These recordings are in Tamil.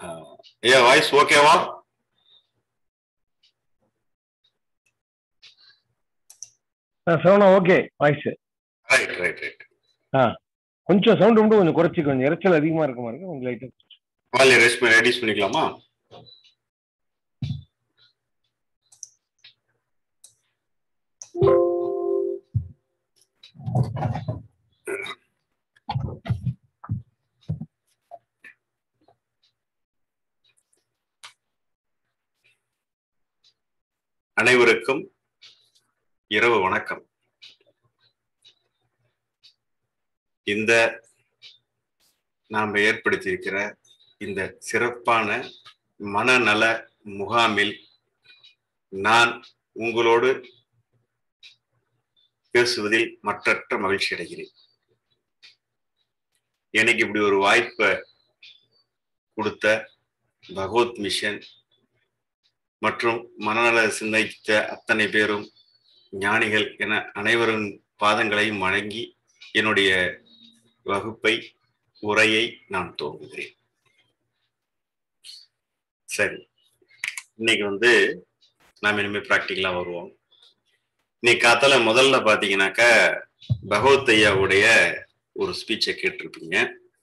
ஐயா வாய்ஸ் ஓகேவா Saravana okay voice right right right கொஞ்சம் சவுண்ட் மட்டும் கொஞ்சம் குறைச்சி கொஞ்சம் இறைச்சல் அதிகமா இருக்க மாதிரி இருக்கு கொஞ்சம் லைட்டா வாலி ரெஸ்ட் ரெடியூஸ் பண்ணிக்கலாமா அனைவருக்கும் இரவு வணக்கம் இந்த நாம் ஏற்படுத்தியிருக்கிற இந்த சிறப்பான மனநல முகாமில் நான் உங்களோடு பேசுவதில் மற்றற்ற மகிழ்ச்சி அடைகிறேன் எனக்கு இப்படி ஒரு வாய்ப்பை கொடுத்த பகவத் மிஷன் மற்றும் மனநல சிந்தித்த அத்தனை பேரும் ஞானிகள் என அனைவரும் பாதங்களையும் வணங்கி என்னுடைய வகுப்பை உரையை நான் துவங்குகிறேன் சரி இன்னைக்கு வந்து நாம் இனிமேல் ப்ராக்டிக்கலா வருவோம் இன்னைக்கு காத்தால முதல்ல பாத்தீங்கன்னாக்கா பகவத் ஐயாவுடைய ஒரு ஸ்பீச்சை கேட்டிருப்பீங்க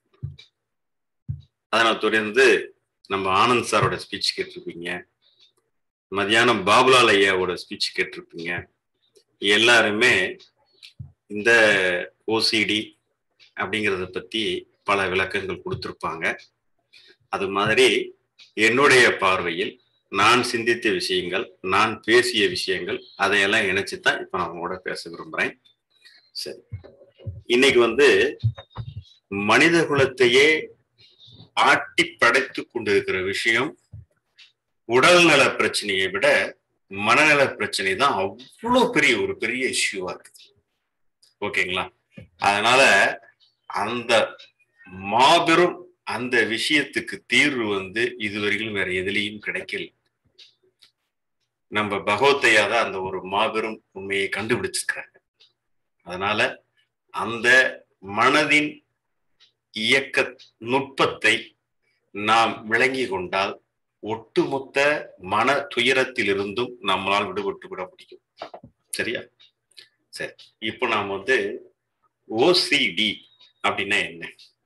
அதனை தொடர்ந்து நம்ம ஆனந்த் சாரோட ஸ்பீச் கேட்டிருப்பீங்க மதியானம் பாபுலால் ஐயாவோட ஸ்பீச் கேட்டிருப்பீங்க எல்லாருமே இந்த ஓசிடி அப்படிங்கிறத பத்தி பல விளக்கங்கள் கொடுத்துருப்பாங்க அது மாதிரி என்னுடைய பார்வையில் நான் சிந்தித்த விஷயங்கள் நான் பேசிய விஷயங்கள் அதையெல்லாம் இணைச்சு தான் இப்ப நான் உங்களோட பேச விரும்புறேன் சரி இன்னைக்கு வந்து மனித குலத்தையே ஆட்டி படைத்து கொண்டிருக்கிற விஷயம் உடல்நல பிரச்சனையை விட மனநல பிரச்சனை தான் அவ்வளோ பெரிய ஒரு பெரிய இஷ்யூவா இருக்குது ஓகேங்களா அதனால அந்த மாபெரும் அந்த விஷயத்துக்கு தீர்வு வந்து இதுவரையிலும் வேற எதுலேயும் கிடைக்கல நம்ம பகவத்தையா தான் அந்த ஒரு மாபெரும் உண்மையை கண்டுபிடிச்சிருக்கிறாங்க அதனால அந்த மனதின் இயக்க நுட்பத்தை நாம் விளங்கி கொண்டால் ஒட்டுமொத்த மன துயரத்திலிருந்தும் நம்மளால் விடுபட்டு விட முடியும் சரியா சரி இப்போ நாம் வந்து ஓசிடி அப்படின்னா என்ன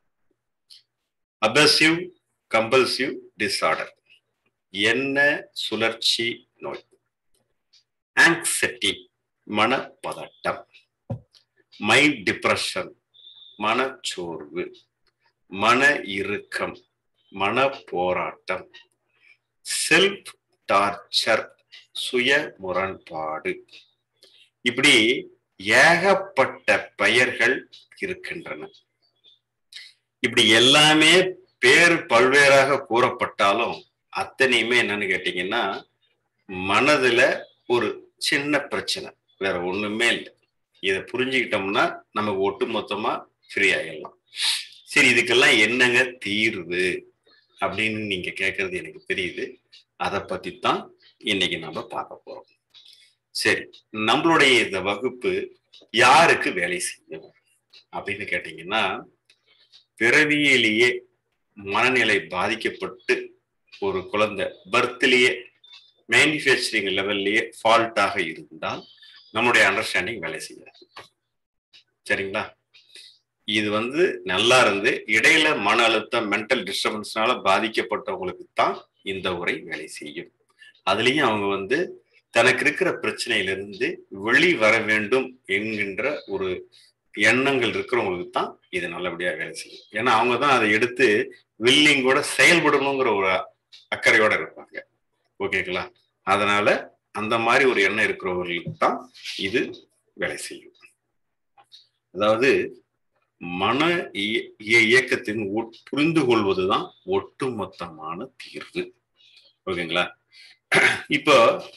அபசிவ் கம்பல்சிவ் டிஸார்டர் என்ன சுழற்சி நோய் ஆங்ஸைட்டி மனப்பதட்டம் மைண்ட் டிப்ரெஷன் மனச்சோர்வு மன இறுக்கம் மன போராட்டம் செல்ஃப் டார்ச்சர் சுய முரண்பாடு இப்படி ஏகப்பட்ட பெயர்கள் இருக்கின்றன இப்படி எல்லாமே பேர் பல்வேறாக கூறப்பட்டாலும் அத்தனையுமே என்னன்னு கேட்டீங்கன்னா மனதுல ஒரு சின்ன பிரச்சனை வேற ஒண்ணுமே இல்லை இதை புரிஞ்சுக்கிட்டோம்னா நமக்கு ஒட்டு மொத்தமா ஃப்ரீ ஆகிடலாம் சரி இதுக்கெல்லாம் என்னங்க தீர்வு அப்படின்னு நீங்க கேட்கறது எனக்கு தெரியுது அதை பத்தி தான் இன்னைக்கு நாம பார்க்க போறோம் சரி நம்மளுடைய இந்த வகுப்பு யாருக்கு வேலை செய்யும் அப்படின்னு கேட்டீங்கன்னா பிறவியிலேயே மனநிலை பாதிக்கப்பட்டு ஒரு குழந்தை பர்த்லேயே மேனுஃபேக்சரிங் லெவல்லையே ஃபால்ட்டாக இருந்தால் நம்மளுடைய அண்டர்ஸ்டாண்டிங் வேலை செய்யாது சரிங்களா இது வந்து நல்லா இருந்து இடையில மன அழுத்தம் மென்டல் டிஸ்டர்பன்ஸ்னால பாதிக்கப்பட்டவங்களுக்கு தான் இந்த உரை வேலை செய்யும் அதுலேயும் அவங்க வந்து தனக்கு இருக்கிற பிரச்சனையிலிருந்து வெளி வர வேண்டும் என்கின்ற ஒரு எண்ணங்கள் இருக்கிறவங்களுக்கு தான் இது நல்லபடியாக வேலை செய்யும் ஏன்னா அவங்க தான் அதை எடுத்து வில்லிங்கோட செயல்படணுங்கிற ஒரு அக்கறையோட இருப்பாங்க ஓகேங்களா அதனால அந்த மாதிரி ஒரு எண்ணம் இருக்கிறவர்களுக்கு தான் இது வேலை செய்யும் அதாவது மன இயக்கத்தின் புரிந்து கொள்வதுதான் ஒட்டுமொத்தமான தீர்வு ஓகேங்களா இப்போ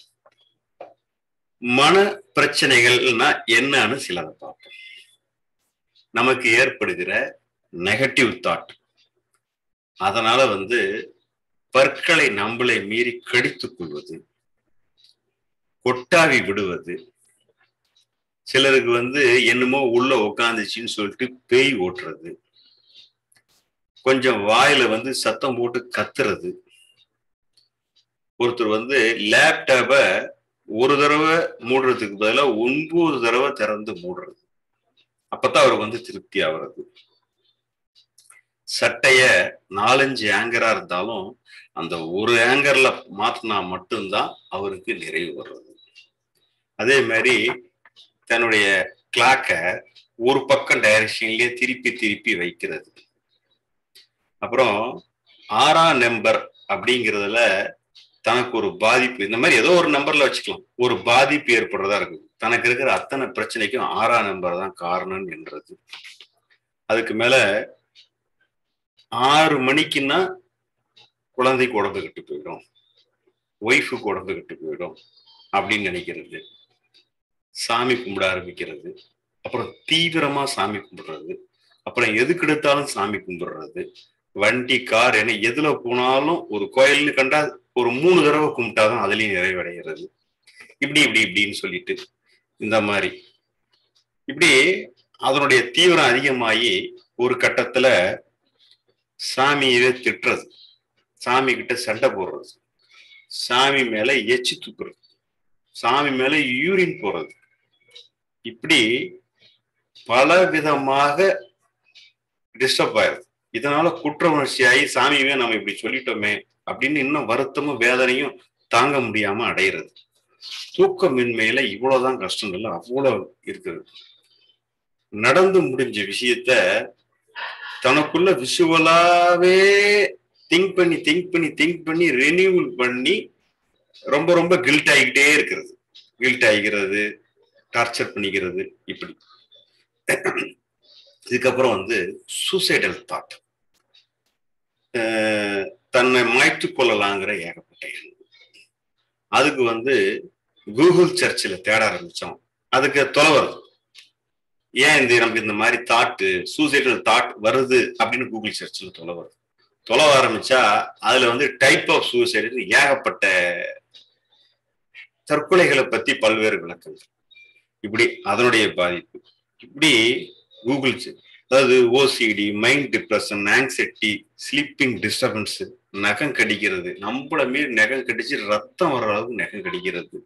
மன பிரச்சனைகள்னா என்னன்னு சிலதை பார்ப்போம் நமக்கு ஏற்படுகிற நெகட்டிவ் தாட் அதனால வந்து பற்களை நம்மளை மீறி கடித்துக் கொள்வது கொட்டாவி விடுவது சிலருக்கு வந்து என்னமோ உள்ள உக்காந்துச்சின்னு சொல்லிட்டு பேய் ஓட்டுறது கொஞ்சம் வாயில வந்து சத்தம் போட்டு கத்துறது ஒருத்தர் வந்து லேப்டாப்பை ஒரு தடவை மூடுறதுக்கு பதிலாக ஒன்பது தடவை திறந்து மூடுறது அப்பதான் அவருக்கு வந்து திருப்தி ஆகுறது சட்டைய நாலஞ்சு ஆங்கரா இருந்தாலும் அந்த ஒரு ஆங்கர்ல மாத்தினா மட்டும்தான் அவருக்கு நிறைவு வர்றது அதே மாதிரி தன்னுடைய கிளாக்க ஒரு பக்கம் டைரக்ஷன்லயே திருப்பி திருப்பி வைக்கிறது அப்புறம் ஆறாம் நம்பர் அப்படிங்கிறதுல தனக்கு ஒரு பாதிப்பு இந்த மாதிரி ஏதோ ஒரு நம்பர்ல வச்சுக்கலாம் ஒரு பாதிப்பு ஏற்படுறதா இருக்கு தனக்கு இருக்கிற அத்தனை பிரச்சனைக்கும் ஆறாம் நம்பர் தான் காரணம் என்றது அதுக்கு மேல ஆறு மணிக்குன்னா குழந்தைக்கு உடம்பு கெட்டு போயிடும் ஒய்ஃபுக்கு உடம்பு கெட்டு போயிடும் அப்படின்னு நினைக்கிறது சாமி கும்பிட ஆரம்பிக்கிறது அப்புறம் தீவிரமா சாமி கும்பிடுறது அப்புறம் எதுக்கு எடுத்தாலும் சாமி கும்பிடுறது வண்டி கார் என எதுல போனாலும் ஒரு கோயில்னு கண்டா ஒரு மூணு தடவை கும்பிட்டாதான் அதுலயும் நிறைவடைகிறது இப்படி இப்படி இப்படின்னு சொல்லிட்டு இந்த மாதிரி இப்படி அதனுடைய தீவிரம் அதிகமாகி ஒரு கட்டத்துல சாமியவே திட்டுறது சாமி கிட்ட சண்டை போடுறது சாமி மேல எச்சி துப்புறது சாமி மேல யூரின் போறது இப்படி பல விதமாக டிஸ்டர்ப் ஆயிருது இதனால குற்ற உணர்ச்சியாகி சாமியவே நம்ம இப்படி சொல்லிட்டோமே அப்படின்னு இன்னும் வருத்தமும் வேதனையும் தாங்க முடியாம அடையிறது தூக்கமின்மையில இவ்வளவுதான் கஷ்டம் இல்லை அவ்வளவு இருக்குது நடந்து முடிஞ்ச விஷயத்த தனக்குள்ள விஷுவலாவே திங்க் பண்ணி திங்க் பண்ணி திங்க் பண்ணி ரெனியூவல் பண்ணி ரொம்ப ரொம்ப கில்ட் ஆகிக்கிட்டே இருக்கிறது கில்ட் ஆகிக்கிறது டார்ச்சர் பண்ணிக்கிறது இப்படி இதுக்கப்புறம் வந்து சூசைடல் தாட் தன்னை மாய்த்து கொள்ளலாங்கிற ஏகப்பட்ட எண்ணம் அதுக்கு வந்து கூகுள் சர்ச்சில் தேட ஆரம்பிச்சோம் அதுக்கு தொலை வருது ஏன் இந்த நமக்கு இந்த மாதிரி தாட்டு சூசைடல் தாட் வருது அப்படின்னு கூகுள் சர்ச்சில் தொலை வருது தொலை ஆரம்பிச்சா அதுல வந்து டைப் ஆஃப் சூசைடு ஏகப்பட்ட தற்கொலைகளை பத்தி பல்வேறு விளக்கங்கள் இப்படி அதனுடைய பாதிப்பு இப்படி கூகுள் அதாவது OCD mind depression anxiety sleeping disturbance நகம் கடிக்கிறது நம்மள மீறி நகம் கடிச்சு ரத்தம் வர்ற அளவுக்கு நகம் கடிக்கிறது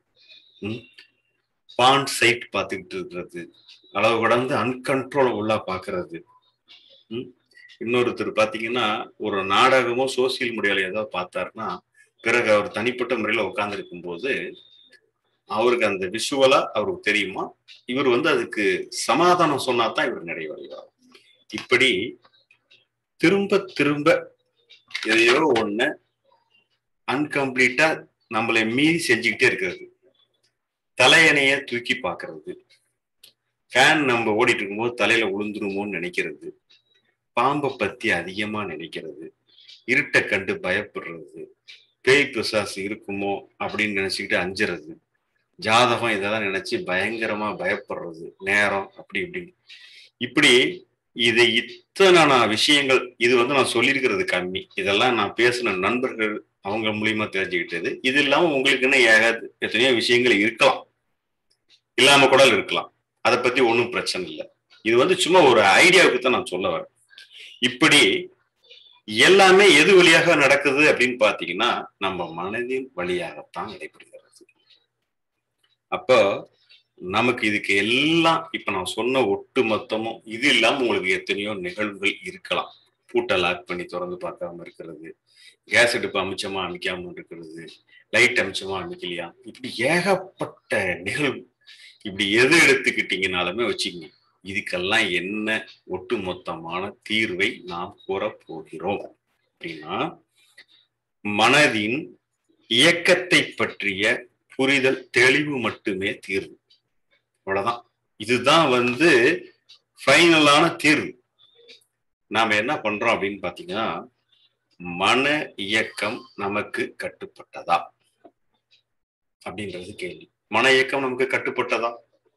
பான் சைட் பார்த்துக்கிட்டு இருக்கிறது அளவு கடந்து அன்கன்ட்ரோலபுல்லா பாக்குறது இன்னொருத்தர் பாத்தீங்கன்னா ஒரு நாடகமோ சோசியல் மீடியால ஏதோ பார்த்தாருன்னா பிறகு அவர் தனிப்பட்ட முறையில உட்கார்ந்து போது அவருக்கு அந்த விஷுவலா அவருக்கு தெரியுமா இவர் வந்து அதுக்கு சமாதானம் சொன்னா தான் இவர் நிறைவடைவார் இப்படி திரும்ப திரும்ப எதையோ ஒண்ணு அன்கம்ப்ளீட்டா நம்மளை மீறி செஞ்சுக்கிட்டே இருக்கிறது தலையணைய தூக்கி பாக்குறது ஃபேன் நம்ம ஓடிட்டு இருக்கும்போது தலையில விழுந்துருமோன்னு நினைக்கிறது பாம்பை பத்தி அதிகமா நினைக்கிறது இருட்டை கண்டு பயப்படுறது பேய் பிசாசு இருக்குமோ அப்படின்னு நினைச்சுக்கிட்டு அஞ்சுறது ஜாதகம் இதெல்லாம் நினைச்சு பயங்கரமா பயப்படுறது நேரம் அப்படி இப்படின்னு இப்படி இது இத்தனை விஷயங்கள் இது வந்து நான் சொல்லியிருக்கிறது கம்மி இதெல்லாம் நான் பேசின நண்பர்கள் அவங்க மூலியமா தெரிஞ்சுக்கிட்டது இது இல்லாம உங்களுக்கு என்ன ஏகாது எத்தனையோ விஷயங்கள் இருக்கலாம் இல்லாம கூட இருக்கலாம் அதை பத்தி ஒன்றும் பிரச்சனை இல்லை இது வந்து சும்மா ஒரு ஐடியாவுக்கு தான் நான் சொல்ல வரேன் இப்படி எல்லாமே எது வழியாக நடக்குது அப்படின்னு பாத்தீங்கன்னா நம்ம மனதின் வழியாகத்தான் நடைபெறுகிறது அப்போ நமக்கு இதுக்கு எல்லாம் இப்ப நான் சொன்ன ஒட்டு மொத்தமும் இது இல்லாம உங்களுக்கு எத்தனையோ நிகழ்வுகள் இருக்கலாம் பூட்டை லாக் பண்ணி திறந்து பார்க்காம இருக்கிறது கேஸ் அடுப்பு அமைச்சமா அமைக்காம இருக்கிறது லைட் அமைச்சமா அமைக்கலையா இப்படி ஏகப்பட்ட நிகழ்வு இப்படி எது எடுத்துக்கிட்டீங்கனாலுமே வச்சுக்கங்க இதுக்கெல்லாம் என்ன ஒட்டுமொத்தமான தீர்வை நாம் கூற போகிறோம் அப்படின்னா மனதின் இயக்கத்தை பற்றிய புரிதல் தெளிவு மட்டுமே தீர்வு அவ்வளவுதான் இதுதான் வந்து ஃபைனலான தீர்வு நாம என்ன பண்றோம் அப்படின்னு பாத்தீங்கன்னா மன இயக்கம் நமக்கு கட்டுப்பட்டதா அப்படின்றது கேள்வி மன இயக்கம் நமக்கு கட்டுப்பட்டதா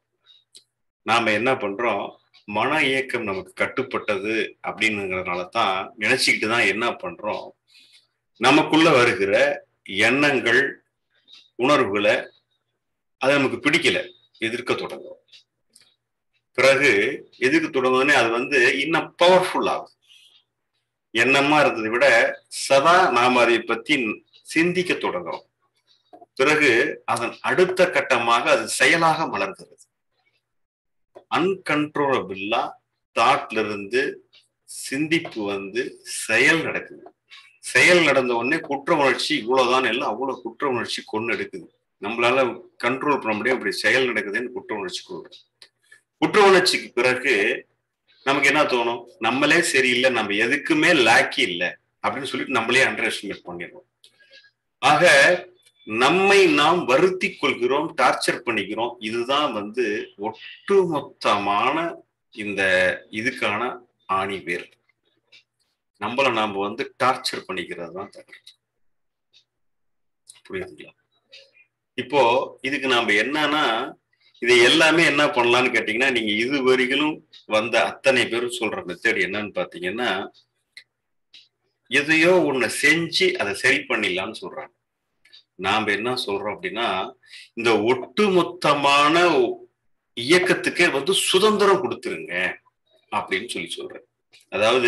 நாம என்ன பண்றோம் மன இயக்கம் நமக்கு கட்டுப்பட்டது அப்படின்னுங்கிறதுனால தான் நினைச்சுக்கிட்டு தான் என்ன பண்றோம் நமக்குள்ள வருகிற எண்ணங்கள் உணர்வுகளை அது நமக்கு பிடிக்கல எதிர்க்க தொடங்கும் பிறகு எதிர்க்க தொடங்குதுன்னே அது வந்து இன்னும் பவர்ஃபுல் ஆகும் எண்ணமா இருந்ததை விட சதா நாம் அதை பத்தி சிந்திக்க தொடங்குறோம் பிறகு அதன் அடுத்த கட்டமாக அது செயலாக மலர்கிறது அன்கன்ட்ரோலபிளா தாட்ல இருந்து சிந்திப்பு வந்து செயல் நடக்குது செயல் நடந்த உடனே குற்ற உணர்ச்சி இவ்வளவுதான் எல்லாம் அவ்வளவு குற்ற உணர்ச்சி கொண்டு எடுக்குது நம்மளால கண்ட்ரோல் பண்ண முடியும் அப்படி செயல் நடக்குதுன்னு குற்ற உணர்ச்சி கொள்ளும் குற்ற உணர்ச்சிக்கு பிறகு நமக்கு என்ன தோணும் நம்மளே சரியில்லை நம்ம எதுக்குமே லாக்கி இல்லை அப்படின்னு சொல்லிட்டு நம்மளே அண்டர் எஸ்டிமேட் பண்ணிடுறோம் ஆக நம்மை நாம் வருத்தி கொள்கிறோம் டார்ச்சர் பண்ணிக்கிறோம் இதுதான் வந்து ஒட்டுமொத்தமான இந்த இதுக்கான ஆணி வேர் நம்மள நாம வந்து டார்ச்சர் பண்ணிக்கிறது தான் தவறு புரியுதுங்களா இப்போ இதுக்கு நாம என்னன்னா இது எல்லாமே என்ன பண்ணலாம்னு கேட்டீங்கன்னா நீங்க இது வரைக்கும் வந்த அத்தனை பேரும் சொல்ற மெத்தட் என்னன்னு பாத்தீங்கன்னா எதையோ ஒண்ணு செஞ்சு அதை சரி பண்ணிடலாம்னு சொல்றாங்க நாம என்ன சொல்றோம் அப்படின்னா இந்த ஒட்டுமொத்தமான இயக்கத்துக்கே வந்து சுதந்திரம் கொடுத்துருங்க அப்படின்னு சொல்லி சொல்றேன் அதாவது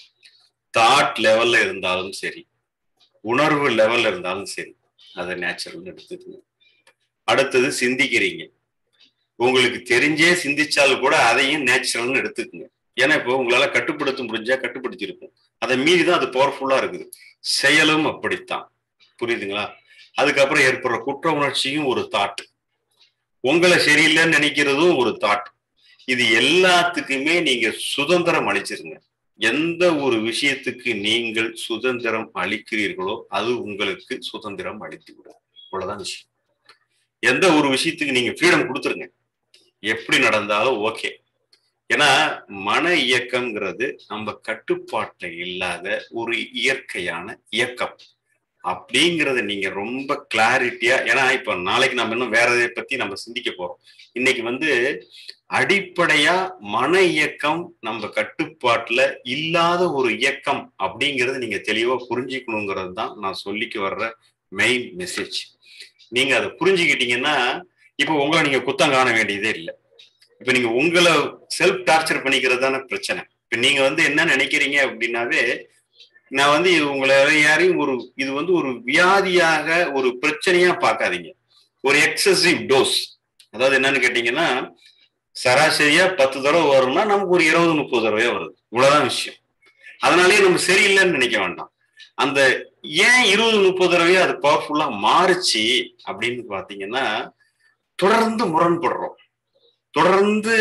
தாட் லெவல்ல இருந்தாலும் சரி உணர்வு லெவல்ல இருந்தாலும் சரி அதை நேச்சுரல் எடுத்துக்கணும் அடுத்தது சிந்திக்கிறீங்க உங்களுக்கு தெரிஞ்சே சிந்திச்சாலும் கூட அதையும் நேச்சுரல்னு எடுத்துக்கோங்க ஏன்னா இப்போ உங்களால கட்டுப்படுத்த முடிஞ்சா கட்டுப்படுத்திருக்கும் அதை மீறி தான் அது பவர்ஃபுல்லா இருக்குது செயலும் அப்படித்தான் புரியுதுங்களா அதுக்கப்புறம் ஏற்படுற குற்ற உணர்ச்சியும் ஒரு தாட் உங்களை சரியில்லைன்னு நினைக்கிறதும் ஒரு தாட் இது எல்லாத்துக்குமே நீங்க சுதந்திரம் அளிச்சிருங்க எந்த ஒரு விஷயத்துக்கு நீங்கள் சுதந்திரம் அளிக்கிறீர்களோ அது உங்களுக்கு சுதந்திரம் அளித்து விடும் அவ்வளவுதான் விஷயம் எந்த ஒரு விஷயத்துக்கு நீங்க ஃப்ரீடம் கொடுத்துருங்க எப்படி நடந்தாலும் ஓகே ஏன்னா மன இயக்கம்ங்கிறது நம்ம கட்டுப்பாட்டுல இல்லாத ஒரு இயற்கையான இயக்கம் அப்படிங்கிறத நீங்க ரொம்ப கிளாரிட்டியா ஏன்னா இப்ப நாளைக்கு நம்ம இன்னும் வேற எதை பத்தி நம்ம சிந்திக்க போறோம் இன்னைக்கு வந்து அடிப்படையா மன இயக்கம் நம்ம கட்டுப்பாட்டுல இல்லாத ஒரு இயக்கம் அப்படிங்கறத நீங்க தெளிவா புரிஞ்சுக்கணுங்கிறது தான் நான் சொல்லிக்க வர்ற மெயின் மெசேஜ் நீங்க அதை புரிஞ்சுக்கிட்டீங்கன்னா இப்போ உங்களை நீங்க குத்தம் காண வேண்டியதே இல்லை இப்ப நீங்க உங்களை செல்ஃப் டார்ச்சர் பண்ணிக்கிறது தானே பிரச்சனை இப்ப நீங்க வந்து என்ன நினைக்கிறீங்க அப்படின்னாவே நான் வந்து உங்களை யாரையும் ஒரு இது வந்து ஒரு வியாதியாக ஒரு பிரச்சனையா பார்க்காதீங்க ஒரு எக்ஸசிவ் டோஸ் அதாவது என்னன்னு கேட்டீங்கன்னா சராசரியா பத்து தடவை வரும்னா நமக்கு ஒரு இருபது முப்பது தடவையா வருது இவ்வளவுதான் விஷயம் அதனாலேயே நம்ம சரியில்லைன்னு நினைக்க வேண்டாம் அந்த ஏன் இருபது முப்பது தடவையா அது பவர்ஃபுல்லா மாறுச்சு அப்படின்னு பாத்தீங்கன்னா தொடர்ந்து முரண்படுறோம் தொடர்ந்து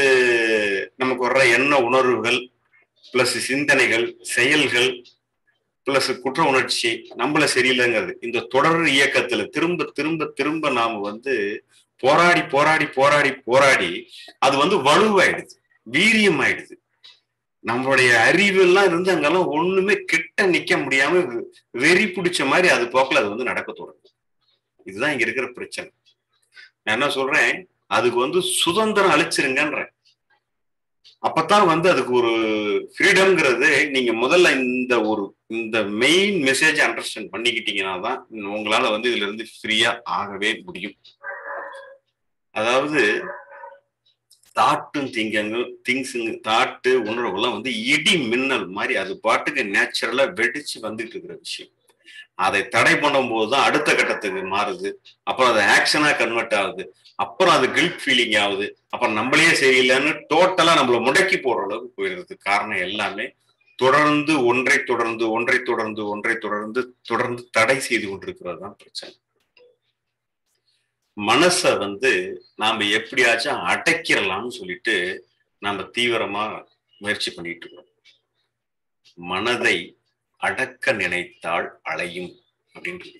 நமக்கு வர்ற எண்ண உணர்வுகள் பிளஸ் சிந்தனைகள் செயல்கள் பிளஸ் குற்ற உணர்ச்சி நம்மள சரியில்லைங்கிறது இந்த தொடர் இயக்கத்துல திரும்ப திரும்ப திரும்ப நாம வந்து போராடி போராடி போராடி போராடி அது வந்து வலுவாயிடுது வீரியம் ஆயிடுது நம்மளுடைய அறிவு எல்லாம் இருந்து அங்கெல்லாம் ஒண்ணுமே கிட்ட நிக்க முடியாம வெறி பிடிச்ச மாதிரி அது போக்கில் அது வந்து நடக்க தொடங்கும் இதுதான் இங்க இருக்கிற பிரச்சனை நான் என்ன சொல்றேன் அதுக்கு வந்து சுதந்திரம் அழிச்சிருங்கன்றேன் அப்பதான் வந்து அதுக்கு ஒரு ஃப்ரீடம்ங்கிறது நீங்க முதல்ல இந்த ஒரு இந்த மெயின் மெசேஜ் அண்டர்ஸ்டாண்ட் பண்ணிக்கிட்டீங்கன்னா தான் உங்களால வந்து இதுல இருந்து ஃப்ரீயா ஆகவே முடியும் அதாவது தாட்டும் திங்கங்க திங்ஸுங்க தாட்டு உணர்வுலாம் வந்து இடி மின்னல் மாதிரி அது பாட்டுக்கு நேச்சுரலா வெடிச்சு வந்துட்டு இருக்கிற விஷயம் அதை தடை பண்ணும்போது தான் அடுத்த கட்டத்துக்கு மாறுது அப்புறம் அது ஆக்ஷனா கன்வெர்ட் ஆகுது அப்புறம் அது கில்ட் ஃபீலிங் ஆகுது அப்புறம் நம்மளே சரியில்லைன்னு டோட்டலா நம்மள முடக்கி போடுற அளவுக்கு போயிடுறது காரணம் எல்லாமே தொடர்ந்து ஒன்றை தொடர்ந்து ஒன்றை தொடர்ந்து ஒன்றை தொடர்ந்து தொடர்ந்து தடை செய்து கொண்டிருக்கிறது தான் பிரச்சனை மனச வந்து நாம எப்படியாச்சும் அடைக்கிறலாம்னு சொல்லிட்டு நாம தீவிரமா முயற்சி பண்ணிட்டு இருக்கோம் மனதை அடக்க நினைத்தால் அலையும் அப்படின்றது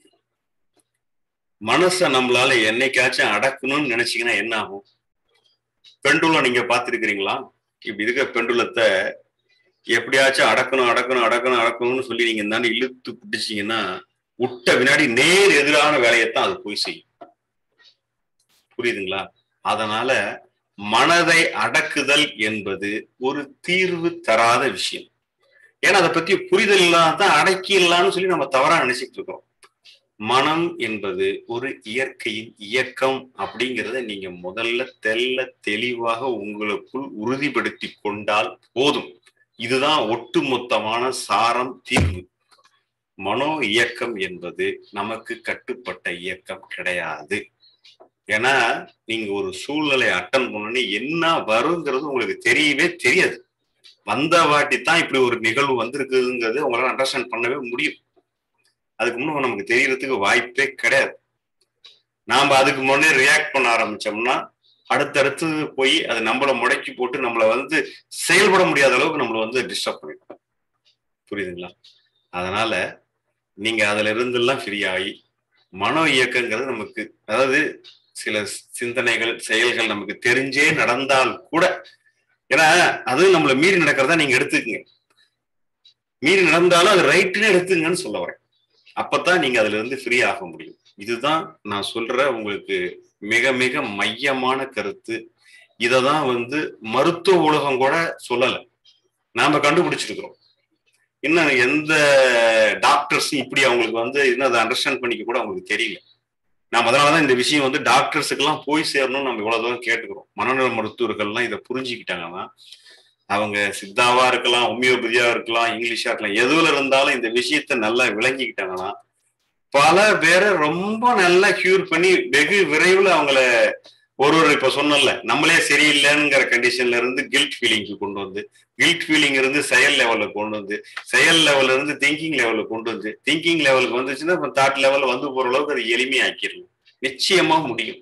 மனச நம்மளால என்னைக்காச்சும் அடக்கணும்னு நினைச்சீங்கன்னா என்ன ஆகும் பெண்டுலம் நீங்க பார்த்துருக்கிறீங்களா இப்படி இருக்க பெண்டுலத்தை எப்படியாச்சும் அடக்கணும் அடக்கணும் அடக்கணும் அடக்கணும்னு சொல்லி நீங்க தானே இழுத்து பிடிச்சீங்கன்னா விட்ட வினாடி நேர் எதிரான வேலையைத்தான் அது போய் செய்யும் புரியுதுங்களா அதனால மனதை அடக்குதல் என்பது ஒரு தீர்வு தராத விஷயம் ஏன்னா அதை பத்தி புரிதல் இல்லாதான் அடக்கிடலாம்னு சொல்லி நம்ம தவறா நினைச்சிட்டு இருக்கோம் மனம் என்பது ஒரு இயற்கையின் இயக்கம் அப்படிங்கிறத நீங்க முதல்ல தெல்ல தெளிவாக உங்களுக்குள் உறுதிப்படுத்தி கொண்டால் போதும் இதுதான் ஒட்டுமொத்தமான சாரம் தீர்வு மனோ இயக்கம் என்பது நமக்கு கட்டுப்பட்ட இயக்கம் கிடையாது ஏன்னா நீங்க ஒரு சூழ்நிலை அட்டன் பண்ணோன்னே என்ன வருங்கிறது உங்களுக்கு தெரியவே தெரியாது வந்த வாட்டி தான் இப்படி ஒரு நிகழ்வு வந்திருக்குதுங்கிறது உங்களால அண்டர்ஸ்டாண்ட் பண்ணவே முடியும் அதுக்கு முன்னே நமக்கு தெரியறதுக்கு வாய்ப்பே கிடையாது நாம அதுக்கு முன்னே ரியாக்ட் பண்ண ஆரம்பிச்சோம்னா அடுத்தடுத்து போய் அது நம்மளை முடக்கி போட்டு நம்மளை வந்து செயல்பட முடியாத அளவுக்கு நம்மளை வந்து டிஸ்டர்ப் பண்ணிடும் புரியுதுங்களா அதனால நீங்க அதுல இருந்தெல்லாம் ஃப்ரீ ஆகி மனோ இயக்கங்கிறது நமக்கு அதாவது சில சிந்தனைகள் செயல்கள் நமக்கு தெரிஞ்சே நடந்தால் கூட ஏன்னா அது நம்மளை மீறி நடக்கிறதா நீங்க எடுத்துக்கங்க மீறி நடந்தாலும் அது ரைட்டுன்னு எடுத்துங்கன்னு சொல்ல வரேன் அப்பதான் நீங்க அதுல இருந்து ஃப்ரீ ஆக முடியும் இதுதான் நான் சொல்ற உங்களுக்கு மிக மிக மையமான கருத்து இததான் வந்து மருத்துவ உலகம் கூட சொல்லல நாம கண்டுபிடிச்சிருக்கிறோம் இன்னும் எந்த டாக்டர்ஸும் இப்படி அவங்களுக்கு வந்து இன்னும் அதை அண்டர்ஸ்டாண்ட் பண்ணிக்க கூட அவங்களுக்கு தெரியல நாம் அதனாலதான் இந்த விஷயம் வந்து டாக்டர்ஸுக்கெல்லாம் போய் சேரணும்னு நம்ம இவ்வளவு தூரம் கேட்டுக்கிறோம் மனநல மருத்துவர்கள்லாம் இதை புரிஞ்சுக்கிட்டாங்கன்னா அவங்க சித்தாவா இருக்கலாம் ஹோமியோபதியா இருக்கலாம் இங்கிலீஷா இருக்கலாம் எதுல இருந்தாலும் இந்த விஷயத்த நல்லா விளங்கிக்கிட்டாங்கன்னா பல பேரை ரொம்ப நல்லா கியூர் பண்ணி வெகு விரைவில் அவங்கள ஒரு ஒரு இப்ப சொன்னல நம்மளே சரியில்லைங்கிற கண்டிஷன்ல இருந்து கில்ட் ஃபீலிங்க்கு கொண்டு வந்து கில்ட் ஃபீலிங் இருந்து செயல் லெவல்ல கொண்டு வந்து செயல் லெவல்ல இருந்து திங்கிங் லெவல்ல கொண்டு வந்து திங்கிங் லெவலுக்கு வந்துச்சுன்னா இப்போ தாட் லெவல்ல வந்து போற அளவுக்கு அது எளிமையாக்கிடலாம் நிச்சயமா முடியும்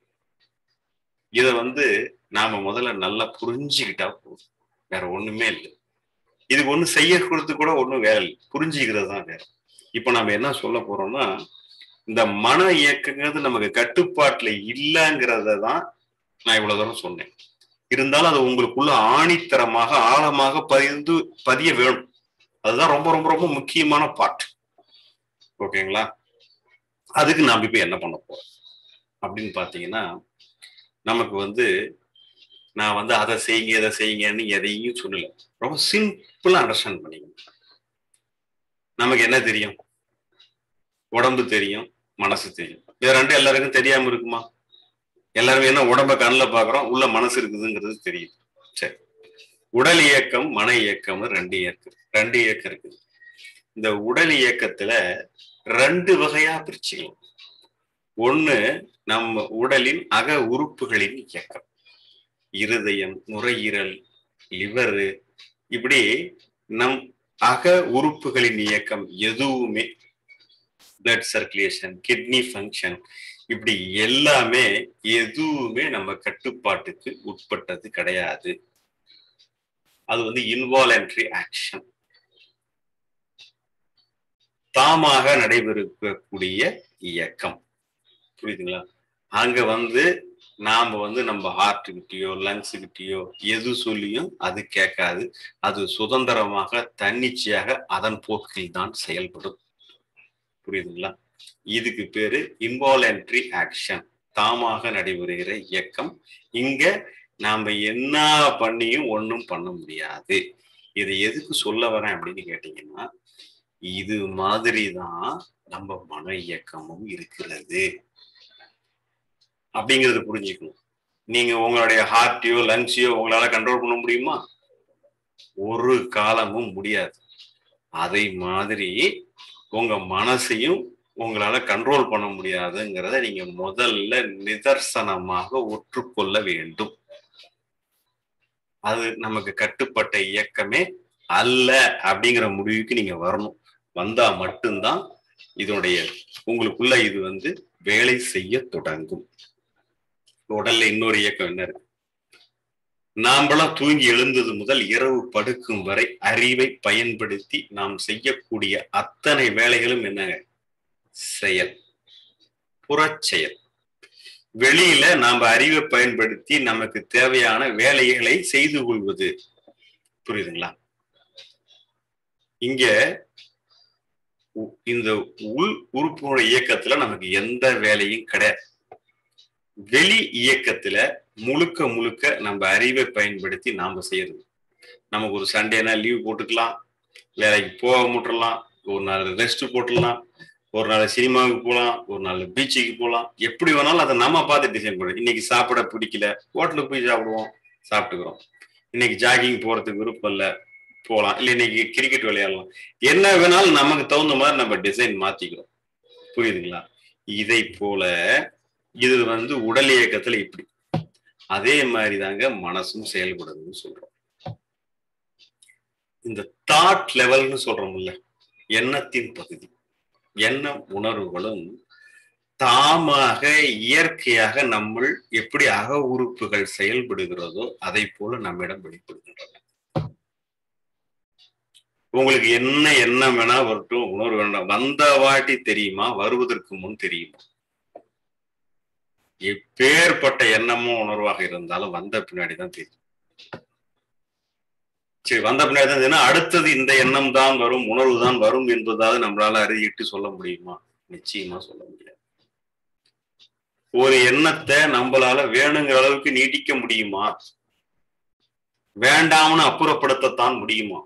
இத வந்து நாம முதல்ல நல்லா புரிஞ்சுக்கிட்டா போதும் வேற ஒண்ணுமே இல்லை இதுக்கு ஒண்ணு செய்ய கொடுத்து கூட ஒண்ணும் வேலை இல்லை புரிஞ்சுக்கிறது தான் வேற இப்ப நம்ம என்ன சொல்ல போறோம்னா இந்த மன இயக்கங்கிறது நமக்கு கட்டுப்பாட்டுல இல்லைங்கிறத தான் நான் இவ்வளவு தூரம் சொன்னேன் இருந்தாலும் அது உங்களுக்குள்ள ஆணித்தரமாக ஆழமாக பதிந்து பதிய வேணும் அதுதான் ரொம்ப ரொம்ப ரொம்ப முக்கியமான பார்ட் ஓகேங்களா அதுக்கு நாம் இப்ப என்ன பண்ண போறோம் அப்படின்னு பாத்தீங்கன்னா நமக்கு வந்து நான் வந்து அதை செய்யுங்க இதை செய்யுங்கன்னு எதையும் சொல்லல ரொம்ப சிம்பிளா அண்டர்ஸ்டாண்ட் பண்ணிக்கணும் நமக்கு என்ன தெரியும் உடம்பு தெரியும் மனசு தெரியும் இது ரெண்டு எல்லாருக்கும் தெரியாம இருக்குமா எல்லாருமே என்ன உடம்ப கண்ணில் பாக்குறோம் உள்ள மனசு இருக்குதுங்கிறது தெரியுது சரி உடல் இயக்கம் மன இயக்கம் ரெண்டு இயக்கம் ரெண்டு இயக்கம் இருக்குது இந்த உடல் இயக்கத்துல ரெண்டு வகையா பிரிச்சுக்கலாம் ஒண்ணு நம்ம உடலின் அக உறுப்புகளின் இயக்கம் இருதயம் நுரையீரல் லிவரு இப்படி நம் அக உறுப்புகளின் இயக்கம் எதுவுமே பிளட் சர்க்குலேஷன் கிட்னி ஃபங்க்ஷன் இப்படி எல்லாமே எதுவுமே நம்ம கட்டுப்பாட்டுக்கு உட்பட்டது கிடையாது அது வந்து இன்வாலன்ட்ரி ஆக்ஷன் தாமாக நடைபெறக்கூடிய இயக்கம் புரியுதுங்களா அங்க வந்து நாம வந்து நம்ம ஹார்ட்டுக்கிட்டயோ லங்ஸுக்கிட்டயோ எது சொல்லியும் அது கேட்காது அது சுதந்திரமாக தன்னிச்சையாக அதன் போக்கில் தான் செயல்படும் புரியுதுங்களா இதுக்கு பேரு இன்வாலன்ட்ரி ஆக்ஷன் தாமாக நடைபெறுகிற இயக்கம் இங்க நாம என்ன பண்ணியும் ஒன்றும் பண்ண முடியாது இதை எதுக்கு சொல்ல வரேன் அப்படின்னு கேட்டீங்கன்னா இது மாதிரி தான் நம்ம மன இயக்கமும் இருக்கிறது அப்படிங்கறது புரிஞ்சுக்கணும் நீங்க உங்களுடைய ஹார்ட்டையோ லங்ஸையோ உங்களால கண்ட்ரோல் பண்ண முடியுமா ஒரு காலமும் முடியாது அதை மாதிரி உங்க மனசையும் உங்களால கண்ட்ரோல் பண்ண முடியாதுங்கிறத நீங்க முதல்ல நிதர்சனமாக ஒற்றுக்கொள்ள வேண்டும் அது நமக்கு கட்டுப்பட்ட இயக்கமே அல்ல அப்படிங்கிற முடிவுக்கு நீங்க வரணும் வந்தா மட்டும்தான் இதனுடைய உங்களுக்குள்ள இது வந்து வேலை செய்ய தொடங்கும் உடல்ல இன்னொரு இயக்கம் என்ன இருக்கு நாம்பளாம் தூங்கி எழுந்தது முதல் இரவு படுக்கும் வரை அறிவை பயன்படுத்தி நாம் செய்யக்கூடிய அத்தனை வேலைகளும் என்னங்க செயல் புறச்செயல் வெளியில நாம அறிவை பயன்படுத்தி நமக்கு தேவையான வேலைகளை செய்து கொள்வது புரியுதுங்களா இங்க இந்த உள் உறுப்புடைய இயக்கத்துல நமக்கு எந்த வேலையும் கிடையாது வெளி இயக்கத்துல முழுக்க முழுக்க நம்ம அறிவை பயன்படுத்தி நாம செய்யறது நமக்கு ஒரு சண்டேனா லீவ் போட்டுக்கலாம் வேலைக்கு போக முட்டுறலாம் ஒரு நாள் ரெஸ்ட் போட்டுடலாம் ஒரு நாள் சினிமாவுக்கு போகலாம் ஒரு நாள் பீச்சுக்கு போகலாம் எப்படி வேணாலும் அதை நம்ம பார்த்து டிசைன் பண்ணுறோம் இன்னைக்கு சாப்பிட பிடிக்கல ஹோட்டலுக்கு போய் சாப்பிடுவோம் சாப்பிட்டுக்கிறோம் இன்னைக்கு ஜாகிங் போறதுக்கு விருப்பம் இல்லை போகலாம் இல்லை இன்னைக்கு கிரிக்கெட் விளையாடலாம் என்ன வேணாலும் நமக்கு தகுந்த மாதிரி நம்ம டிசைன் மாத்திக்கிறோம் புரியுதுங்களா இதை போல இது வந்து உடல் இயக்கத்துல இப்படி அதே மாதிரி தாங்க மனசும் செயல்படுதுன்னு சொல்றோம் இந்த தாட் லெவல்னு சொல்றோம்ல எண்ணத்தின் பகுதி எண்ணம் உணர்வுகளும் தாமாக இயற்கையாக நம்ம எப்படி அக உறுப்புகள் செயல்படுகிறதோ அதை போல நம்மிடம் வெளிப்படுகின்றன உங்களுக்கு என்ன எண்ணம் வேணா வரட்டும் உணர்வு வேண்டாம் வந்த வாட்டி தெரியுமா வருவதற்கு முன் தெரியுமா எப்பேற்பட்ட எண்ணமும் உணர்வாக இருந்தாலும் வந்த பின்னாடி தான் தெரியும் சரி வந்த பின்னாடி தான் தெரியும் அடுத்தது இந்த எண்ணம் தான் வரும் உணர்வு தான் வரும் என்பதாவது நம்மளால அறியிட்டு சொல்ல முடியுமா நிச்சயமா சொல்ல முடியாது ஒரு எண்ணத்தை நம்மளால வேணுங்கிற அளவுக்கு நீட்டிக்க முடியுமா வேண்டாம்னு அப்புறப்படுத்தத்தான் முடியுமா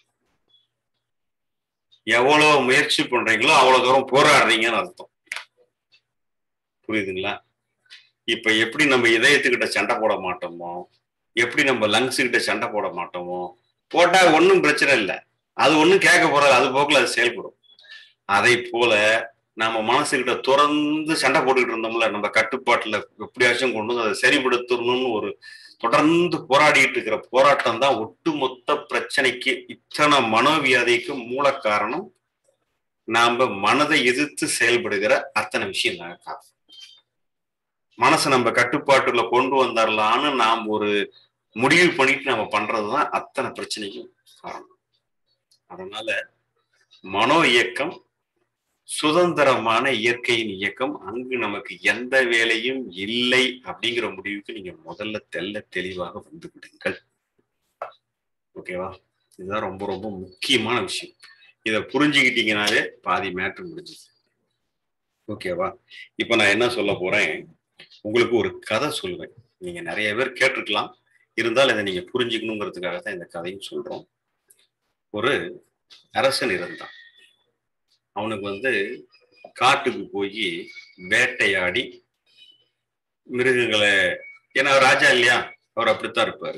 எவ்வளவு முயற்சி பண்றீங்களோ அவ்வளவு தூரம் போராடுறீங்கன்னு அர்த்தம் புரியுதுங்களா இப்ப எப்படி நம்ம இதயத்துக்கிட்ட சண்டை போட மாட்டோமோ எப்படி நம்ம லங்ஸ் கிட்ட சண்டை போட மாட்டோமோ போட்டா ஒன்றும் பிரச்சனை இல்லை அது ஒன்றும் கேட்க போறாது அது போக்குல அது செயல்படும் அதை போல நம்ம மனசுகிட்ட துறந்து சண்டை போட்டுக்கிட்டு இருந்தோம்ல நம்ம கட்டுப்பாட்டுல எப்படியாச்சும் கொண்டு வந்து அதை சரிப்படுத்தணும்னு ஒரு தொடர்ந்து போராடிட்டு இருக்கிற போராட்டம் தான் ஒட்டுமொத்த பிரச்சனைக்கு இத்தனை மனோவியாதிக்கு மூல காரணம் நாம மனதை எதிர்த்து செயல்படுகிற அத்தனை விஷயம் தாங்க காரணம் மனசை நம்ம கட்டுப்பாட்டுல கொண்டு வந்துடலான்னு நாம் ஒரு முடிவு பண்ணிட்டு நம்ம பண்றதுதான் அத்தனை பிரச்சனைக்கும் காரணம் அதனால மனோ இயக்கம் சுதந்திரமான இயற்கையின் இயக்கம் அங்கு நமக்கு எந்த வேலையும் இல்லை அப்படிங்கிற முடிவுக்கு நீங்க முதல்ல தெல்ல தெளிவாக வந்து விடுங்கள் ஓகேவா இதுதான் ரொம்ப ரொம்ப முக்கியமான விஷயம் இதை புரிஞ்சுக்கிட்டீங்கனாலே பாதி மேட்ரு முடிஞ்சுது ஓகேவா இப்ப நான் என்ன சொல்ல போறேன் உங்களுக்கு ஒரு கதை சொல்லுவேன் நீங்க நிறைய பேர் கேட்டிருக்கலாம் இருந்தாலும் இதை நீங்க புரிஞ்சுக்கணுங்கிறதுக்காக தான் இந்த கதையும் சொல்றோம் ஒரு அரசன் இருந்தான் அவனுக்கு வந்து காட்டுக்கு போய் வேட்டையாடி மிருகங்களை ஏன்னா ராஜா இல்லையா அவர் அப்படித்தான் இருப்பாரு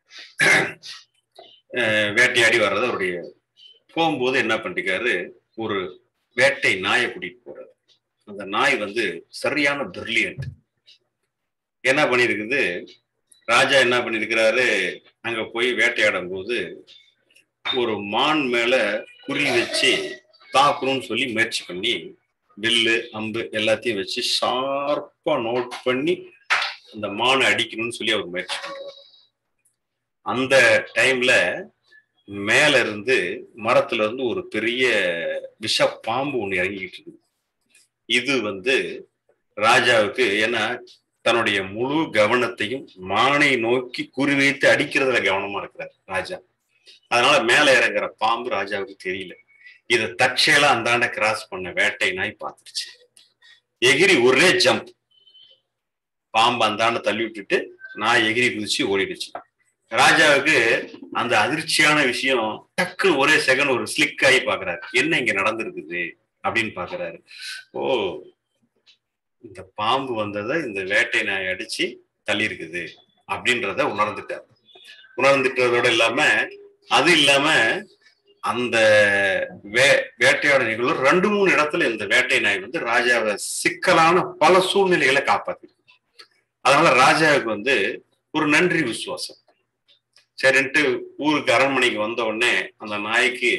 வேட்டையாடி வர்றது அவருடைய போகும்போது என்ன பண்ணிருக்காரு ஒரு வேட்டை நாயை கூட்டிட்டு போறாரு அந்த நாய் வந்து சரியான பிரில்லியன்ட் என்ன பண்ணிருக்குது ராஜா என்ன பண்ணிருக்கிறாரு அங்க போய் வேட்டையாடும் போது ஒரு மான் மேல குறி வச்சு தாக்கணும்னு சொல்லி முயற்சி பண்ணி வில்லு அம்பு எல்லாத்தையும் வச்சு ஷார்ப்பா நோட் பண்ணி அந்த மானை அடிக்கணும்னு சொல்லி அவர் முயற்சி பண்றாரு அந்த டைம்ல மேல இருந்து மரத்துல இருந்து ஒரு பெரிய விஷ பாம்பு ஒண்ணு இறங்கிட்டு இருக்குது இது வந்து ராஜாவுக்கு ஏன்னா தன்னுடைய முழு கவனத்தையும் மானை நோக்கி குறிவைத்து அடிக்கிறதுல கவனமா இருக்கிறார் ராஜா அதனால மேல இறங்குற பாம்பு ராஜாவுக்கு தெரியல இதை தற்செயலா அந்தாண்ட கிராஸ் பண்ண வேட்டை நாய் பார்த்துருச்சு எகிரி ஒரே ஜம்ப் பாம்பு அந்தாண்ட தள்ளி விட்டுட்டு நான் எகிரி குதிச்சு ஓடிடுச்சு ராஜாவுக்கு அந்த அதிர்ச்சியான விஷயம் டக்குன்னு ஒரே செகண்ட் ஒரு ஸ்லிக் ஆகி பாக்குறாரு என்ன இங்க நடந்திருக்குது அப்படின்னு பாக்குறாரு ஓ இந்த பாம்பு வந்ததை இந்த வேட்டை நாய் அடிச்சு தள்ளி இருக்குது அப்படின்றத உணர்ந்துட்டார் உணர்ந்துட்டதோட இல்லாம அது இல்லாம அந்த வே வேட்டையாட நிகழ்வு ரெண்டு மூணு இடத்துல இந்த வேட்டை நாய் வந்து ராஜாவை சிக்கலான பல சூழ்நிலைகளை காப்பாத்திருக்கு அதனால ராஜாவுக்கு வந்து ஒரு நன்றி விசுவாசம் சரின்ட்டு ஊருக்கு அரண்மனைக்கு வந்த உடனே அந்த நாய்க்கு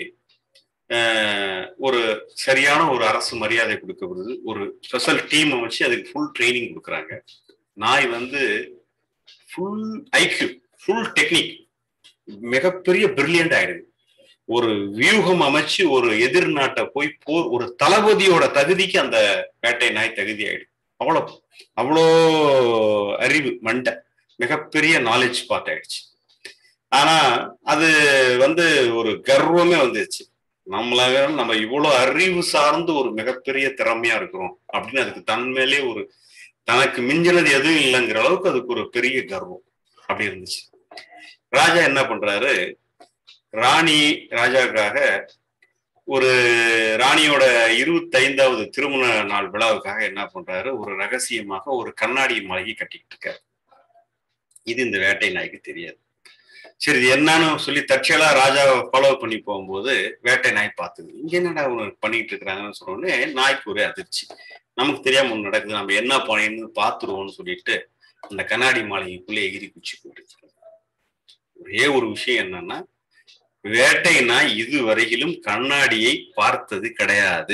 ஒரு சரியான ஒரு அரசு மரியாதை கொடுக்கப்படுது ஒரு ஸ்பெஷல் டீம் வச்சு அதுக்கு ஃபுல் ட்ரைனிங் கொடுக்குறாங்க நாய் வந்து ஃபுல் ஐக்யூ ஃபுல் டெக்னிக் மிகப்பெரிய பிரில்லியன்ட் ஆயிடுது ஒரு வியூகம் அமைச்சு ஒரு எதிர் நாட்டை போய் போர் ஒரு தளபதியோட தகுதிக்கு அந்த வேட்டை நாய் தகுதி ஆயிடுது அவ்வளோ அவ்வளோ அறிவு மண்டை மிகப்பெரிய நாலேஜ் பார்ட் ஆயிடுச்சு ஆனா அது வந்து ஒரு கர்வமே வந்துச்சு நம்மளாக நம்ம இவ்வளவு அறிவு சார்ந்து ஒரு மிகப்பெரிய திறமையா இருக்கிறோம் அப்படின்னு அதுக்கு தன்மேலே ஒரு தனக்கு மிஞ்சினது எதுவும் இல்லைங்கிற அளவுக்கு அதுக்கு ஒரு பெரிய கர்வம் அப்படி இருந்துச்சு ராஜா என்ன பண்றாரு ராணி ராஜாவுக்காக ஒரு ராணியோட இருபத்தைந்தாவது திருமண நாள் விழாவுக்காக என்ன பண்றாரு ஒரு ரகசியமாக ஒரு கண்ணாடி மாளிகை கட்டிக்கிட்டு இருக்காரு இது இந்த வேட்டை நாய்க்கு தெரியாது சரி இது என்னன்னு சொல்லி தற்செயலா ராஜாவை ஃபாலோ பண்ணி போகும்போது வேட்டை நாய் பார்த்தது இங்க என்னடா ஒன்று பண்ணிட்டு இருக்கிறாங்கன்னு சொன்னோடனே நாய்க்கு ஒரே அதிர்ச்சி நமக்கு தெரியாம ஒன்று நடக்குது நம்ம என்ன பண்ணின்னு பார்த்துருவோம்னு சொல்லிட்டு அந்த கண்ணாடி மாளிகைக்குள்ளே எகிரி குச்சி போட்டு ஒரே ஒரு விஷயம் என்னன்னா வேட்டை நாய் இதுவரையிலும் கண்ணாடியை பார்த்தது கிடையாது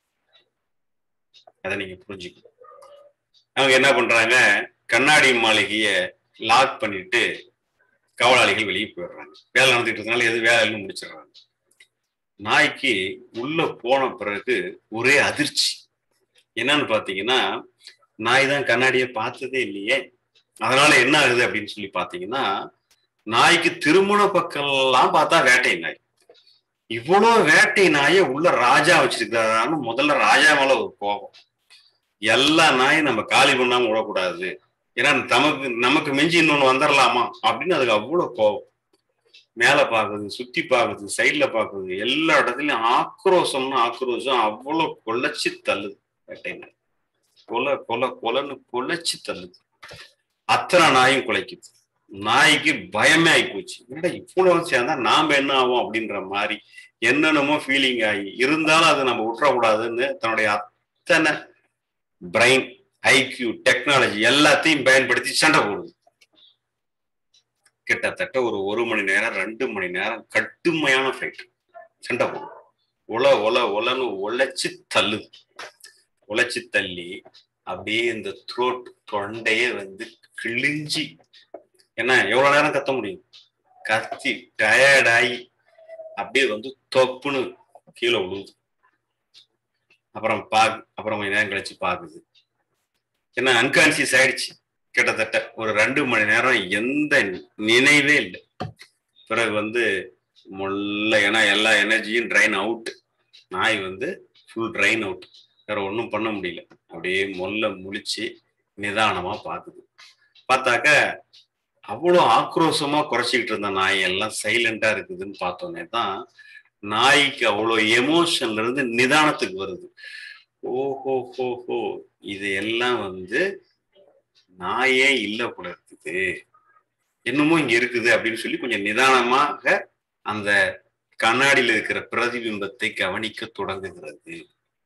அதை நீங்க புரிஞ்சுக்கணும் அவங்க என்ன பண்றாங்க கண்ணாடி மாளிகைய லாக் பண்ணிட்டு காவலாளிகள் வெளியே போயிடுறாங்க வேலை நடந்துட்டு இருக்கனால எது வேலைன்னு முடிச்சிடுறாங்க நாய்க்கு உள்ள போன பிறகு ஒரே அதிர்ச்சி என்னன்னு பாத்தீங்கன்னா நாய் தான் கண்ணாடியை பார்த்ததே இல்லையே அதனால என்ன ஆகுது அப்படின்னு சொல்லி பாத்தீங்கன்னா நாய்க்கு திருமண பக்கம்லாம் பார்த்தா வேட்டை நாய் இவ்வளவு வேட்டை நாயை உள்ள ராஜா வச்சிருக்கிறாரான்னு முதல்ல ராஜா மேல ஒரு கோபம் எல்லா நாயும் நம்ம காலி பண்ணாம விடக்கூடாது ஏன்னா நமக்கு நமக்கு மிஞ்சி இன்னொன்னு வந்துடலாமா அப்படின்னு அதுக்கு அவ்வளவு கோபம் மேல பாக்குது சுத்தி பாக்குது சைட்ல பாக்குது எல்லா இடத்துலயும் ஆக்ரோஷம்னு ஆக்ரோஷம் அவ்வளவு கொலைச்சு தள்ளுது வேட்டை நாய் கொலை கொலை கொலைன்னு கொலைச்சு தள்ளுது அத்தனை நாயும் குலைக்குது நாய்க்கு பயமே ஆகி போச்சு என்னடா இவ்வளவு சேர்ந்தா நாம என்ன ஆகும் அப்படின்ற மாதிரி என்னென்னமோ ஃபீலிங் ஆகி இருந்தாலும் அது நம்ம விட்டுறக்கூடாதுன்னு தன்னுடைய அத்தனை பிரைன் ஐக்யூ டெக்னாலஜி எல்லாத்தையும் பயன்படுத்தி சண்டை போடுது கிட்டத்தட்ட ஒரு ஒரு மணி நேரம் ரெண்டு மணி நேரம் கடுமையான ஃபைட் சண்டை போடும் உல உல உலன்னு உழைச்சு தள்ளுது உழைச்சு தள்ளி அப்படியே இந்த த்ரோட் தொண்டையே வந்து கிழிஞ்சி என்ன எவ்வளவு நேரம் கத்த முடியும் கத்தி டயர்டாகி அப்படியே வந்து தொப்புன்னு கீழே விழுவுது அப்புறம் பா அப்புறம் கொஞ்ச நேரம் கழிச்சு பாக்குது ஏன்னா அன்கான்சியஸ் ஆயிடுச்சு கிட்டத்தட்ட ஒரு ரெண்டு மணி நேரம் எந்த நினைவே இல்லை பிறகு வந்து முல்ல ஏன்னா எல்லா எனர்ஜியும் ட்ரைன் அவுட் நாய் வந்து ஃபுல் ட்ரைன் அவுட் வேற ஒன்றும் பண்ண முடியல அப்படியே மொல்ல முழிச்சு நிதானமா பாக்குது பார்த்தாக்க அவ்வளோ ஆக்ரோஷமா குறைச்சிக்கிட்டு இருந்த நாய் எல்லாம் சைலண்டா இருக்குதுன்னு பார்த்தோன்னே தான் நாய்க்கு அவ்வளோ எமோஷன்ல இருந்து நிதானத்துக்கு வருது ஓஹோ ஹோ ஹோ இது எல்லாம் வந்து நாயே இல்லை போல இருக்குது என்னமோ இங்க இருக்குது அப்படின்னு சொல்லி கொஞ்சம் நிதானமாக அந்த கண்ணாடியில் இருக்கிற பிரதிபிம்பத்தை கவனிக்க தொடங்குகிறது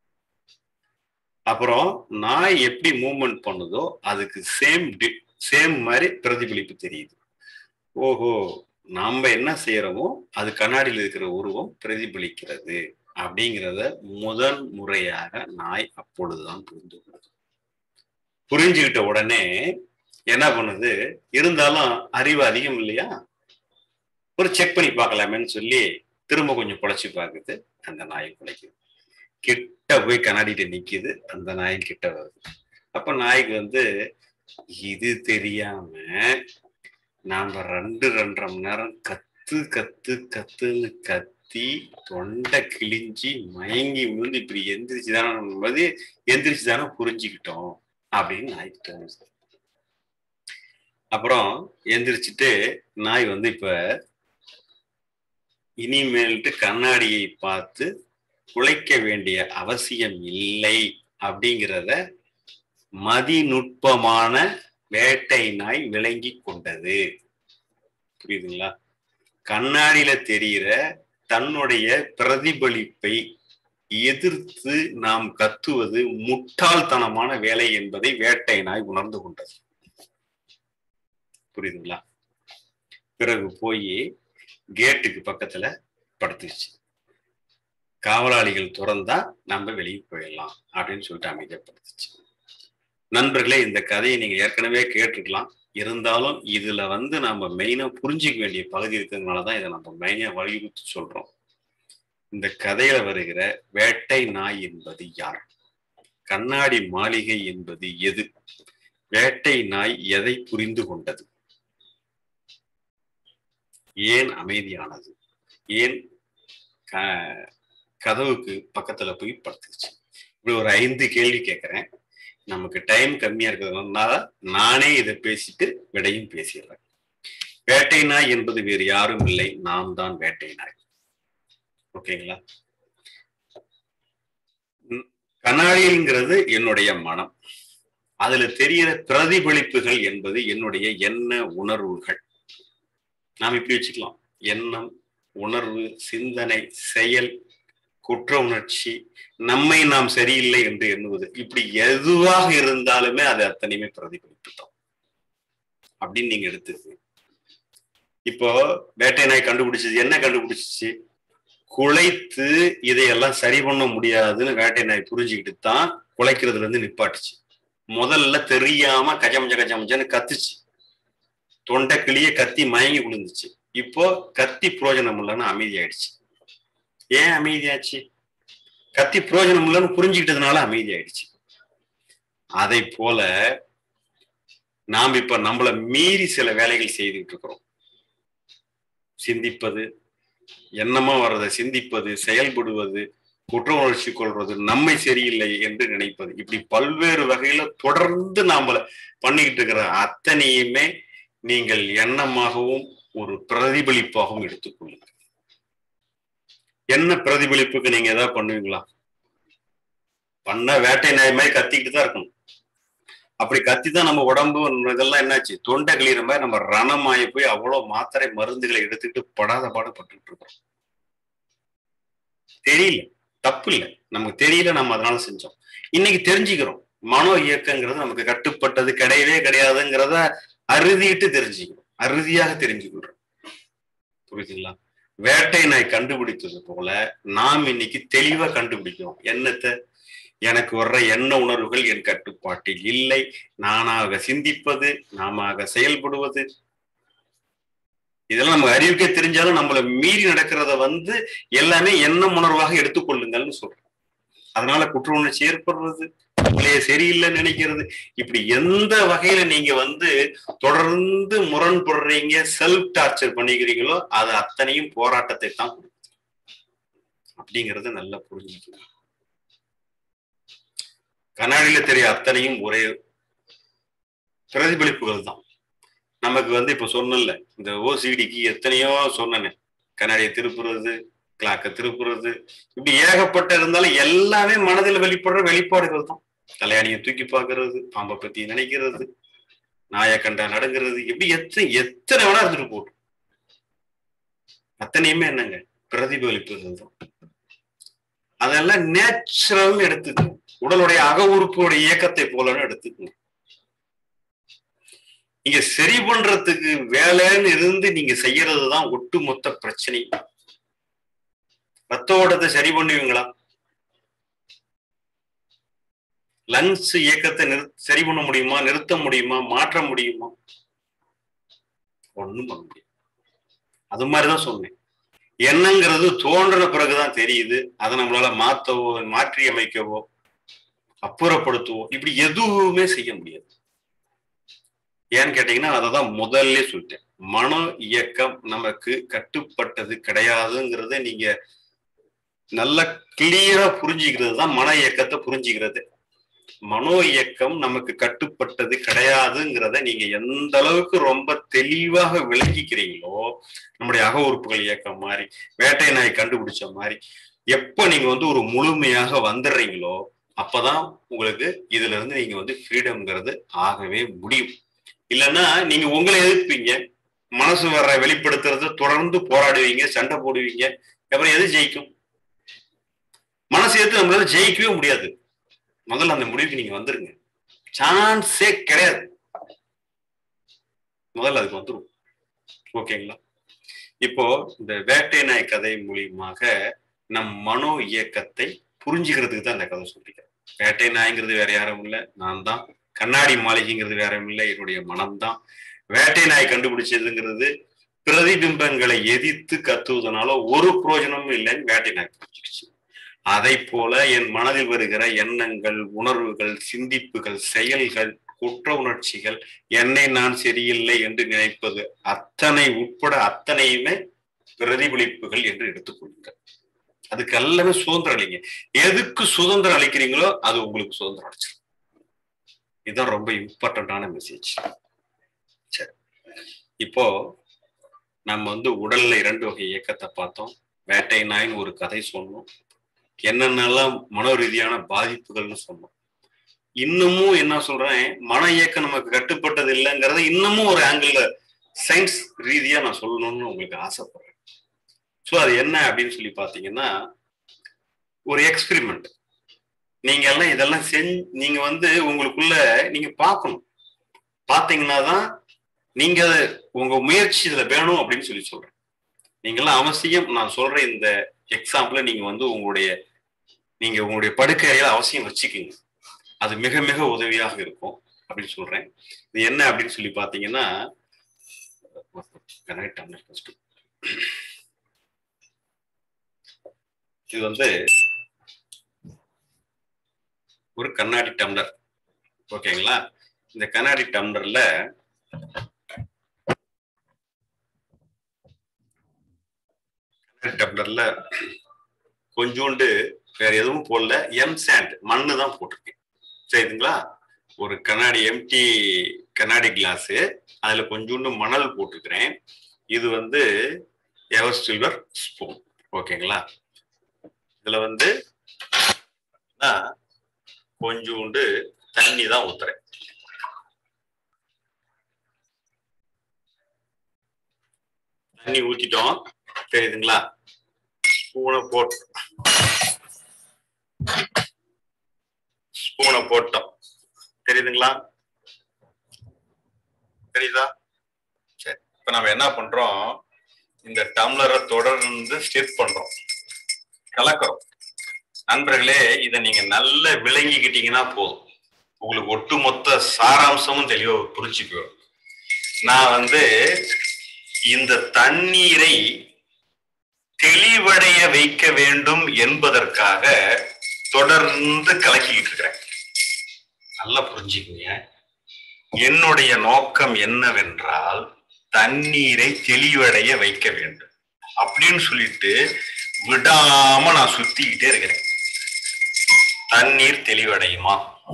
அப்புறம் நாய் எப்படி மூவ்மெண்ட் பண்ணுதோ அதுக்கு சேம் சேம் மாதிரி பிரதிபலிப்பு தெரியுது ஓஹோ நாம என்ன செய்யறோமோ அது கண்ணாடியில் இருக்கிற உருவம் பிரதிபலிக்கிறது அப்படிங்கிறத முதன் முறையாக நாய் அப்பொழுதுதான் புரிந்து கொண்டது புரிஞ்சுக்கிட்ட உடனே என்ன பண்ணுது இருந்தாலும் அறிவு அதிகம் இல்லையா ஒரு செக் பண்ணி பார்க்கலாமேன்னு சொல்லி திரும்ப கொஞ்சம் குழைச்சி பார்க்குது அந்த நாயை குலைக்குது கிட்ட போய் கண்ணாடிட்டு நிக்குது அந்த நாயும் கிட்ட வருது அப்ப நாய்க்கு வந்து இது தெரியாம நாம ரெண்டு ரெண்டரை மணி நேரம் கத்து கத்து கத்துன்னு கத்தி தொண்டை கிழிஞ்சி மயங்கி விழுந்து இப்படி எந்திரிச்சு தானே எந்திரிச்சு தானே புரிஞ்சுக்கிட்டோம் அப்படின்னு நாய்க்கு தோணுது அப்புறம் எந்திரிச்சிட்டு நாய் வந்து இப்ப இனிமேல்ட்டு கண்ணாடியை பார்த்து குலைக்க வேண்டிய அவசியம் இல்லை அப்படிங்கிறத மதிநுட்பமான வேட்டை நாய் விளங்கி கொண்டது புரியுதுங்களா கண்ணாடியில தெரிகிற தன்னுடைய பிரதிபலிப்பை எதிர்த்து நாம் கத்துவது முட்டாள்தனமான வேலை என்பதை வேட்டை நாய் உணர்ந்து கொண்டது புரியுதுங்களா பிறகு போய் கேட்டுக்கு பக்கத்துல படுத்துச்சு காவலாளிகள் திறந்தா நம்ம வெளியே போயிடலாம் அப்படின்னு சொல்லிட்டு அமைதியப்படுத்துச்சு நண்பர்களே இந்த கதையை நீங்க ஏற்கனவே கேட்டுக்கலாம் இருந்தாலும் இதுல வந்து நம்ம மெயினா புரிஞ்சிக்க வேண்டிய பகுதி இருக்கிறதுனாலதான் இதை நம்ம மெயினா வலியுறுத்தி சொல்றோம் இந்த கதையில வருகிற வேட்டை நாய் என்பது யார் கண்ணாடி மாளிகை என்பது எது வேட்டை நாய் எதை புரிந்து கொண்டது ஏன் அமைதியானது ஏன் கதவுக்கு பக்கத்துல போய் படுத்துச்சு இப்படி ஒரு ஐந்து கேள்வி கேட்கிறேன் நமக்கு டைம் கம்மியா இருக்கிறதுனால நானே இதை பேசிட்டு விடையும் பேசிடுறேன் வேட்டை நாய் என்பது வேறு யாரும் இல்லை நாம் தான் வேட்டை நாய் ஓகேங்களா கண்ணாடிங்கிறது என்னுடைய மனம் அதுல தெரிகிற பிரதிபலிப்புகள் என்பது என்னுடைய என்ன உணர்வுகள் நாம் இப்படி வச்சுக்கலாம் எண்ணம் உணர்வு சிந்தனை செயல் குற்ற உணர்ச்சி நம்மை நாம் சரியில்லை என்று எண்ணுவது இப்படி எதுவாக இருந்தாலுமே அது அத்தனையுமே பிரதிபலிப்பு தான் அப்படின்னு நீங்க எடுத்துக்கங்க இப்போ வேட்டை நாய் கண்டுபிடிச்சது என்ன கண்டுபிடிச்சிச்சு குலைத்து இதையெல்லாம் சரி பண்ண முடியாதுன்னு வேட்டை நாய் புரிஞ்சுக்கிட்டு தான் குலைக்கிறதுல இருந்து நிப்பாட்டுச்சு முதல்ல தெரியாம கஜமஜ கஜமஜன்னு கத்துச்சு தொண்டை கிளிய கத்தி மயங்கி விழுந்துச்சு இப்போ கத்தி புரோஜனம் இல்லைன்னு அமைதி ஆயிடுச்சு ஏன் அமைதியாச்சு கத்தி புரோஜனம் இல்லைன்னு புரிஞ்சுக்கிட்டதுனால அமைதி ஆயிடுச்சு அதை போல நாம் இப்ப நம்மள மீறி சில வேலைகள் செய்துட்டு இருக்கிறோம் சிந்திப்பது எண்ணமா வர்றதை சிந்திப்பது செயல்படுவது குற்ற உணர்ச்சி கொள்வது நம்மை சரியில்லை என்று நினைப்பது இப்படி பல்வேறு வகையில தொடர்ந்து நாம பண்ணிக்கிட்டு இருக்கிற அத்தனையுமே நீங்கள் எண்ணமாகவும் ஒரு பிரதிபலிப்பாகவும் எடுத்துக்கொள்ளுங்க என்ன பிரதிபலிப்புக்கு நீங்க ஏதாவது பண்ணுவீங்களா பண்ண வேட்டை நாய் மாதிரி கத்திக்கிட்டு தான் இருக்கணும் அப்படி கத்தி தான் நம்ம உடம்பு இதெல்லாம் என்னாச்சு தொண்டை கிளியிற மாதிரி நம்ம ரணமாயி போய் அவ்வளவு மாத்திரை மருந்துகளை எடுத்துக்கிட்டு படாத பாடுபட்டு இருக்கோம் தெரியல தப்பு இல்லை நமக்கு தெரியல நம்ம அதனால செஞ்சோம் இன்னைக்கு தெரிஞ்சுக்கிறோம் மனோ இயக்கங்கிறது நமக்கு கட்டுப்பட்டது கிடையவே கிடையாதுங்கிறத அறுதிட்டு தெரிஞ்சுக்கிறோம் அறுதியாக தெரிஞ்சுக்கிறோம் புரியுதுங்களா வேட்டை நாய் கண்டுபிடித்தது போல நாம் இன்னைக்கு தெளிவா கண்டுபிடிக்கிறோம் என்னத்தை எனக்கு வர்ற எண்ண உணர்வுகள் என் கட்டுப்பாட்டில் இல்லை நானாக சிந்திப்பது நாம செயல்படுவது இதெல்லாம் நம்ம அறிவுக்கே தெரிஞ்சாலும் நம்மள மீறி நடக்கிறத வந்து எல்லாமே எண்ணம் உணர்வாக எடுத்துக்கொள்ளுங்கள்னு சொல்றேன் அதனால குற்ற உணர்ச்சி ஏற்படுறது நம்மளைய சரியில்லைன்னு நினைக்கிறது இப்படி எந்த வகையில நீங்க வந்து தொடர்ந்து முரண்படுறீங்க செல்ஃப் டார்ச்சர் பண்ணிக்கிறீங்களோ அது அத்தனையும் போராட்டத்தை தான் கொடுக்குது அப்படிங்கறத நல்லா புரிஞ்சுக்கணும் கண்ணாடியில தெரிய அத்தனையும் ஒரே பிரதிபலிப்புகள் தான் நமக்கு வந்து இப்ப சொன்னல இந்த ஓசிடிக்கு எத்தனையோ சொன்னேன் கண்ணாடியை திருப்புறது கிளாக்க திருப்புறது இப்படி ஏகப்பட்ட இருந்தாலும் எல்லாமே மனதில் வெளிப்படுற வெளிப்பாடுகள் தான் கல்யாணியை தூக்கி பார்க்கறது பாம்பை பத்தி நினைக்கிறது நாயை கண்டா நடுங்கிறது எப்படி எத்தனை எத்தனை வேணா இருந்துட்டு போட்டும் அத்தனையுமே என்னங்க பிரதிபலிப்புகள் தான் அதெல்லாம் நேச்சுரல் எடுத்துக்கணும் உடலுடைய அக உறுப்புடைய இயக்கத்தை போலன்னு எடுத்துக்கணும் நீங்க சரி பண்றதுக்கு வேலைன்னு இருந்து நீங்க செய்யறது தான் ஒட்டுமொத்த பிரச்சனை ரத்த ஓட்டத்தை சரி பண்ணுவீங்களா லங்ஸ் இயக்கத்தை நிறு சரி பண்ண முடியுமா நிறுத்த முடியுமா மாற்ற முடியுமா ஒண்ணும் பண்ண முடியும் அது மாதிரிதான் சொன்னேன் எண்ணங்கிறது தோன்றின பிறகுதான் தெரியுது அதை நம்மளால மாத்தவோ மாற்றி அமைக்கவோ அப்புறப்படுத்துவோ இப்படி எதுவுமே செய்ய முடியாது ஏன்னு கேட்டீங்கன்னா அதை தான் முதல்ல சொல்லிட்டேன் மன இயக்கம் நமக்கு கட்டுப்பட்டது கிடையாதுங்கிறத நீங்க நல்ல கிளியரா புரிஞ்சுக்கிறது தான் மன இயக்கத்தை புரிஞ்சுக்கிறது மனோ இயக்கம் நமக்கு கட்டுப்பட்டது கிடையாதுங்கிறத நீங்க எந்த அளவுக்கு ரொம்ப தெளிவாக விளங்கிக்கிறீங்களோ நம்முடைய அக உறுப்புகள் இயக்கம் மாதிரி வேட்டை நாய் கண்டுபிடிச்ச மாதிரி எப்ப நீங்க வந்து ஒரு முழுமையாக வந்துடுறீங்களோ அப்பதான் உங்களுக்கு இதுல இருந்து நீங்க வந்து ஃப்ரீடம்ங்கிறது ஆகவே முடியும் இல்லைன்னா நீங்க உங்களை எதிர்ப்பீங்க மனசு வர்ற வெளிப்படுத்துறது தொடர்ந்து போராடுவீங்க சண்டை போடுவீங்க அப்புறம் எது ஜெயிக்கும் மனசு எடுத்து நம்மளால ஜெயிக்கவே முடியாது முதல்ல அந்த முடிவுக்கு நீங்க வந்துருங்க சான்ஸே கிடையாது முதல்ல அதுக்கு வந்துடும் ஓகேங்களா இப்போ இந்த வேட்டை நாய் கதை மூலியமாக நம் மனோ இயக்கத்தை புரிஞ்சுக்கிறதுக்கு தான் இந்த கதை சொல்லிக்கிறேன் வேட்டை நாய்ங்கிறது வேற யாரும் இல்லை நான் தான் கண்ணாடி மாளிகைங்கிறது வேற இல்லை என்னுடைய மனம்தான் வேட்டை நாய் கண்டுபிடிச்சதுங்கிறது பிரதிபிம்பங்களை எதிர்த்து கத்துவதனால ஒரு பிரயோஜனமும் இல்லைன்னு வேட்டை நாய் புரிஞ்சுக்கிச்சு அதை போல என் மனதில் வருகிற எண்ணங்கள் உணர்வுகள் சிந்திப்புகள் செயல்கள் குற்ற உணர்ச்சிகள் என்னை நான் சரியில்லை என்று நினைப்பது அத்தனை உட்பட அத்தனையுமே பிரதிபலிப்புகள் என்று எடுத்துக்கொள்ளுங்கள் அதுக்கு எல்லாமே சுதந்திரம் அளிங்க எதுக்கு சுதந்திரம் அளிக்கிறீங்களோ அது உங்களுக்கு சுதந்திரம் அளிச்சிடும் இதுதான் ரொம்ப இம்பார்ட்டண்டான மெசேஜ் சரி இப்போ நம்ம வந்து உடல்ல இரண்டு வகை இயக்கத்தை பார்த்தோம் வேட்டை நாயின்னு ஒரு கதை சொன்னோம் என்னென்னலாம் மனோ ரீதியான பாதிப்புகள்னு சொன்னோம் இன்னமும் என்ன சொல்றேன் மன இயக்கம் நமக்கு கட்டுப்பட்டது இல்லைங்கிறத இன்னமும் ஒரு ஆங்கிள் சயின்ஸ் ரீதியா நான் சொல்லணும்னு உங்களுக்கு ஆசைப்படுறேன் ஸோ அது என்ன அப்படின்னு சொல்லி பார்த்தீங்கன்னா ஒரு எக்ஸ்பிரிமெண்ட் நீங்க எல்லாம் இதெல்லாம் செஞ்சு நீங்க வந்து உங்களுக்குள்ள நீங்க பார்க்கணும் பார்த்தீங்கன்னா தான் நீங்க உங்க முயற்சி இதுல வேணும் அப்படின்னு சொல்லி சொல்றேன் நீங்கெல்லாம் அவசியம் நான் சொல்ற இந்த எக்ஸாம்பிள நீங்க வந்து உங்களுடைய நீங்க உங்களுடைய படுக்கையில அவசியம் வச்சுக்கோங்க அது மிக மிக உதவியாக இருக்கும் அப்படின்னு சொல்றேன் இது என்ன அப்படின்னு சொல்லி பாத்தீங்கன்னா இது வந்து ஒரு கண்ணாடி டம்ளர் ஓகேங்களா இந்த கண்ணாடி டம்ளர்ல கண்ணாடி டம்ளர்ல கொஞ்சோண்டு வேற எதுவும் போடல எம் சாண்ட் மண்ணு தான் போட்டிருக்கேன் சரிங்களா ஒரு கண்ணாடி எம்டி கண்ணாடி கிளாஸ் அதுல கொஞ்சோண்டு மணல் போட்டுக்கிறேன் இது வந்து எவர் சில்வர் ஸ்பூன் ஓகேங்களா இதுல வந்து கொஞ்சோண்டு தண்ணி தான் ஊத்துறேன் தண்ணி ஊத்திட்டோம் தெரியுதுங்களா ஸ்பூனை போட்டு ஸ்பூனை போட்டோம் தெரியுதுங்களா தெரியுதா சரி இப்ப நம்ம என்ன பண்றோம் இந்த டம்ளரை தொடர்ந்து ஸ்டிப் பண்றோம் கலக்கிறோம் நண்பர்களே இதை நீங்க நல்ல விளங்கிக்கிட்டீங்கன்னா போதும் உங்களுக்கு ஒட்டுமொத்த சாராம்சமும் தெளிவா புரிஞ்சு போயிடும் நான் வந்து இந்த தண்ணீரை தெளிவடைய வைக்க வேண்டும் என்பதற்காக தொடர்ந்து கலக்கிக்கிட்டு இருக்கிறேன் நல்லா புரிஞ்சுக்கங்க என்னுடைய நோக்கம் என்னவென்றால் தண்ணீரை தெளிவடைய வைக்க வேண்டும் அப்படின்னு சொல்லிட்டு விடாம நான் சுத்திக்கிட்டே இருக்கிறேன் தண்ணீர் தெளிவடையுமா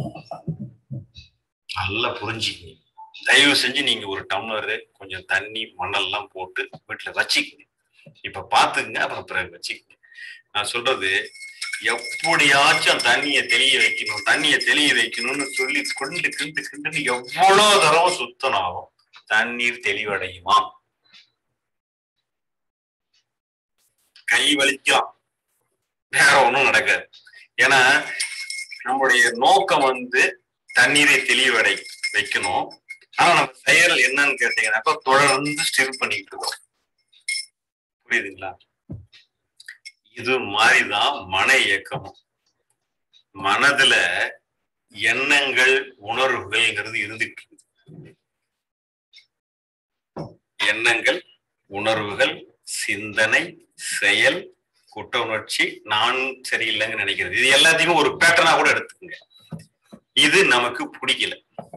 நல்லா புரிஞ்சுக்கங்க தயவு செஞ்சு நீங்க ஒரு டம்ளரு கொஞ்சம் தண்ணி மண்ணெல்லாம் போட்டு வீட்டுல வச்சுக்கங்க இப்ப பாத்துக்குங்க அப்புறம் பிறகு வச்சுக்கங்க நான் சொல்றது எப்படியாச்சும் தண்ணியை தெளிய வைக்கணும் தண்ணியை தெளிய வைக்கணும்னு சொல்லி கொண்டு கிண்டு கிண்டுன்னு எவ்வளவு தடவை சுத்தனாலும் தண்ணீர் தெளிவடையுமா கை வலிக்கலாம் வேற ஒண்ணும் நடக்காது ஏன்னா நம்முடைய நோக்கம் வந்து தண்ணீரை தெளிவடை வைக்கணும் ஆனா நம்ம செயல் என்னன்னு கேட்டீங்கன்னாக்கா தொடர்ந்து ஸ்டில் பண்ணிக்கிட்டு இருக்கோம் புரியுதுங்களா இது மாதிரிதான் மன இயக்கமும் மனதுல எண்ணங்கள் உணர்வுகள்ங்கிறது இருந்துட்டு இருக்கு எண்ணங்கள் உணர்வுகள் சிந்தனை செயல் குற்ற உணர்ச்சி நான் சரியில்லைன்னு நினைக்கிறது இது எல்லாத்தையுமே ஒரு பேட்டர்னா கூட எடுத்துக்கோங்க இது நமக்கு பிடிக்கல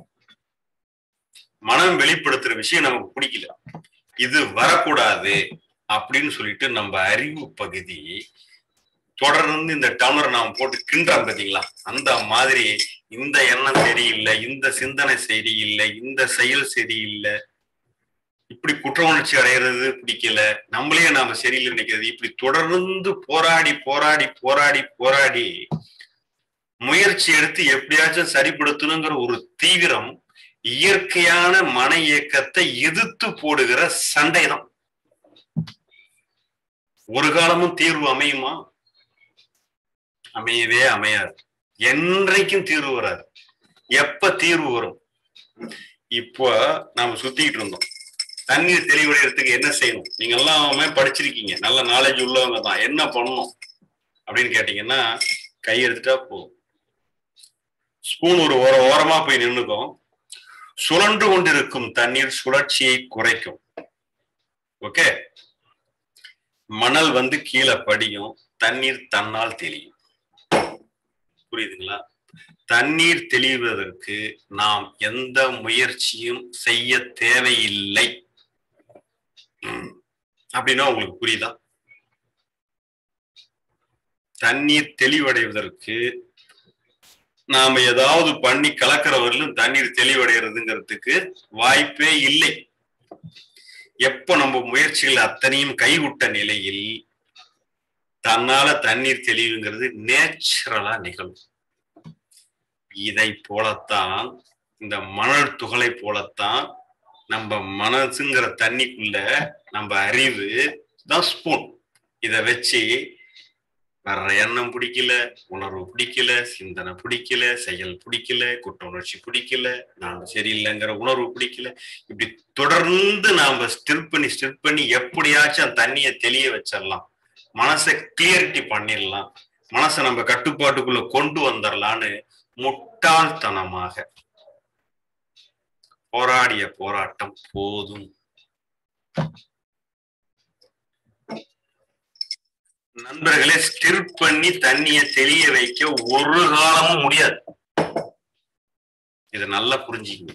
மனம் வெளிப்படுத்துற விஷயம் நமக்கு பிடிக்கல இது வரக்கூடாது அப்படின்னு சொல்லிட்டு நம்ம அறிவு பகுதி தொடர்ந்து இந்த டம்ளர் நாம் போட்டு கிண்டாம் பார்த்தீங்களா அந்த மாதிரி இந்த எண்ணம் சரியில்லை இந்த சிந்தனை சரியில்லை இந்த செயல் சரியில்லை இப்படி குற்ற உணர்ச்சி அடைகிறது பிடிக்கல நம்மளே நாம சரியில்லை நினைக்கிறது இப்படி தொடர்ந்து போராடி போராடி போராடி போராடி முயற்சி எடுத்து எப்படியாச்சும் சரிப்படுத்தணுங்கிற ஒரு தீவிரம் இயற்கையான மன இயக்கத்தை எதிர்த்து போடுகிற சண்டை தான் ஒரு காலமும் தீர்வு அமையுமா அமையவே அமையாது என்றைக்கும் தீர்வு வராது எப்ப தீர்வு வரும் இப்போ நாம சுத்திக்கிட்டு இருந்தோம் தண்ணீர் தெளிவடைகிறதுக்கு என்ன செய்யணும் நீங்க எல்லாமே படிச்சிருக்கீங்க நல்ல நாலேஜ் உள்ளவங்க தான் என்ன பண்ணணும் அப்படின்னு கேட்டீங்கன்னா கை எடுத்துட்டா போதும் ஸ்பூன் ஒரு ஓர ஓரமா போய் நின்னுக்கும் சுழன்று கொண்டிருக்கும் தண்ணீர் சுழற்சியை குறைக்கும் ஓகே மணல் வந்து கீழே படியும் தண்ணீர் தன்னால் தெளியும் புரியுதுங்களா தண்ணீர் தெளிவதற்கு நாம் எந்த முயற்சியும் செய்ய தேவையில்லை அப்படின்னா உங்களுக்கு புரியுதா தண்ணீர் தெளிவடைவதற்கு நாம ஏதாவது பண்ணி கலக்கிறவர்களும் தண்ணீர் தெளிவடைகிறதுங்கிறதுக்கு வாய்ப்பே இல்லை எப்ப நம்ம முயற்சிகள் அத்தனையும் கைவிட்ட நிலையில் தன்னால தண்ணீர் தெளிவுங்கிறது நேச்சுரலா நிகழும் இதை போலத்தான் இந்த மணல் துகளை போலத்தான் நம்ம மனசுங்கிற தண்ணிக்குள்ள நம்ம அறிவு தான் ஸ்பூன் இத வச்சு வர்ற எண்ணம் பிடிக்கல உணர்வு பிடிக்கல சிந்தனை பிடிக்கல செயல் பிடிக்கல குற்ற உணர்ச்சி பிடிக்கல நான் சரியில்லைங்கிற உணர்வு பிடிக்கல இப்படி தொடர்ந்து நாம ஸ்டில் பண்ணி ஸ்டில் பண்ணி எப்படியாச்சும் அந்த தண்ணியை தெளிய வச்சிடலாம் மனசை கிளியரிட்டி பண்ணிடலாம் மனசை நம்ம கட்டுப்பாட்டுக்குள்ள கொண்டு வந்துடலான்னு முட்டாள்தனமாக போராடிய போராட்டம் போதும் நண்பர்களே ஸ்டிர் பண்ணி தண்ணிய தெளிய வைக்க ஒரு காலமும் முடியாது இத நல்லா புரிஞ்சுக்கங்க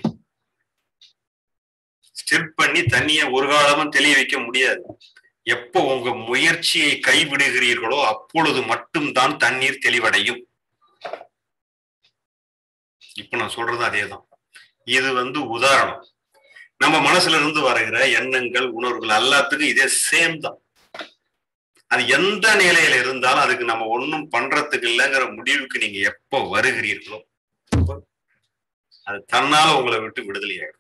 ஸ்டிர் பண்ணி தண்ணிய ஒரு காலமும் தெளிய வைக்க முடியாது எப்போ உங்க முயற்சியை கைவிடுகிறீர்களோ அப்பொழுது மட்டும்தான் தண்ணீர் தெளிவடையும் இப்ப நான் சொல்றது அதேதான் இது வந்து உதாரணம் நம்ம மனசுல இருந்து வருகிற எண்ணங்கள் உணர்வுகள் எல்லாத்துக்கும் இதே சேம் தான் அது எந்த நிலையில இருந்தாலும் அதுக்கு நம்ம ஒன்றும் பண்றதுக்கு இல்லைங்கிற முடிவுக்கு நீங்க எப்போ வருகிறீர்களோ அது தன்னால உங்களை விட்டு விடுதலை ஆயிடும்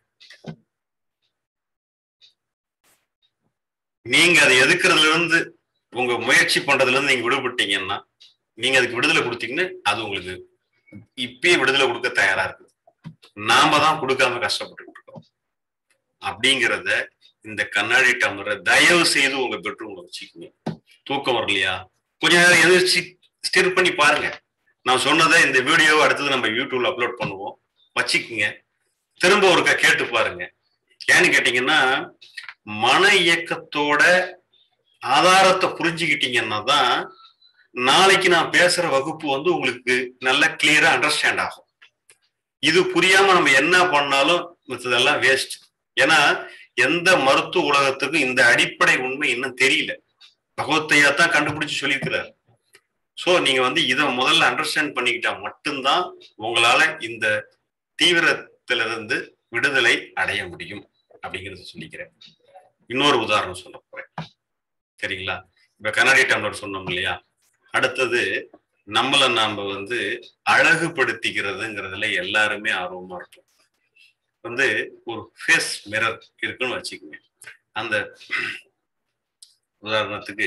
நீங்க அதை எதுக்குறதுல இருந்து உங்க முயற்சி பண்றதுல இருந்து நீங்க விடுபட்டீங்கன்னா நீங்க அதுக்கு விடுதலை கொடுத்தீங்கன்னு அது உங்களுக்கு இப்பயே விடுதலை கொடுக்க தயாரா இருக்கு நாம தான் கொடுக்காம கஷ்டப்பட்டு இருக்கோம் அப்படிங்கிறத இந்த கண்ணாடி டம்ளரை தயவு செய்து உங்க பெட்ரூம்ல வச்சுக்கோங்க தூக்கம் வரலையா கொஞ்ச நேரம் எதிர்ச்சி ஸ்டிர் பண்ணி பாருங்க நான் சொன்னதை இந்த வீடியோவை அடுத்தது நம்ம யூடியூப்ல அப்லோட் பண்ணுவோம் வச்சுக்குங்க திரும்ப ஒருக்கா கேட்டு பாருங்க ஏன்னு கேட்டீங்கன்னா மன இயக்கத்தோட ஆதாரத்தை புரிஞ்சுக்கிட்டீங்கன்னா தான் நாளைக்கு நான் பேசுற வகுப்பு வந்து உங்களுக்கு நல்ல கிளியரா அண்டர்ஸ்டாண்ட் ஆகும் இது புரியாம நம்ம என்ன பண்ணாலும் மற்றதெல்லாம் வேஸ்ட் ஏன்னா எந்த மருத்துவ உலகத்துக்கும் இந்த அடிப்படை உண்மை இன்னும் தெரியல பகவத்தையா தான் கண்டுபிடிச்சு சொல்லியிருக்கிறார் சோ நீங்க வந்து இதை முதல்ல அண்டர்ஸ்டாண்ட் பண்ணிக்கிட்டா மட்டும்தான் உங்களால இந்த தீவிரத்திலிருந்து விடுதலை அடைய முடியும் அப்படிங்கறத சொல்லிக்கிறேன் இன்னொரு உதாரணம் சொல்ல போறேன் சரிங்களா இப்ப கண்ணாடி டம்ளர் சொன்னோம் இல்லையா அடுத்தது நம்மளை நாம வந்து அழகுபடுத்திக்கிறதுங்கிறதுல எல்லாருமே ஆர்வமா இருப்போம் வந்து ஒரு ஃபேஸ் மிரர் இருக்குன்னு வச்சுக்கோங்க அந்த உதாரணத்துக்கு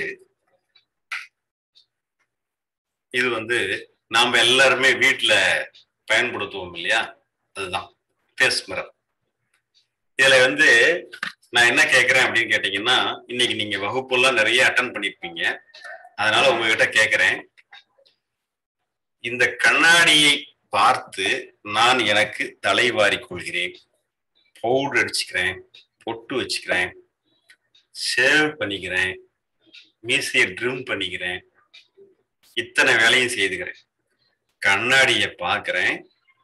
இது வந்து நாம எல்லாருமே வீட்டுல பயன்படுத்துவோம் இல்லையா அதுதான் ஃபேஸ் மிரர் இதுல வந்து நான் என்ன கேட்கறேன் அப்படின்னு கேட்டீங்கன்னா இன்னைக்கு நீங்க வகுப்பெல்லாம் நிறைய அட்டன் பண்ணிருப்பீங்க அதனால உங்ககிட்ட கேட்கிறேன் இந்த கண்ணாடியை பார்த்து நான் எனக்கு தலை வாரிக் கொள்கிறேன் பவுடர் அடிச்சுக்கிறேன் பொட்டு வச்சுக்கிறேன் சேவ் பண்ணிக்கிறேன் மீசையை ட்ரிம் பண்ணிக்கிறேன் இத்தனை வேலையும் செய்துக்கிறேன் கண்ணாடியை பார்க்கிறேன்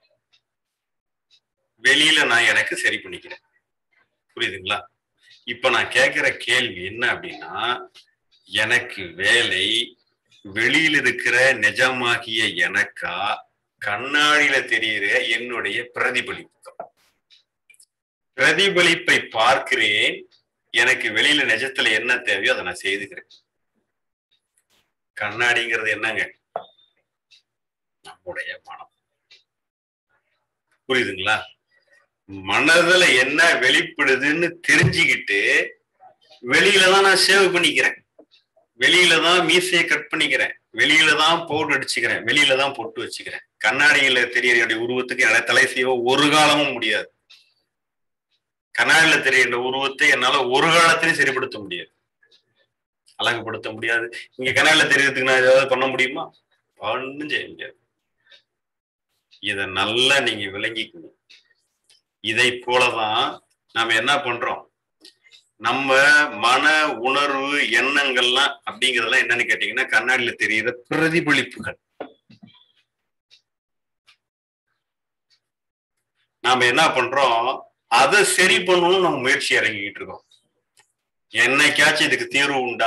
வெளியில நான் எனக்கு சரி பண்ணிக்கிறேன் புரியுதுங்களா இப்ப நான் கேட்கிற கேள்வி என்ன அப்படின்னா எனக்கு வேலை வெளியில இருக்கிற நிஜமாகிய எனக்கா கண்ணாடியில தெரிகிற என்னுடைய பிரதிபலிப்பு பிரதிபலிப்பை பார்க்கிறேன் எனக்கு வெளியில நிஜத்துல என்ன தேவையோ அதை நான் செய்துக்கிறேன் கண்ணாடிங்கிறது என்னங்க நம்முடைய மனம் புரியுதுங்களா மனதுல என்ன வெளிப்படுதுன்னு தெரிஞ்சுக்கிட்டு வெளியில தான் நான் சேவ் பண்ணிக்கிறேன் வெளியில தான் மீசையை கட் பண்ணிக்கிறேன் வெளியில தான் பவுடர் அடிச்சுக்கிறேன் வெளியில தான் பொட்டு வச்சுக்கிறேன் கண்ணாடியில தெரியற உருவத்துக்கு என்னால தலை செய்ய ஒரு காலமும் முடியாது கண்ணாடியில தெரிகின்ற உருவத்தை என்னால ஒரு காலத்திலையும் சரிப்படுத்த முடியாது அழகுபடுத்த முடியாது இங்க கண்ணாடியில தெரியறதுக்கு நான் ஏதாவது பண்ண முடியுமா ஒன்றும் செய்ய முடியாது இத நல்லா நீங்க விளங்கிக்கணும் இதை போலதான் நாம என்ன பண்றோம் நம்ம மன உணர்வு எண்ணங்கள்லாம் அப்படிங்கறதெல்லாம் என்னன்னு கேட்டீங்கன்னா கண்ணாடியில தெரிகிற பிரதிபலிப்புகள் நாம என்ன பண்றோம் அதை சரி பண்ணணும்னு நம்ம முயற்சி இறங்கிக்கிட்டு இருக்கோம் என்னைக்காச்சும் இதுக்கு தீர்வு உண்டா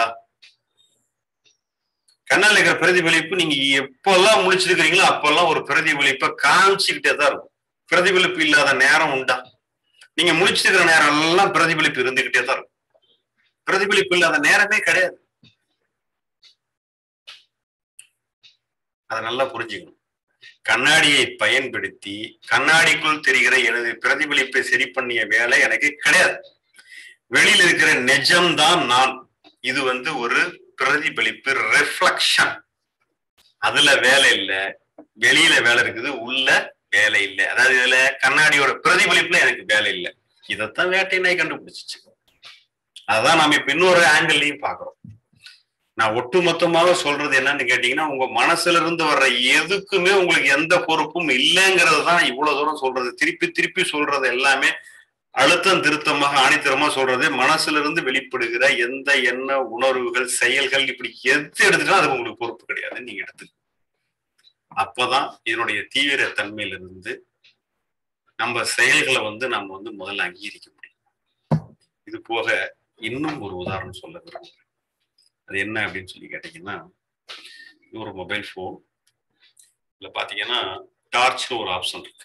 கண்ணால் இருக்கிற பிரதிபலிப்பு நீங்க எப்பெல்லாம் முடிச்சிருக்கிறீங்களோ அப்பெல்லாம் ஒரு பிரதிபலிப்பை காமிச்சுக்கிட்டே தான் இருக்கும் பிரதிபலிப்பு இல்லாத நேரம் உண்டா நீங்க முடிச்சிருக்கிற நேரம் எல்லாம் பிரதிபலிப்பு இருந்துகிட்டே தான் இருக்கும் பிரதிபலிப்பு இல்லாத நேரமே கிடையாது அதை நல்லா புரிஞ்சுக்கணும் கண்ணாடியை பயன்படுத்தி கண்ணாடிக்குள் தெரிகிற எனது பிரதிபலிப்பை சரி பண்ணிய வேலை எனக்கு கிடையாது வெளியில இருக்கிற நிஜம்தான் நான் இது வந்து ஒரு பிரதிபலிப்பு ரெஃப்ளக்ஷன் அதுல வேலை இல்லை வெளியில வேலை இருக்குது உள்ள வேலை இல்லை அதாவது இதுல கண்ணாடியோட பிரதிபலிப்புல எனக்கு வேலை இல்லை இதைத்தான் வேட்டை நாய் கண்டுபிடிச்சிச்சு அதான் நாம இப்ப இன்னொரு ஆங்கிள்லயும் பாக்குறோம் நான் ஒட்டுமொத்தமாக சொல்றது என்னன்னு கேட்டீங்கன்னா உங்க மனசுல இருந்து வர்ற எதுக்குமே உங்களுக்கு எந்த பொறுப்பும் இல்லைங்கிறது தான் இவ்வளவு தூரம் சொல்றது திருப்பி திருப்பி சொல்றது எல்லாமே அழுத்தம் திருத்தமாக ஆணித்தரமா சொல்றது மனசுல இருந்து வெளிப்படுகிற எந்த எண்ண உணர்வுகள் செயல்கள் இப்படி எது எடுத்துட்டா அது உங்களுக்கு பொறுப்பு கிடையாது நீங்க எடுத்து அப்பதான் இதனுடைய தீவிர தன்மையிலிருந்து நம்ம செயல்களை வந்து நம்ம வந்து முதல்ல அங்கீகரிக்க முடியும் இது போக இன்னும் ஒரு உதாரணம் சொல்ல விரும்புகிறேன் அது என்ன அப்படின்னு சொல்லி கேட்டீங்கன்னா இது ஒரு மொபைல் ஃபோன் இதுல பாத்தீங்கன்னா டார்ச்னு ஒரு ஆப்ஷன் இருக்கு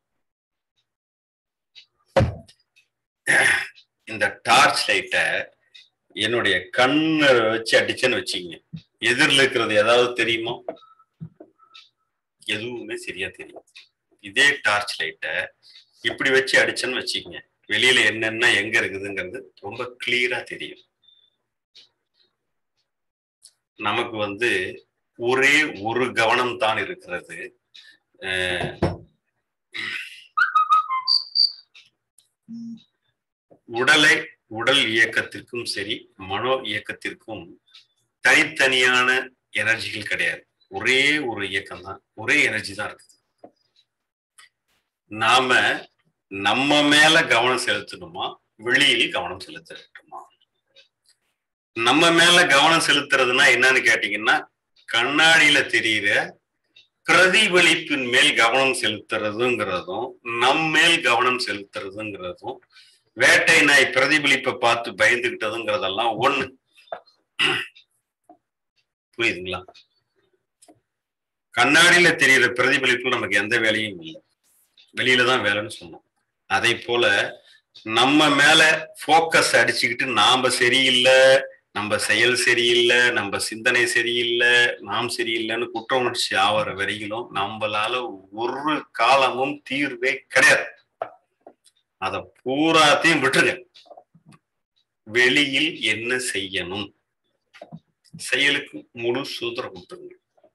இந்த டார்ச் லைட்டை என்னுடைய கண்ணை வச்சு அடிச்சேன்னு வச்சுக்கங்க எதிரில் இருக்கிறது ஏதாவது தெரியுமா எதுவுமே சரியா தெரியும் இதே டார்ச் லைட்டை இப்படி வச்சு அடிச்சேன்னு வச்சுக்கங்க வெளியில என்னென்ன எங்க இருக்குதுங்கிறது ரொம்ப கிளியரா தெரியும் நமக்கு வந்து ஒரே ஒரு கவனம் தான் இருக்கிறது உடலை உடல் இயக்கத்திற்கும் சரி மனோ இயக்கத்திற்கும் தனித்தனியான எனர்ஜிகள் கிடையாது ஒரே ஒரு இயக்கம் தான் ஒரே எனர்ஜி தான் இருக்குது நாம நம்ம மேல கவனம் செலுத்தணுமா வெளியில் கவனம் செலுத்த வேண்டுமா நம்ம மேல கவனம் செலுத்துறதுன்னா என்னன்னு கேட்டீங்கன்னா கண்ணாடியில தெரியிற பிரதிபலிப்பின் மேல் கவனம் செலுத்துறதுங்கிறதும் நம் மேல் கவனம் செலுத்துறதுங்கிறதும் வேட்டை நாய் பிரதிபலிப்பை பார்த்து பயந்துகிட்டதுங்கிறதெல்லாம் ஒண்ணு புரியுதுங்களா கண்ணாடியில தெரியிற பிரதிபலிப்பு நமக்கு எந்த வேலையும் இல்லை வெளியில தான் வேலைன்னு சொன்னோம் அதே போல நம்ம மேல போக்கஸ் அடிச்சுக்கிட்டு நாம சரியில்லை நம்ம செயல் சரியில்லை நம்ம சிந்தனை சரியில்லை நாம் சரியில்லைன்னு குற்ற உணர்ச்சி ஆவற வரையிலும் நம்மளால ஒரு காலமும் தீர்வே கிடையாது அத பூராத்தையும் விட்டுருங்க வெளியில் என்ன செய்யணும் செயலுக்கு முழு சுதந்திரம் கொடுத்துருங்க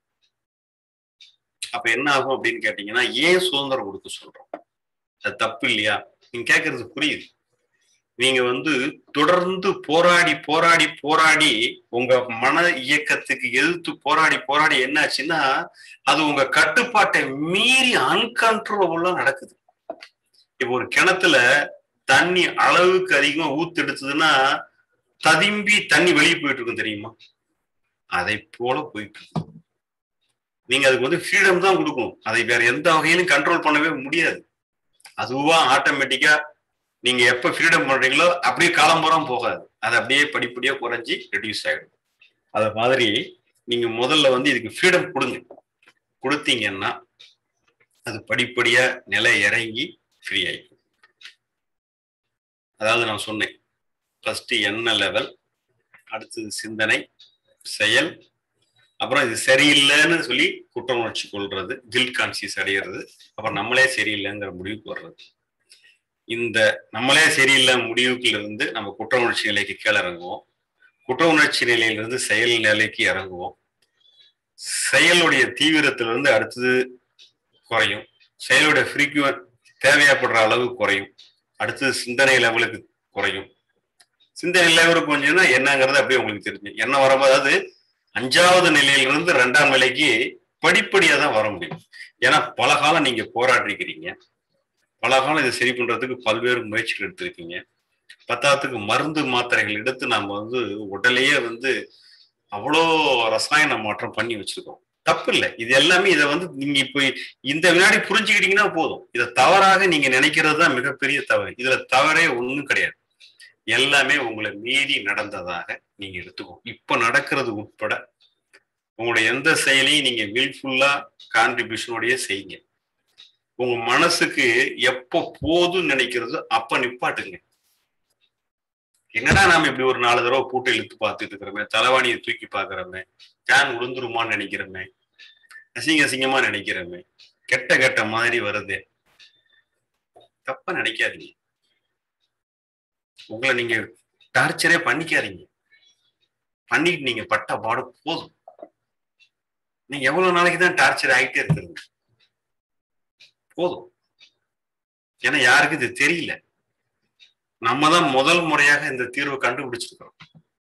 அப்ப என்ன ஆகும் அப்படின்னு கேட்டீங்கன்னா ஏன் சுதந்திரம் கொடுக்க சொல்றோம் அது தப்பு இல்லையா நீங்க கேட்கறது புரியுது நீங்க வந்து தொடர்ந்து போராடி போராடி போராடி உங்க மன இயக்கத்துக்கு எதிர்த்து போராடி போராடி என்னாச்சுன்னா அது உங்க கட்டுப்பாட்டை மீறி அன்கன்ட்ரோலபுல்லா நடக்குது இப்போ ஒரு கிணத்துல தண்ணி அளவுக்கு அதிகமா ஊத்தெடுத்ததுன்னா ததும்பி தண்ணி வெளியே போயிட்டு இருக்கும் தெரியுமா அதை போல போயிட்டு இருக்கு நீங்க அதுக்கு வந்து ஃப்ரீடம் தான் கொடுக்கணும் அதை வேற எந்த வகையிலும் கண்ட்ரோல் பண்ணவே முடியாது அதுவா ஆட்டோமேட்டிக்கா நீங்க எப்ப ஃப்ரீடம் பண்றீங்களோ அப்படியே காலம்புறம் போகாது அது அப்படியே படிப்படியா குறைஞ்சி ரெடியூஸ் ஆயிடும் அத மாதிரி நீங்க முதல்ல வந்து இதுக்கு ஃப்ரீடம் கொடுங்க கொடுத்தீங்கன்னா அது படிப்படியா நிலை இறங்கி ஃப்ரீ ஆயிடும் அதாவது நான் சொன்னேன் ஃபர்ஸ்ட் என்ன லெவல் அடுத்தது சிந்தனை செயல் அப்புறம் இது சரியில்லைன்னு சொல்லி குற்ற உணர்ச்சி கொள்றது கில் கான்சியஸ் அடையிறது அப்புறம் நம்மளே சரியில்லைங்கிற முடிவுக்கு வர்றது இந்த நம்மளே சரியில்லை முடிவுக்குல இருந்து நம்ம குற்ற உணர்ச்சி நிலைக்கு கீழே இறங்குவோம் குற்ற உணர்ச்சி நிலையிலிருந்து செயல் நிலைக்கு இறங்குவோம் செயலுடைய தீவிரத்திலிருந்து அடுத்தது குறையும் செயலுடைய ஃப்ரீக்குவன் தேவையாப்படுற அளவு குறையும் அடுத்தது சிந்தனை லெவலுக்கு குறையும் சிந்தனை லெவலுக்கு கொஞ்சம்னா என்னங்கிறது அப்படியே உங்களுக்கு தெரிஞ்சு என்ன வரும்போது அதாவது அஞ்சாவது நிலையிலிருந்து ரெண்டாம் நிலைக்கு படிப்படியா தான் வர முடியும் ஏன்னா பல காலம் நீங்க போராடிருக்கிறீங்க பல காலம் இதை சரி பண்றதுக்கு பல்வேறு முயற்சிகள் எடுத்திருக்கீங்க பத்தாவதுக்கு மருந்து மாத்திரைகள் எடுத்து நாம வந்து உடலையே வந்து அவ்வளோ ரசாயன மாற்றம் பண்ணி வச்சிருக்கோம் தப்பு இல்லை இது எல்லாமே இதை வந்து நீங்க இப்போ இந்த வினாடி புரிஞ்சுக்கிட்டீங்கன்னா போதும் இதை தவறாக நீங்க நினைக்கிறது தான் மிகப்பெரிய தவறு இதுல தவறே ஒன்றும் கிடையாது எல்லாமே உங்களை மீறி நடந்ததாக நீங்க எடுத்துக்கோங்க இப்ப நடக்கிறது உட்பட உங்களுடைய எந்த செயலையும் நீங்க வில்ஃபுல்லா கான்ட்ரிபியூஷனோடய செய்யுங்க உங்க மனசுக்கு எப்போ போதும் நினைக்கிறது அப்ப நிப்பாட்டுங்க என்னடா நாம இப்படி ஒரு நாலு தடவை பூட்டை இழுத்து பார்த்துட்டு இருக்கிறோமே தலைவாணியை தூக்கி பாக்குறோமே ஃபேன் விழுந்துருமான்னு நினைக்கிறோமே அசிங்க அசிங்கமா நினைக்கிறோமே கெட்ட கெட்ட மாதிரி வருது தப்பா நினைக்காதீங்க உங்களை நீங்க டார்ச்சரே பண்ணிக்காதீங்க பண்ணிட்டு நீங்க பட்ட பாடு போதும் நீங்க எவ்வளவு நாளைக்கு தான் டார்ச்சர் ஆகிட்டே இருக்கிறது போதும் ஏன்னா யாருக்கு இது தெரியல நம்ம தான் முதல் முறையாக இந்த தீர்வை கண்டுபிடிச்சிருக்கிறோம்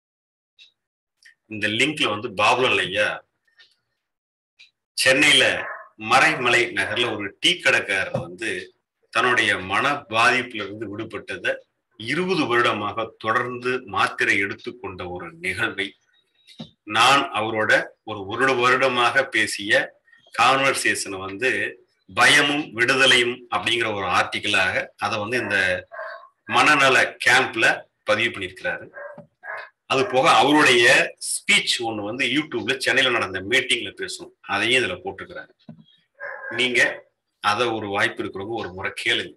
இந்த லிங்க்ல வந்து பாபுலல் ஐயா சென்னையில மறைமலை நகர்ல ஒரு டீ கடைக்காரர் வந்து தன்னுடைய மன பாதிப்புல இருந்து விடுபட்டதை இருபது வருடமாக தொடர்ந்து மாத்திரை எடுத்துக்கொண்ட ஒரு நிகழ்வை நான் அவரோட ஒரு ஒரு வருடமாக பேசிய கான்வர்சேஷனை வந்து பயமும் விடுதலையும் அப்படிங்கிற ஒரு ஆர்டிக்கிளாக அதை வந்து இந்த மனநல கேம்ப்ல பதிவு பண்ணியிருக்கிறாரு அது போக அவருடைய ஸ்பீச் ஒன்று வந்து யூடியூப்ல சென்னையில நடந்த மீட்டிங்ல பேசணும் அதையும் இதுல போட்டுக்கிறாரு நீங்க அதை ஒரு வாய்ப்பு இருக்கிறவங்க ஒரு முறை கேளுங்க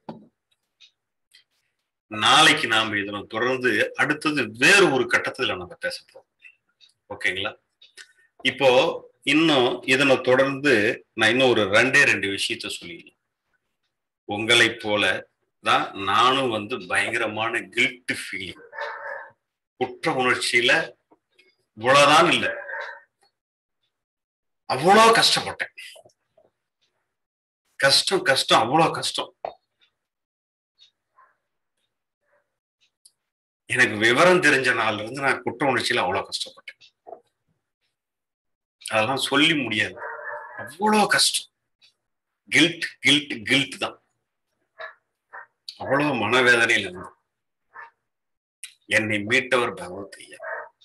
நாளைக்கு நாம இதனை தொடர்ந்து அடுத்தது வேறு ஒரு கட்டத்துல நம்ம பேச போறோம் ஓகேங்களா இப்போ இன்னும் இதனை தொடர்ந்து நான் இன்னும் ஒரு ரெண்டே ரெண்டு விஷயத்த சொல்லிடலாம் உங்களை போல தான் நானும் வந்து பயங்கரமான கில்ட் ஃபீலிங் குற்ற உணர்ச்சியில இவ்வளவுதான் இல்லை அவ்வளோ கஷ்டப்பட்டேன் கஷ்டம் கஷ்டம் அவ்வளோ கஷ்டம் எனக்கு விவரம் தெரிஞ்ச நாள்ல இருந்து நான் குற்ற உணர்ச்சியில அவ்வளோ கஷ்டப்பட்டேன் அதெல்லாம் சொல்லி முடியாது அவ்வளோ கஷ்டம் கில்ட் கில்ட் கில்ட் தான் அவ்வளவு மனவேதனையில இருந்து என்னை மீட்டவர் பகவத் ஐயா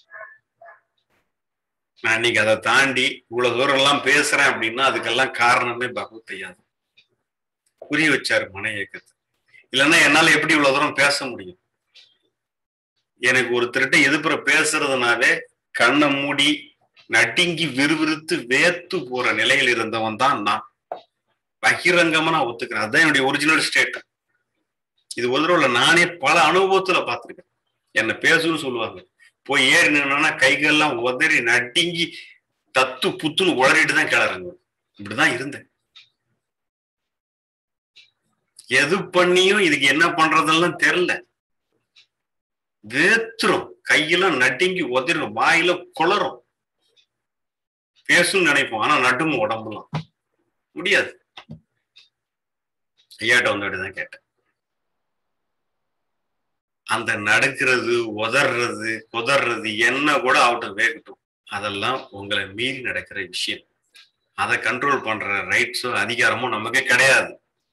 நான் இன்னைக்கு அதை தாண்டி இவ்வளவு தூரம் எல்லாம் பேசுறேன் அப்படின்னா அதுக்கெல்லாம் காரணமே பகவத் ஐயா தான் புரிய வச்சாரு மன இயக்கத்தை இல்லைன்னா என்னால எப்படி இவ்வளவு தூரம் பேச முடியும் எனக்கு ஒருத்தர்கிட்ட எதிர்ப்புற பேசுறதுனாவே கண்ணை மூடி நடுங்கி விறுவிறுத்து வேத்து போற நிலையில் இருந்தவன் தான் நான் பகிரங்கமா நான் ஒத்துக்கிறேன் அதுதான் என்னுடைய ஒரிஜினல் ஸ்டேட் இது ஒரு தடவை நானே பல அனுபவத்துல பார்த்திருக்கேன் என்ன பேசுன்னு சொல்லுவாங்க போய் ஏறி நின்னா கைகள்லாம் உதறி நடுங்கி தத்து புத்துன்னு உளறிட்டு தான் கிளறுங்க இப்படிதான் இருந்தேன் எது பண்ணியும் இதுக்கு என்ன பண்றதெல்லாம் தெரியல வேத்துரும் கையெல்லாம் நடுங்கி உதறிடும் வாயில குளரும் பேசுன்னு நினைப்போம் ஆனா நடுங்க உடம்புலாம் முடியாது ஐயாட்ட வந்து அப்படிதான் கேட்டேன் அந்த நடக்கிறது உதறது குதறது என்ன கூட ஆகட்டும் வேகட்டும் அதெல்லாம் உங்களை மீறி நடக்கிற விஷயம் அதை கண்ட்ரோல் பண்ற ரைட்ஸோ அதிகாரமோ நமக்கு கிடையாது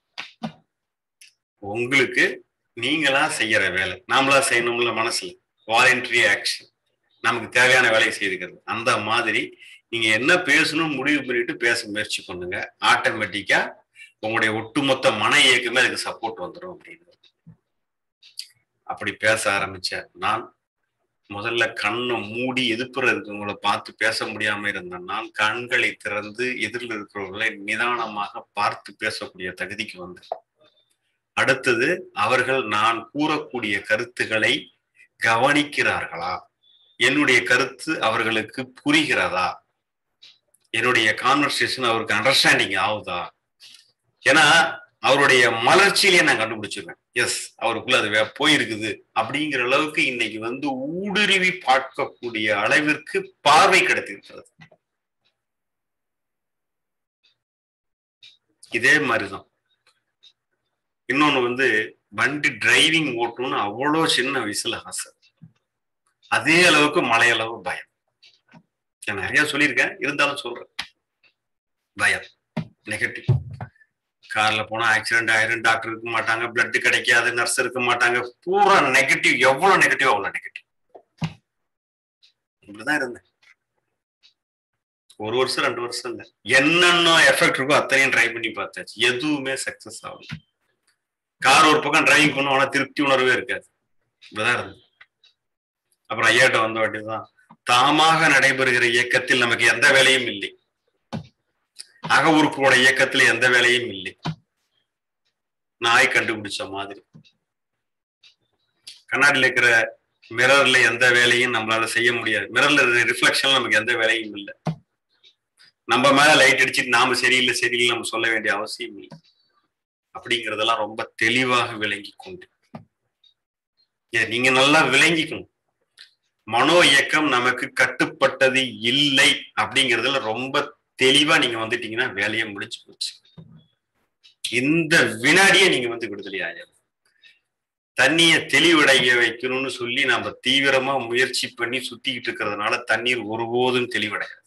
உங்களுக்கு நீங்களா செய்யற வேலை நாமளா செய்யணும்ல மனசுல வாலண்டரி ஆக்ஷன் நமக்கு தேவையான வேலையை செய்துக்கிறது அந்த மாதிரி நீங்க என்ன பேசணும் முடிவு பண்ணிட்டு பேச முயற்சி பண்ணுங்க ஆட்டோமேட்டிக்கா உங்களுடைய ஒட்டுமொத்த மன இயக்கமே அதுக்கு சப்போர்ட் வந்துடும் அப்படின்னு அப்படி பேச ஆரம்பிச்ச நான் முதல்ல கண்ணை மூடி எதிர்ப்புற இருக்கவங்களை பார்த்து பேச முடியாம இருந்த நான் கண்களை திறந்து எதிரில் இருக்கிறவர்களை நிதானமாக பார்த்து பேசக்கூடிய தகுதிக்கு வந்தேன் அடுத்தது அவர்கள் நான் கூறக்கூடிய கருத்துக்களை கவனிக்கிறார்களா என்னுடைய கருத்து அவர்களுக்கு புரிகிறதா என்னுடைய கான்வர்சேஷன் அவருக்கு அண்டர்ஸ்டாண்டிங் ஆகுதா ஏன்னா அவருடைய மலர்ச்சியிலேயே நான் கண்டுபிடிச்சிருவேன் எஸ் அவருக்குள்ள அது போயிருக்குது அப்படிங்கிற அளவுக்கு இன்னைக்கு வந்து ஊடுருவி பார்க்கக்கூடிய அளவிற்கு பார்வை கிடைத்திருக்கிறது இதே மாதிரிதான் இன்னொன்னு வந்து வண்டி டிரைவிங் ஓட்டணும்னு அவ்வளோ சின்ன வயசுல ஆசை அதே அளவுக்கு மலையளவு பயம் நான் நிறைய சொல்லியிருக்கேன் இருந்தாலும் சொல்றேன் பயம் நெகட்டிவ் கார்ல போனா ஆக்சிடென்ட் ஆயிரும் டாக்டர் இருக்க மாட்டாங்க பிளட் கிடைக்காது நர்ஸ் இருக்க மாட்டாங்க பூரா நெகட்டிவ் எவ்வளவு நெகட்டிவ் அவ்வளவு நெகட்டிவ் இப்படிதான் இருந்தேன் ஒரு வருஷம் ரெண்டு வருஷம் இல்ல என்னென்ன எஃபெக்ட் இருக்கோ அத்தனையும் ட்ரை பண்ணி பார்த்தாச்சு எதுவுமே சக்சஸ் ஆகல கார் ஒரு பக்கம் டிரைவிங் பண்ணுவோம் திருப்தி உணர்வே இருக்காது இப்படிதான் இருந்தது அப்புறம் ஐயாட்ட வந்த வாட்டிதான் தாமாக நடைபெறுகிற இயக்கத்தில் நமக்கு எந்த வேலையும் இல்லை அக உறுப்போட இயக்கத்துல எந்த வேலையும் இல்லை நாய் கண்டுபிடிச்ச மாதிரி கண்ணாடியில் இருக்கிற மிரர்ல எந்த வேலையும் நம்மளால செய்ய முடியாது மிரர்ல இருக்கிற ரிஃப்ளெக்ஷன் நமக்கு எந்த வேலையும் இல்லை நம்ம மேல லைட் அடிச்சுட்டு நாம சரியில்லை சரியில்லை நம்ம சொல்ல வேண்டிய அவசியம் இல்லை அப்படிங்கறதெல்லாம் ரொம்ப தெளிவாக விளங்கி கொண்டு ஏ, நீங்க நல்லா விளங்கிக்கணும் மனோ இயக்கம் நமக்கு கட்டுப்பட்டது இல்லை அப்படிங்கறதுல ரொம்ப தெளிவா நீங்க வந்துட்டீங்கன்னா வேலையை முடிச்சு போச்சு இந்த வினாடியே நீங்க வந்து விடுதலை ஆயிடும் தண்ணிய தெளிவடைய வைக்கணும்னு சொல்லி நாம தீவிரமா முயற்சி பண்ணி சுத்திக்கிட்டு இருக்கிறதுனால தண்ணீர் ஒருபோதும் தெளிவடையாது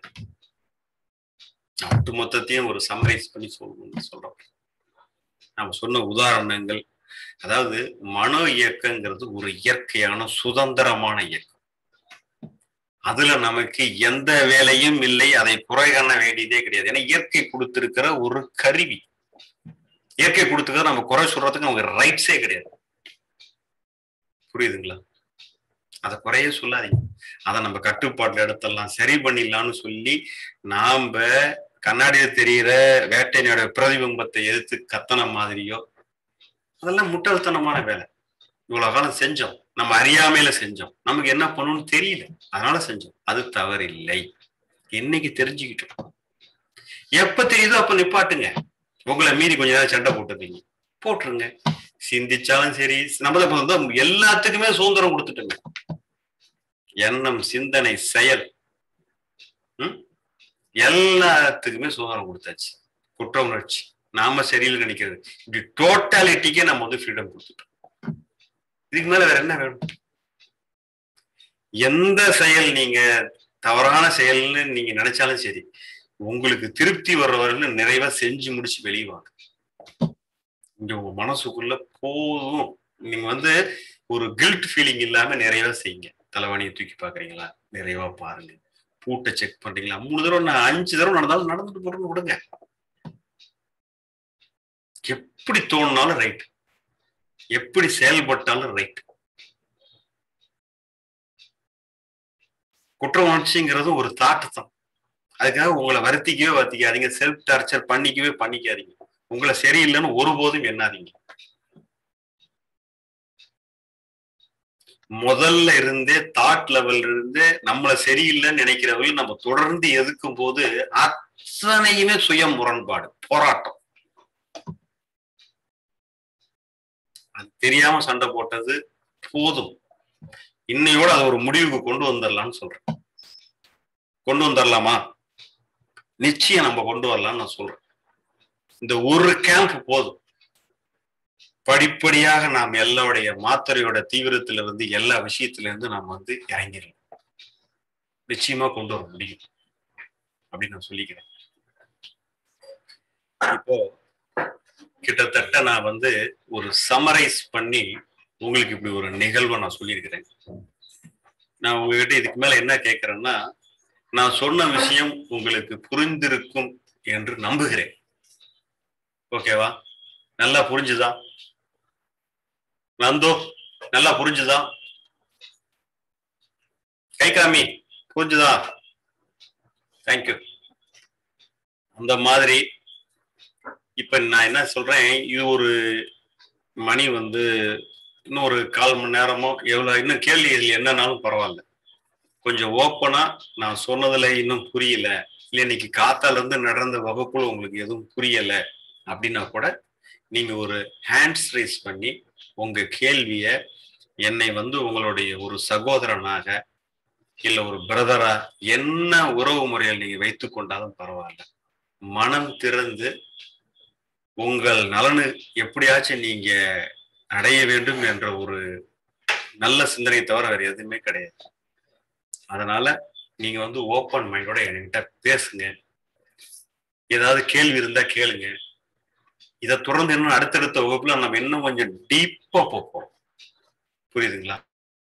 நான் ஒட்டு மொத்தத்தையும் ஒரு சம்மரைஸ் பண்ணி சொல்லணும்னு சொல்றோம் நாம சொன்ன உதாரணங்கள் அதாவது மனோ இயக்கங்கிறது ஒரு இயற்கையான சுதந்திரமான இயக்கம் அதுல நமக்கு எந்த வேலையும் இல்லை அதை குறை காண வேண்டியதே கிடையாது ஏன்னா இயற்கை கொடுத்திருக்கிற ஒரு கருவி இயற்கை கொடுத்துக்க நம்ம குறை சொல்றதுக்கு நமக்கு ரைட்ஸே கிடையாது புரியுதுங்களா அதை குறைய சொல்லாதீங்க அதை நம்ம கட்டுப்பாட்டுல எடுத்துடலாம் சரி பண்ணிடலாம்னு சொல்லி நாம கண்ணாடியில தெரியிற வேட்டையினோட பிரதிபிம்பத்தை எதிர்த்து கத்தன மாதிரியோ அதெல்லாம் முட்டாள்தனமான வேலை இவ்வளவு காலம் செஞ்சோம் நம்ம அறியாமையில செஞ்சோம் நமக்கு என்ன பண்ணணும்னு தெரியல அதனால செஞ்சோம் அது தவறில்லை என்னைக்கு தெரிஞ்சுக்கிட்டோம் எப்ப தெரியுதோ அப்ப நிப்பாட்டுங்க உங்களை மீறி கொஞ்ச நேரம் சண்டை போட்டுருக்கீங்க போட்டுருங்க சிந்திச்சாலும் சரி நம்மள வந்து எல்லாத்துக்குமே சுதந்திரம் கொடுத்துட்டுங்க எண்ணம் சிந்தனை செயல் ம்? எல்லாத்துக்குமே சுதந்திரம் கொடுத்தாச்சு குற்ற உணர்ச்சி நாம சரியில்லை நினைக்கிறது இப்படி டோட்டாலிட்டிக்கே நம்ம வந்து ஃப்ரீடம் கொடுத்துட்டோம் இதுக்கு மேல வேற என்ன வேணும் எந்த செயல் நீங்க தவறான செயல்னு நீங்க நினைச்சாலும் சரி உங்களுக்கு திருப்தி வர்ற வரையிலும் நிறைவா செஞ்சு முடிச்சு வெளியே வாங்க இங்க உங்க மனசுக்குள்ள போதும் நீங்க வந்து ஒரு கில்ட் ஃபீலிங் இல்லாம நிறைவா செய்யுங்க தலைவணியை தூக்கி பாக்குறீங்களா நிறைவா பாருங்க பூட்டை செக் பண்றீங்களா மூணு தடவை நான் அஞ்சு தடவை நடந்தாலும் நடந்துட்டு போறேன்னு விடுங்க எப்படி தோணுனாலும் ரைட் எப்படி செயல்பட்டாலும் ரைட் குற்ற உணர்ச்சிங்கிறது ஒரு தாட்டு தான் அதுக்காக உங்களை வருத்திக்கவே வருத்திக்காதீங்க செல்ஃப் டார்ச்சர் பண்ணிக்கவே பண்ணிக்காதீங்க உங்களை சரியில்லைன்னு ஒருபோதும் எண்ணாதீங்க முதல்ல இருந்தே தாட் லெவல்ல இருந்தே நம்மள சரியில்லைன்னு நினைக்கிறவர்கள் நம்ம தொடர்ந்து எதுக்கும் போது அத்தனையுமே சுய முரண்பாடு போராட்டம் அது தெரியாம சண்டை போட்டது போதும் இன்னையோட அது ஒரு முடிவுக்கு கொண்டு வந்துடலாம்னு சொல்றேன் கொண்டு வந்துடலாமா நிச்சயம் நம்ம கொண்டு வரலாம்னு நான் சொல்றேன் இந்த ஒரு கேம்ப் போதும் படிப்படியாக நாம் எல்லாருடைய மாத்திரையோட தீவிரத்துல இருந்து எல்லா விஷயத்துல இருந்து நாம் வந்து இறங்கிடலாம் நிச்சயமா கொண்டு வர முடியும் அப்படின்னு நான் சொல்லிக்கிறேன் இப்போ கிட்டத்தட்ட நான் வந்து ஒரு சமரைஸ் பண்ணி உங்களுக்கு இப்படி ஒரு நிகழ்வை நான் சொல்லியிருக்கிறேன் நான் உங்ககிட்ட இதுக்கு மேல என்ன கேட்கிறேன்னா நான் சொன்ன விஷயம் உங்களுக்கு புரிந்திருக்கும் என்று நம்புகிறேன் ஓகேவா நல்லா புரிஞ்சுதா நந்தோ நல்லா புரிஞ்சுதா கை காமி புரிஞ்சுதா தேங்க்யூ அந்த மாதிரி இப்ப நான் என்ன சொல்றேன் இது ஒரு மணி வந்து இன்னும் ஒரு கால் மணி நேரமோ எவ்வளவு இன்னும் கேள்வி இதில் என்னன்னாலும் பரவாயில்ல கொஞ்சம் ஓப்பனா நான் சொன்னதுல இன்னும் புரியல இல்லை இன்னைக்கு காத்தால இருந்து நடந்த வகுப்புல உங்களுக்கு எதுவும் புரியல அப்படின்னா கூட நீங்க ஒரு ஹேண்ட்ஸ் ரைஸ் பண்ணி உங்க கேள்விய என்னை வந்து உங்களுடைய ஒரு சகோதரனாக இல்ல ஒரு பிரதரா என்ன உறவு முறையில் நீங்க வைத்துக் கொண்டாலும் பரவாயில்ல மனம் திறந்து உங்கள் நலனு எப்படியாச்சும் நீங்க அடைய வேண்டும் என்ற ஒரு நல்ல சிந்தனை தவிர வேற எதுவுமே கிடையாது அதனால நீங்க வந்து ஓப்பன் மைண்டோட என்கிட்ட பேசுங்க ஏதாவது கேள்வி இருந்தா கேளுங்க இதை தொடர்ந்து இன்னும் அடுத்தடுத்த வகுப்புல நம்ம இன்னும் கொஞ்சம் டீப்பா போப்போம் புரியுதுங்களா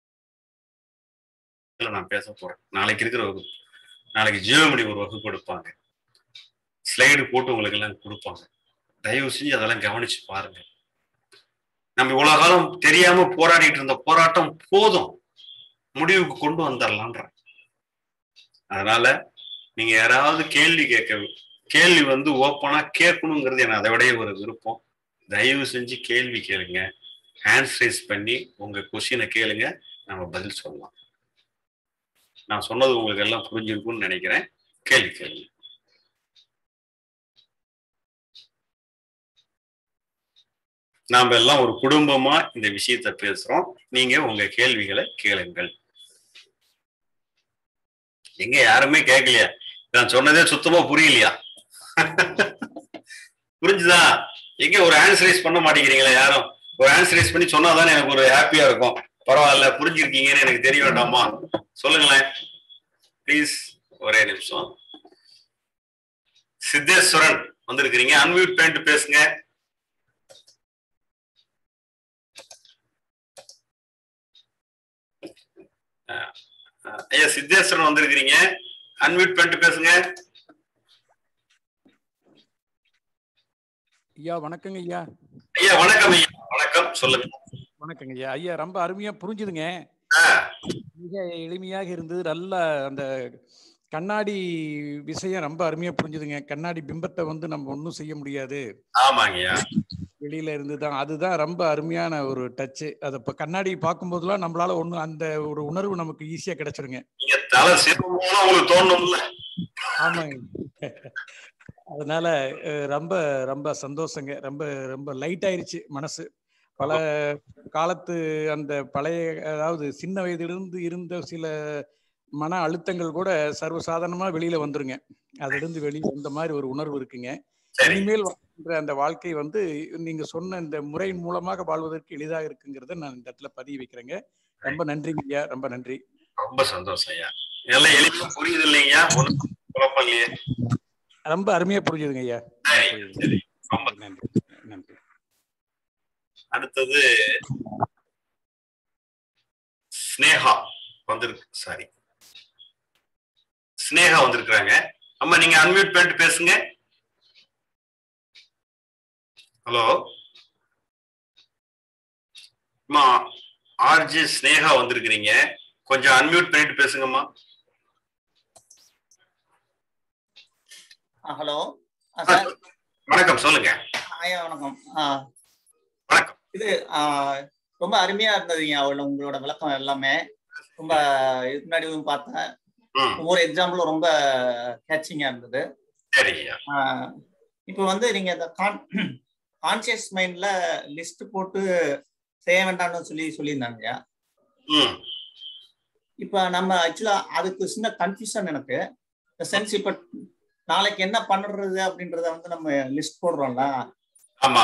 நான் பேச போறேன் நாளைக்கு இருக்கிற வகுப்பு நாளைக்கு ஜியோமணி ஒரு வகுப்பு எடுப்பாங்க ஸ்லைடு போட்டு உங்களுக்கு எல்லாம் கொடுப்பாங்க தயவு செஞ்சு அதெல்லாம் கவனிச்சு பாருங்க நம்ம இவ்வளவு காலம் தெரியாம போராடிட்டு இருந்த போராட்டம் போதும் முடிவுக்கு கொண்டு வந்துடலான்ற அதனால நீங்க யாராவது கேள்வி கேட்க கேள்வி வந்து ஓப்பனா கேட்கணுங்கிறது எனக்கு அதை விட ஒரு விருப்பம் தயவு செஞ்சு கேள்வி கேளுங்க ஹேண்ட்ஸ் ரைஸ் பண்ணி உங்க கொஸ்டினை கேளுங்க நம்ம பதில் சொல்லலாம் நான் சொன்னது உங்களுக்கு எல்லாம் புரிஞ்சிருக்கும்னு நினைக்கிறேன் கேள்வி கேளுங்க நாம எல்லாம் ஒரு குடும்பமா இந்த விஷயத்த பேசுறோம் நீங்க உங்க கேள்விகளை கேளுங்கள் எங்க யாருமே கேட்கலையா நான் சொன்னதே சுத்தமா புரியலையா புரிஞ்சுதா எங்க ஒரு ஆன்சரைஸ் பண்ண மாட்டேங்கிறீங்களா யாரும் ஒரு ஆன்சரைஸ் பண்ணி சொன்னாதானே எனக்கு ஒரு ஹாப்பியா இருக்கும் பரவாயில்ல புரிஞ்சிருக்கீங்கன்னு எனக்கு தெரிய வேண்டாமா சொல்லுங்களேன் ப்ளீஸ் ஒரே நிமிஷம் சித்தேஸ்வரன் வந்திருக்கிறீங்க அன்மியூட் பண்ணிட்டு பேசுங்க அஹ், அஹ், ஐயா சித்தேஸ்வரன் வந்திருக்கிறீங்க அன்மியூட் பண்ணிட்டு பேசுங்க ஐயா வணக்கங்க ஐயா ஐயா வணக்கம் ஐயா வணக்கம் சொல்லுங்க வணக்கங்க ஐயா ஐயா ரொம்ப அருமையா புரிஞ்சுதுங்க ஆஹ், மிக எளிமையாக இருந்தது நல்ல அந்த கண்ணாடி விஷயம் ரொம்ப அருமையா புரிஞ்சுதுங்க கண்ணாடி பிம்பத்தை வந்து நம்ம ஒன்றும் செய்ய முடியாது ஆமாங்கய்யா வெளியில இருந்து தான் அதுதான் ரொம்ப அருமையான ஒரு டச்சு அதை இப்போ கண்ணாடி பார்க்கும்போதெல்லாம் நம்மளால ஒன்றும் அந்த ஒரு உணர்வு நமக்கு ஈஸியா கிடைச்சிருங்க நீங்க தலை சிறுமோனா உங்களுக்கு தோணும்ல ஆமாங்க அதனால அஹ், ரொம்ப ரொம்ப சந்தோஷங்க ரொம்ப ரொம்ப லைட் ஆயிருச்சு மனசு பல காலத்து அந்த பழைய அதாவது சின்ன வயதிலிருந்து இருந்த சில மன அழுத்தங்கள் கூட சர்வசாதாரணமா வெளியில வந்துருங்க அதிலிருந்து வெளியே வந்த மாதிரி ஒரு உணர்வு இருக்குங்க சரி இனிமேல் வாழ்கின்ற அந்த வாழ்க்கை வந்து நீங்க சொன்ன இந்த முறையின் மூலமாக வாழ்வதற்கு எளிதாக இருக்குங்கிறத நான் இந்த இடத்துல பதிவு வைக்கிறேங்க ரொம்ப நன்றிங்க ஐயா ரொம்ப நன்றி ரொம்ப சந்தோஷம் ஐயா எல்லாம் எளிமையா புரியுது இல்லைங்கய்யா ஒண்ணும் குழப்பம் இல்லையே ரொம்ப அருமையா புரிஞ்சுதுங்க ஐயா சரி சரி ரொம்ப நன்றி நன்றி அடுத்தது ஸ்னேகா வந்திருக்கு சாரி ஸ்னேகா வந்திருக்கிறாங்க அம்மா நீங்க அன்மியூட் பண்ணிட்டு பேசுங்க ஹலோ அம்மா ஆர்ஜி ஸ்னேகா வந்திருக்கிறீங்க கொஞ்சம் அன்மியூட் பண்ணிட்டு பேசுங்கம்மா ஹலோ சார் வணக்கம் சொல்லுங்க ஐயா வணக்கம் ஆ, வணக்கம் இது ஆ, ரொம்ப அருமையா இருந்ததுங்க அவள உங்களோட விளக்கம் எல்லாமே ரொம்ப இதுக்கு முன்னாடி பார்த்தேன் ம் ஒவ்வொரு எக்ஸாம்பிளும் ரொம்ப கேட்சிங்கா இருந்தது சரி ஐயா ஆ, இப்போ வந்து நீங்க இந்த கான் கான்சியஸ் மைண்ட்ல லிஸ்ட் போட்டு செய்ய வேண்டாம்னு சொல்லி சொல்லியிருந்தாங்க ம் இப்போ நம்ம ஆக்சுவலா அதுக்கு சின்ன கன்ஃபியூஷன் எனக்கு சென்ஸ் இப்போ நாளைக்கு என்ன பண்ணுறது அப்படின்றத வந்து நம்ம லிஸ்ட் போடுறோம்ல ஆமா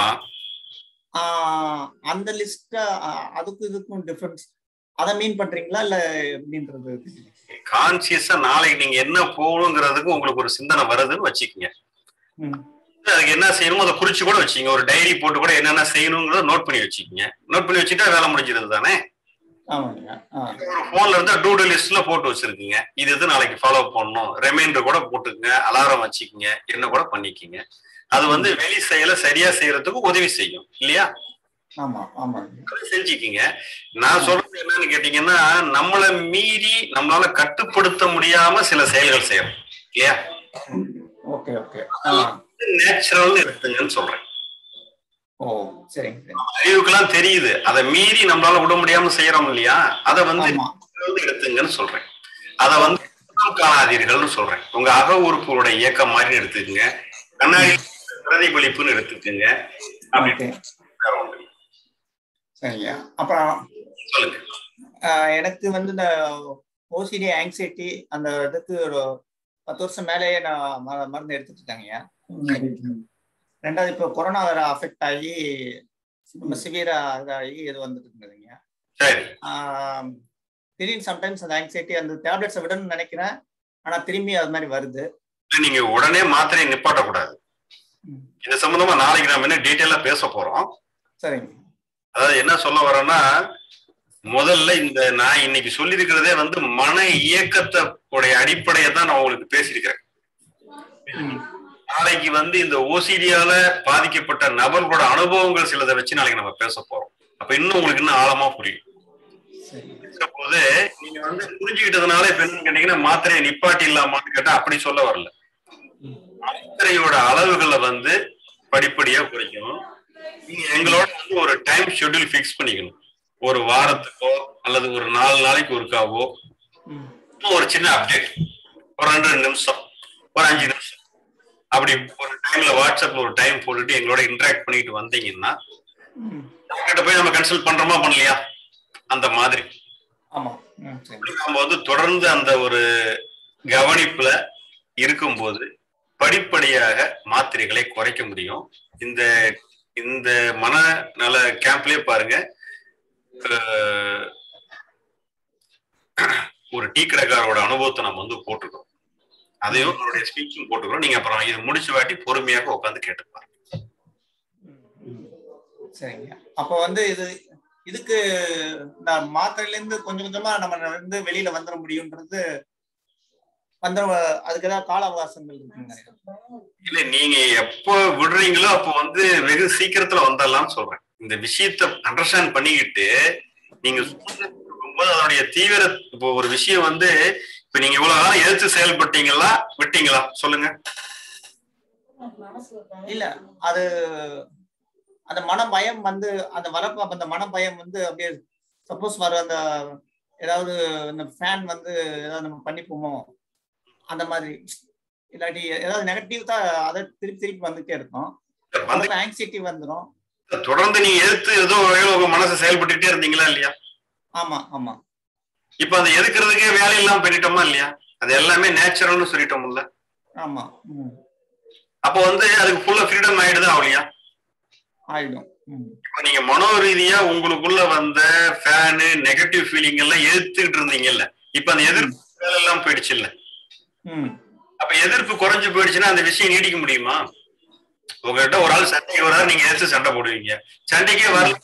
ஆஹ் அந்த லிஸ்ட் அதுக்கும் இதுக்கும் டிஃபரன்ஸ் அதை மீன் பண்றீங்களா இல்ல எப்படின்றது கான்சியஸா நாளைக்கு நீங்க என்ன போகணுங்கிறதுக்கு உங்களுக்கு ஒரு சிந்தனை வருதுன்னு வச்சுக்கோங்க ம். அதுக்கு என்ன செய்யணுமோ அதை குறிச்சு கூட வச்சுக்கோங்க ஒரு டைரி போட்டு கூட என்னென்ன செய்யணுங்கிறத நோட் பண்ணி வச்சுக்கோங்க நோட் பண்ணி வச்சுட்டா வேலை முடிஞ்சிருது தானே ஆமாங்க ஆ, ஒரு போன்ல இருந்தா டூடு லிஸ்ட்ல போட்டு வச்சிருக்கீங்க இது இது நாளைக்கு ஃபாலோ பண்ணணும் ரிமைண்டர் கூட போட்டுக்கங்க அலாரம் வச்சுக்கோங்க என்ன கூட பண்ணிக்கோங்க அது வந்து வெளி செயலை சரியா செய்யறதுக்கு உதவி செய்யும் இல்லையா ஆமா ஆமாங்க அதை செஞ்சுக்கிங்க நான் சொல்றது என்னன்னு கேட்டீங்கன்னா நம்மளை மீறி நம்மளால கட்டுப்படுத்த முடியாம சில செயல்கள் செய்யறோம் இல்லையா ஓகே ஓகே நேச்சுரல் எடுத்துங்கன்னு சொல்றேன் ஓ சரிங்க சரி அறிவுக்கெல்லாம் தெரியுது அதை மீறி நம்மளால விட முடியாம செய்யறோம் இல்லையா அதை வந்து ஆமா natural எடுத்துங்கன்னு சொல்றேன் அதை வந்து குற்றம் காணாதீர்கள்னு சொல்றேன் உங்க அக உறுப்புகளோட இயக்கம் மாதிரி எடுத்துக்கங்க கண்ணாடி பிரதிபலிப்புன்னு எடுத்துக்கங்க அப்படி ஓகே வேற ஒண்ணும் இல்ல. சரிங்க அப்புறம் சொல்லுங்க ஆஹ் எனக்கு வந்து இந்த ஓசிடி ஆங்ஸைட்டி அந்த இதுக்கு ஒரு பத்து வருஷம் மேலேயே நான் ம- மருந்து எடுத்துட்டு இருக்காங்கய்யா ரெண்டாவது இப்போ கொரோனா வேற அஃபெக்ட் ஆகி ரொம்ப சிவியரா இதாகி இது வந்துட்டு இருந்ததுங்க சரி ஆஹ் திடீர்னு சம்டைம்ஸ் அந்த ஆங்ஸைட்டி அந்த டேப்லெட்ஸை விடணும்னு நினைக்கிறேன் ஆனா திரும்பி அது மாதிரி வருது நீங்க உடனே மாத்திரையை நிப்பாட்டக்கூடாது ம். இது சம்பந்தமா நாளைக்கு நாம என்ன டீட்டெயிலா பேச போறோம் சரிங்க அதாவது என்ன சொல்ல வரேன்னா முதல்ல இந்த நான் இன்னைக்கு சொல்லியிருக்கிறதே வந்து மன இயக்கத்தை உடைய அடிப்படையை தான் நான் உங்களுக்கு பேசியிருக்கிறேன் ம். நாளைக்கு வந்து இந்த ஓசிடியால பாதிக்கப்பட்ட நபர்களோட அனுபவங்கள் சிலதை வச்சு நாளைக்கு நம்ம பேச போறோம் அப்ப இன்னும் உங்களுக்கு இன்னும் ஆழமா புரியும் சரி போது நீங்க வந்து புரிஞ்சுக்கிட்டதுனால இப்ப என்னன்னு கேட்டீங்கன்னா மாத்திரையை நிப்பாட்டி இல்லாமான்னு கேட்டா அப்படி சொல்ல வரல மாத்திரையோட அளவுகளை வந்து படிப்படியா குறைக்கணும் நீங்க எங்களோட வந்து ஒரு டைம் ஷெட்யூல் ஃபிக்ஸ் பண்ணிக்கணும் ஒரு வாரத்துக்கோ அல்லது ஒரு நாலு நாளைக்கு ஒருக்காவோ ம். இன்னும் ஒரு சின்ன அப்டேட் ஒரு ரெண்டு ரெண்டு நிமிஷம் ஒரு அஞ்சு நிமிஷம் அப்படி ஒரு டைம்ல வாட்ஸ்அப்ல ஒரு டைம் போட்டுட்டு எங்களோட இன்டராக்ட் பண்ணிட்டு வந்தீங்கன்னா ம். கிட்ட போய் நம்ம கன்சல்ட் பண்றோமா பண்ணலையா அந்த மாதிரி ஆமா ம் சரி நம்ம வந்து தொடர்ந்து அந்த ஒரு கவனிப்புல இருக்கும்போது படிப்படியாக மாத்திரைகளை குறைக்க முடியும் இந்த இந்த மனநல கேம்ப்லயே பாருங்க அஹ், ஒரு டீ கடைக்காரோட அனுபவத்தை நம்ம வந்து போட்டிருக்கோம் அதையும் அவருடைய ஸ்பீச்சும் போட்டுக்கிறோம் நீங்க அப்புறம் இது முடிச்சு வாட்டி பொறுமையாக உட்காந்து கேட்டுப்பாங்க ம். சரிங்க அப்போ வந்து இது இதுக்கு இந்த மாத்திரையில இருந்து கொஞ்சம் கொஞ்சமா நம்ம வந்து வெளியில வந்துட முடியும்ன்றது வந்து அதுக்கு ஏதாவது கால அவகாசங்கள் இருக்குங்க இல்ல நீங்க எப்போ விடுறீங்களோ அப்போ வந்து வெகு சீக்கிரத்துல வந்துடலாம்னு சொல்றேன் இந்த விஷயத்த அண்டர்ஸ்டாண்ட் பண்ணிக்கிட்டு நீங்க போது அதனுடைய தீவிர இப்போ ஒரு விஷயம் வந்து இப்ப நீங்க இவ்வளவு காலம் எதிர்த்து செயல்பட்டீங்களா விட்டீங்களா சொல்லுங்க இல்ல அது அந்த மன பயம் வந்து அந்த வரப்ப அப்ப அந்த மன பயம் வந்து அப்படியே சப்போஸ் வர அந்த ஏதாவது இந்த ஃபேன் வந்து ஏதாவது நம்ம பண்ணிப்போமோ அந்த மாதிரி இல்லாட்டி ஏதாவது நெகட்டிவ் தான் அதை திருப்பி திருப்பி வந்துட்டே இருக்கும் வந்து அப்ப ஆங்ஸைட்டி வந்துடும் தொடர்ந்து நீங்க எதிர்த்து ஏதோ வகையில உங்க மனசை செயல்பட்டுட்டே இருந்தீங்களா இல்லையா ஆமா ஆமா இப்ப அந்த எதுக்குறதுக்கே வேலையெல்லாம் பண்ணிட்டோமா இல்லையா அது எல்லாமே நேச்சுரல்னு சொல்லிட்டோம்ல ஆமா ம் அப்போ வந்து அதுக்கு ஃபுல்லா ஃப்ரீடம் ஆயிடுது அவளியா ஆயிடும் ம் இப்ப நீங்க மனோ ரீதியா உங்களுக்குள்ள வந்த ஃபேனு நெகட்டிவ் ஃபீலிங் எல்லாம் எதிர்த்துக்கிட்டு இருந்தீங்கல்ல இப்ப அந்த எதிர்ப்பு வேலை எல்லாம் போயிடுச்சு இல்ல ம் அப்ப எதிர்ப்பு குறைஞ்சு போயிடுச்சுன்னா அந்த விஷயம் நீடிக்க முடியுமா உங்ககிட்ட ஒரு ஆள் சண்டைக்கு வராது நீங்க எதிர்த்து சண்டை போடுவீங்க சண்டைக்கே வரல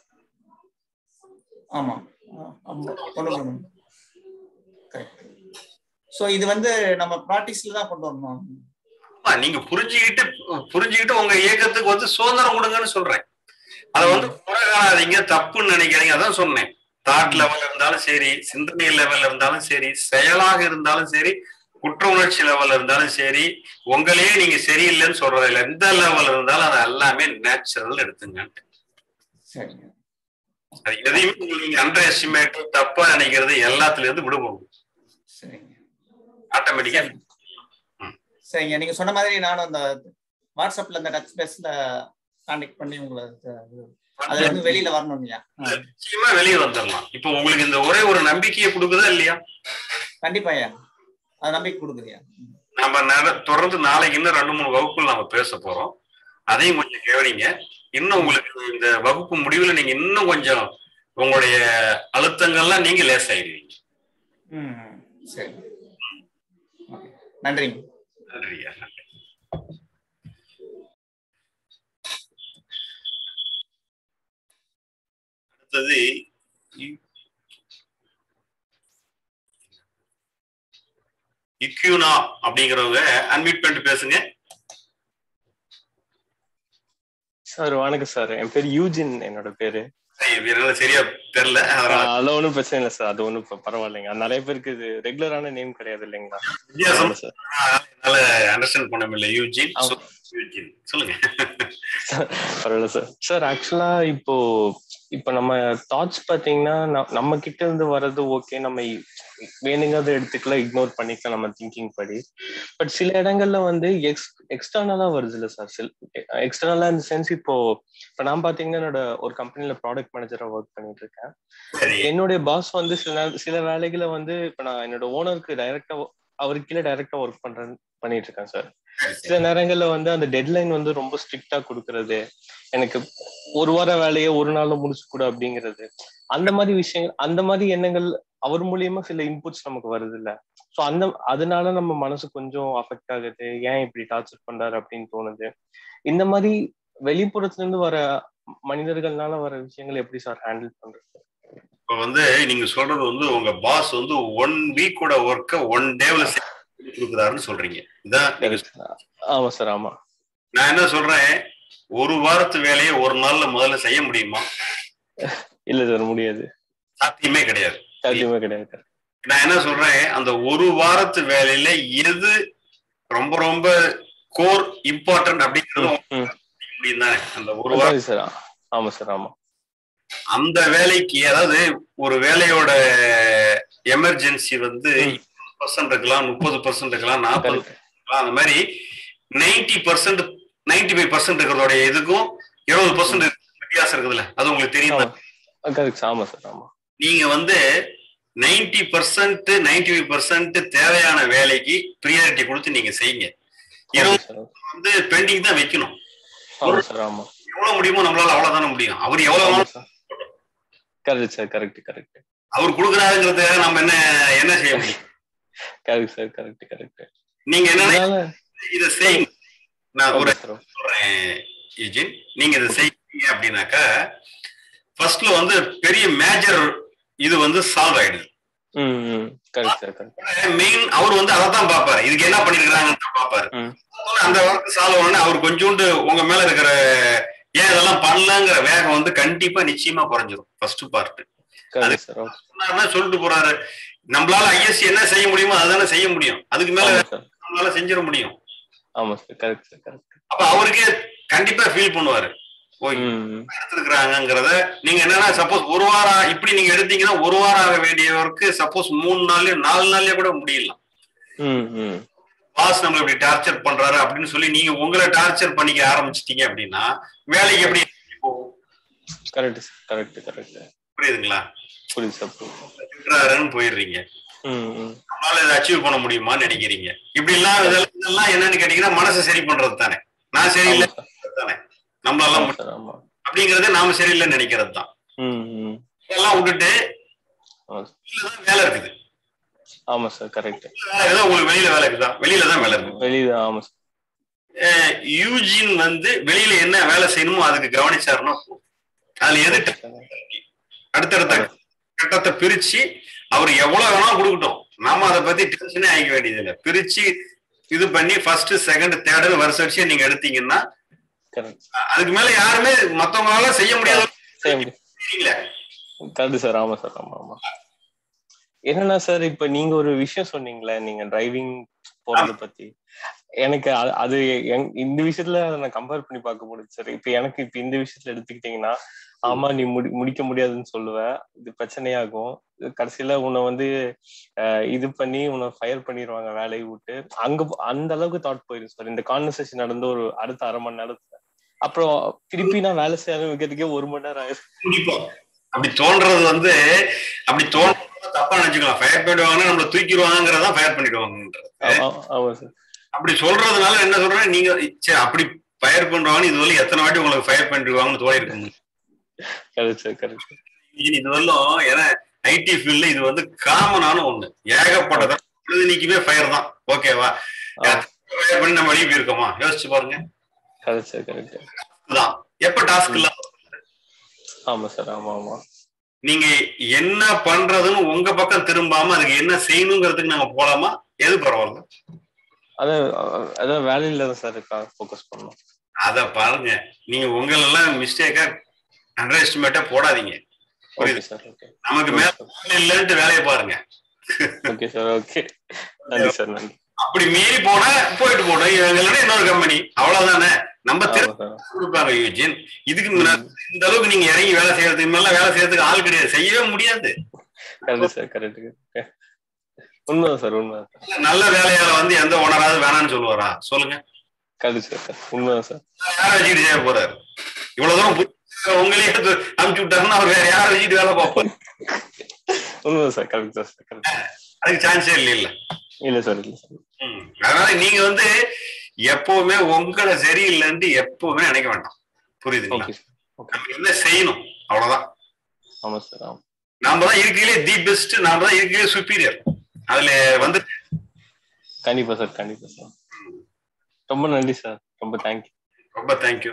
ஆமா ஆமா கொண்டு வரணும் கரெக்ட் ஸோ இது வந்து நம்ம ப்ராக்டிஸ்ல தான் கொண்டு வரணும் ஆமா, நீங்க புரிஞ்சுக்கிட்டு புரிஞ்சுக்கிட்டு உங்க இயக்கத்துக்கு வந்து சுதந்திரம் கொடுங்கன்னு சொல்றேன் அதை வந்து குறை காணாதீங்க தப்புன்னு நினைக்காதீங்க அதான் சொன்னேன் தாட் லெவல் இருந்தாலும் சரி சிந்தனை லெவல் இருந்தாலும் சரி செயலாக இருந்தாலும் சரி குற்ற உணர்ச்சி லெவல் இருந்தாலும் சரி உங்களையே நீங்க சரியில்லைன்னு சொல்றது இல்லை எந்த லெவல் இருந்தாலும் அது எல்லாமே நேச்சுரல் எடுத்துங்க சரிங்க அது எதையுமே உங்களுக்கு நீங்க அண்டர் எஸ்டிமேட் தப்பா நினைக்கிறது எல்லாத்துல இருந்து விடுபடும் சரிங்க ஆட்டோமேட்டிக்கா சரிங்க நீங்க சொன்ன மாதிரி நானும் அந்த வாட்ஸ்அப்ல இந்த டச் பேஸ்ல கான்டாக்ட் பண்ணி உங்களை அது- அதுல இருந்து வெளியில வரணும்யா நிச்சயமா வெளியே வந்துடலாம் இப்போ உங்களுக்கு இந்த ஒரே ஒரு நம்பிக்கையை கொடுக்குதா இல்லையா கண்டிப்பாயா அது நம்பிக்கை கொடுக்குதுயா ம். நம்ம நட- தொடர்ந்து நாளைக்கு இன்னும் ரெண்டு மூணு வகுப்புகள் நம்ம பேச போறோம் அதையும் கொஞ்சம் கவனிங்க இன்னும் உங்களுக்கு இந்த வகுப்பு முடிவுல நீங்க இன்னும் கொஞ்சம் உங்களுடைய அழுத்தங்கள்லாம் நீங்க லேசாயிருவீங்க ம் சரி ஓகே நன்றிங்க நன்றியா நன்றி அடுத்தது இ- இக்யூனா அப்படிங்கிறவங்க அன்மியூட் பண்ணிட்டு பேசுங்க சார் வணக்கம் சார் என் பேர் யூஜின் என்னோட பேரு சரி, என்னால சரியா தெரியல அதனால ஆஹ் அதெல்லாம் ஒன்றும் பிரச்சனை இல்லை சார் அது ஒன்றும் பரவாயில்லைங்க அது நிறைய பேருக்கு இது ரெகுலரான நேம் கிடையாது இல்லைங்களா வித்தியாசம் ஆமா சார் என்னால அண்டர்ஸ்டாண்ட் பண்ண முடியல யூஜின் ஆமா. சொ- யூஜின் சொல்லுங்க பரவாயில்ல சார் சார் ஆக்சுவலா இப்போ இப்போ நம்ம தாட்ஸ் பாத்தீங்கன்னா ந- நம்ம கிட்ட இருந்து வர்றது ஓகே நம்ம வேணுங்கிறத எடுத்துக்கலாம் இக்னோர் பண்ணிக்கலாம் நம்ம திங்கிங் படி பட் சில இடங்கள்ல வந்து எக்ஸ் எக்ஸ்டர்னலா வருது இல்ல சார் சில எக்ஸ்டர்னலா இந்த சென்ஸ் இப்போ இப்போ நான் பாத்தீங்கன்னா என்னோட ஒரு கம்பெனில ப்ராடக்ட் மேனேஜரா ஒர்க் பண்ணிட்டு இருக்கேன் சரி என்னுடைய பாஸ் வந்து சில நேர- சில வேலைகளை வந்து இப்ப நான் என்னோட ஓனருக்கு டைரக்டா அவருக்கு கீழே டைரக்டா ஒர்க் பண்றேன் பண்ணிட்டு இருக்கேன் சார் சரி, சில நேரங்கள்ல வந்து அந்த டெட்லைன் வந்து ரொம்ப ஸ்ட்ரிக்டா கொடுக்கறது எனக்கு ஒரு வார வேலையை ஒரு நாள்ல முடிச்சு கொடு அப்படிங்கிறது அந்த மாதிரி விஷயங்கள் அந்த மாதிரி எண்ணங்கள் அவர் மூலியமா சில இன்புட்ஸ் நமக்கு வருது இல்ல சோ அந்த அதனால நம்ம மனசு கொஞ்சம் அஃபெக்ட் ஆகுது ஏன் இப்படி டார்ச்சர் பண்றாரு அப்படின்னு தோணுது இந்த மாதிரி வெளிப்புறத்துல இருந்து வர மனிதர்கள்னால வர விஷயங்கள் எப்படி சார் ஹேண்டில் பண்றது இப்ப வந்து நீங்க சொல்றது வந்து உங்க பாஸ் வந்து ஒன் வீக்கோட ஒர்க்க ஒன் டேவ்ல கொடுக்குறாருன்னு சொல்றீங்க இதான் நீங்க சொ- ஆமா சார் ஆமா நான் என்ன சொல்றேன் ஒரு வாரத்து வேலையை ஒரு நாள்ல முதல்ல செய்ய முடியுமா இல்ல சார் முடியாது சாத்தியமே கிடையாது சாத்தியமே கிடையாது நான் என்ன சொல்றேன் அந்த ஒரு வாரத்து வேலையில எது ரொம்ப ரொம்ப கோர் இம்பார்ட்டன்ட் அப்படிங்கிறது ம். முடியும் தானே அந்த ஒரு வாரம் சரி சார் ஆமா சார் ஆமா அந்த வேலைக்கு அதாவது ஒரு வேலையோட எமர்ஜென்சி வந்து ம். பர்சன்ட் இருக்கலாம் முப்பது பர்சன்ட் இருக்கலாம் நாற்பது Correct. இருக்கலாம் அந்த மாதிரி ninety percent ninety five percent இருக்கிறதோட இதுக்கும் இருபது பர்சன்ட் வித்தியாசம் இருக்குதுல்ல அது உங்களுக்கு தெரியும் ஆமா கரெக்ட் ஆமா சார் ஆமா நீங்க வந்து ninety percent ninety five percent தேவையான வேலைக்கு ப்ரியாரிட்டி கொடுத்து நீங்க செய்யுங்க ஓகே இருபது சார் வந்து பெண்டிங் தான் வைக்கணும் ஆமா சார் ஆமா எவ்வளவு முடியுமோ நம்மளால அவ்வளவுதானே முடியும் அவர் எவ்வளவு ஆமா வேணாலும் sir correct sir correct correct அவர் கொடுக்குறாருங்கிறதுக்காக நம்ம என்ன என்ன செய்ய முடியும் கரெக்ட் சார் கரெக்ட் கரெக்ட் நீங்க என்ன இதனால இதை செய்யுங்க நான் ஒரு ஓகே சார் சொல்றேன் ஈஜின் நீங்க இதை செய்யறீங்க அப்படின்னாக்கா ஃபர்ஸ்ட்ல வந்து பெரிய மேஜர் இது வந்து சால்வ் ஆயிடுது ம் ம் கரெக்ட் சார் கரெக்ட் மெயின் அவர் வந்து அதை தான் பார்ப்பாரு இதுக்கு என்ன பண்ணிருக்காங்கன்னு பார்ப்பாரு ம். அந்த ஒர்க் சால்வ் ஆன அவர் கொஞ்சோண்டு உங்க மேல இருக்கிற ஏன் இதெல்லாம் பண்ணலங்கிற வேகம் வந்து கண்டிப்பா நிச்சயமா குறைஞ்சிரும் first part correct sir okay சொன்னாருன்னா சொல்லிட்டு போறாரு நம்மளால ஐஎஸ்சி என்ன செய்ய முடியுமோ அதானே செய்ய முடியும் அதுக்கு மேல ஆமா சார் நம்மளால செஞ்சிட முடியும் ஆமா சார் கரெக்ட் சார் கரெக்ட் அப்ப அவருக்கே கண்டிப்பா ஃபீல் பண்ணுவாரு ஓ ம் ம் எடுத்துருக்காங்கிறத நீங்க என்னன்னா சப்போஸ் ஒரு வாரம் இப்படி நீங்க எடுத்தீங்கன்னா ஒரு வாரம் ஆக வேண்டியவருக்கு சப்போஸ் மூணு நாள்லயோ நாலு நாள்லயே கூட முடியலாம் ம் ம் பாஸ் நம்மள இப்படி டார்ச்சர் பண்றாரு அப்படின்னு சொல்லி நீங்க உங்களை டார்ச்சர் பண்ணிக்க ஆரம்பிச்சிட்டீங்க அப்படின்னா வேலைக்கு எப்படி போகும் கரெக்ட் சார் கரெக்ட் கரெக்ட் புரியுதுங்களா புரியுது சார் புரியுது திட்டுறாருன்னு போயிடுறீங்க ம் ம் நம்மளால இதை அச்சீவ் பண்ண முடியுமான்னு நினைக்கிறீங்க இப்படி எல்லாம் இதெல்லாம் இதெல்லாம் என்னன்னு கேட்டீங்கன்னா மனசை சரி பண்றது தானே நான் சரியில்லை ஆமா சார் தானே நம்மளால ஆமா முடியும் சார் ஆமா அப்படிங்கறத நாம சரியில்லைன்னு நினைக்கிறது தான் ம் ம் இதெல்லாம் விட்டுட்டு ஆமா சார். இதுலதான் வேலை இருக்குது ஆமா சார் கரெக்ட் வேலை ஏதோ உங்களுக்கு வெளியில வேலை இருக்குதா வெளியில தான் வேலை இருக்குது வெளியே ஆமா சார் அஹ் யூஜின் வந்து வெளியில என்ன வேலை செய்யணுமோ அதுக்கு கவனிச்சாருன்னா போதும். அதுல எது அடுத்தடுத்த கட்டத்தை பிரிச்சு அவர் எவ்வளவு வேணா கொடுக்கட்டும் நாம அதை பத்தி டென்ஷனே ஆகிக்க வேண்டியது இல்லை பிரிச்சு இது பண்ணி ஃபர்ஸ்ட் செகண்ட் தேர்டு வருஷம் நீங்க எடுத்தீங்கன்னா கரெக்ட் அதுக்கு மேல யாருமே மத்தவங்களால செய்ய முடியாத செய்ய முடியும் செய்யல. கரெக்ட் சார் ஆமா சார் ஆமா ஆமா என்னன்னா சார் இப்ப நீங்க ஒரு விஷயம் சொன்னீங்களே நீங்க டிரைவிங் போறத பத்தி எனக்கு அ- அது எங்- இந்த விஷயத்துல நான் கம்பேர் பண்ணி பார்க்க முடியுது சார் இப்ப எனக்கு இப்ப இந்த விஷயத்துல எடுத்துக்கிட்டீங்கன்னா ஆமா நீ முடி முடிக்க முடியாதுன்னு சொல்லுவ இது பிரச்சனையாகும் இது கடைசியில உன்னை வந்து அஹ், இது பண்ணி உன்னை ஃபயர் பண்ணிடுவாங்க வேலையை விட்டு அங்க போ- அந்த அளவுக்கு தாட் போயிடும் சார் இந்த கான்வர்சேஷன் நடந்து ஒரு அடுத்த அரை மணி நேரத்துல அப்புறம் திருப்பி நான் வேலை செய்ய ஆரம்பிக்கிறதுக்கே ஒரு மணி நேரம் ஆயிரும் கண்டிப்பா அப்படி தோன்றது வந்து அப்படி தோன்றது தப்பா நினைச்சுக்கலாம் ஃபயர் பண்ணிடுவாங்கன்னா நம்மள தூக்கிடுவாங்கிறதா ஃபயர் பண்ணிடுவாங்கன்றது ஆமா ஆமா சார் அப்படி சொல்றதுனால என்ன சொல்றேன் நீங்க சரி அப்படி ஃபயர் பண்றாங்கன்னு இது வரலும் எத்தனை வாட்டி உங்களுக்கு ஃபயர் பண்ணிடுவாங்கன்னு தோணி இருக்கு கரெக்ட் சார் கரெக்ட் இது வரலும் ஏன்னா ஐடி ஃபீல்ட்ல இது வந்து காமனான ஒண்ணு ஏகப்பட்டதா பொழுதுனிக்குமே ஃபயர் தான் ஓகேவா ஃபயர் பண்ணி நம்ம வெளியே போயிருக்கோமா யோசிச்சு பாருங்க கரெக்ட் சார் கரெக்ட் இதுதான் எப்ப டாஸ்க் இல்ல ஆமா சார் ஆமா ஆமா நீங்க என்ன பண்றதுன்னு உங்க பக்கம் திரும்பாம அதுக்கு என்ன செய்யணுங்கிறதுக்கு நாங்க போலாமா எது பரவாயில்ல அதான் அதான் வேலையில தான் சார் ஃபோக்கஸ் பண்ணணும் அத பாருங்க நீங்க உங்களெல்லாம் மிஸ்டேக்கா அண்டர் எஸ்டிமேட்டா போடாதீங்க ஓகே சார் ஓகே நமக்கு மேல இல்லைன்ட்டு வேலையை பாருங்க ஓகே சார் ஓகே நன்றி சார் நன்றி அப்படி மீறி போனா போயிட்டு போடும் இவங்களோட இன்னொரு கம்பெனி அவ்வளவுதானே நம்ம ஆமா திரும்ப சார் கொடுப்பாங்க யூஜின் இதுக்கு முன்ன- இந்த அளவுக்கு நீங்க இறங்கி வேலை செய்யறதுக்கு மேல வேலை செய்யறதுக்கு ஆள் கிடையாது செய்யவே முடியாது கரெக்ட் சார் கரெக்ட் உண்மைதான் சார் உண்மைதான் சார் நல்ல வேலையால வந்து எந்த ஓனராவது வேணாம்னு சொல்லுவாரா சொல்லுங்க கரெக்ட் சார் உண்மைதான் சார் யாரை வச்சுக்கிட்டு செய்ய போறாரு இவ்வளவு தூரம் புரிஞ்சு உங்களே எடுத்து அனுப்பிச்சு விட்டாருன்னா அவர் வேற யாரை வச்சுட்டு வேலை பார்ப்பாரு உண்மைதான் சார் கரெக்ட் சார் கரெக்ட் அதுக்கு சான்ஸே இல்லை இல்ல இல்ல சார் இல்ல சார் ம். அதனால நீங்க வந்து எப்பவுமே உங்களை சரியில்லைன்ட்டு எப்பவுமே நினைக்க வேண்டாம் புரியுதுங்களா ஓகே சார் ஓகே நம்ம என்ன செய்யணும் அவ்வளவுதான் ஆமா சார் ஆமா நாம தான் இருக்கையிலே தி பெஸ்ட் நாம தான் இருக்கையிலே சுப்பீரியர் அதுல வந்து கண்டிப்பா சார் கண்டிப்பா சார் ரொம்ப நன்றி சார் ரொம்ப தேங்க்யூ ரொம்ப தேங்க்யூ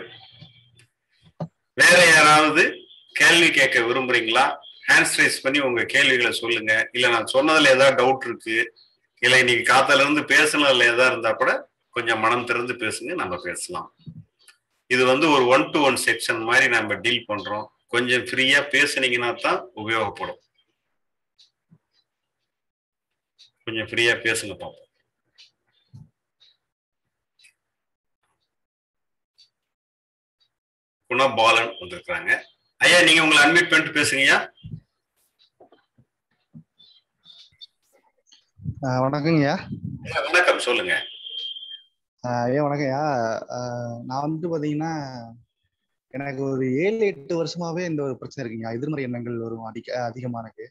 வேற யாராவது கேள்வி கேட்க விரும்புறீங்களா ஹேண்ட்ஸ் ரைஸ் பண்ணி உங்க கேள்விகளை சொல்லுங்க இல்ல நான் சொன்னதுல ஏதாவது டவுட் இருக்கு இல்ல இன்னைக்கு காத்தால இருந்து பேசுனதுல ஏதாவது இருந்தா கூட கொஞ்சம் மனம் திறந்து பேசுங்க நம்ம பேசலாம் இது வந்து ஒரு ஒன் டு ஒன் செக்ஷன் மாதிரி நம்ம டீல் பண்றோம் கொஞ்சம் ஃப்ரீயா பேசுனீங்கன்னா தான் உபயோகப்படும் கொஞ்சம் ஃப்ரீயா பேசுங்க பாப்போம் குணபாலன் வந்திருக்காங்க ஐயா நீங்க உங்களை அன்மியூட் பண்ணிட்டு பேசுங்கய்யா ஆஹ் வணக்கங்கய்யா ஐயா, வணக்கம் சொல்லுங்க ஆஹ் ஐயா வணக்கம்யா ஆஹ் நான் வந்து பாத்தீங்கன்னா எனக்கு ஒரு ஏழு எட்டு வருஷமாவே இந்த ஒரு பிரச்சனை இருக்குங்க எதிர்மறை எண்ணங்கள் வரும் அதிக அதிகமா எனக்கு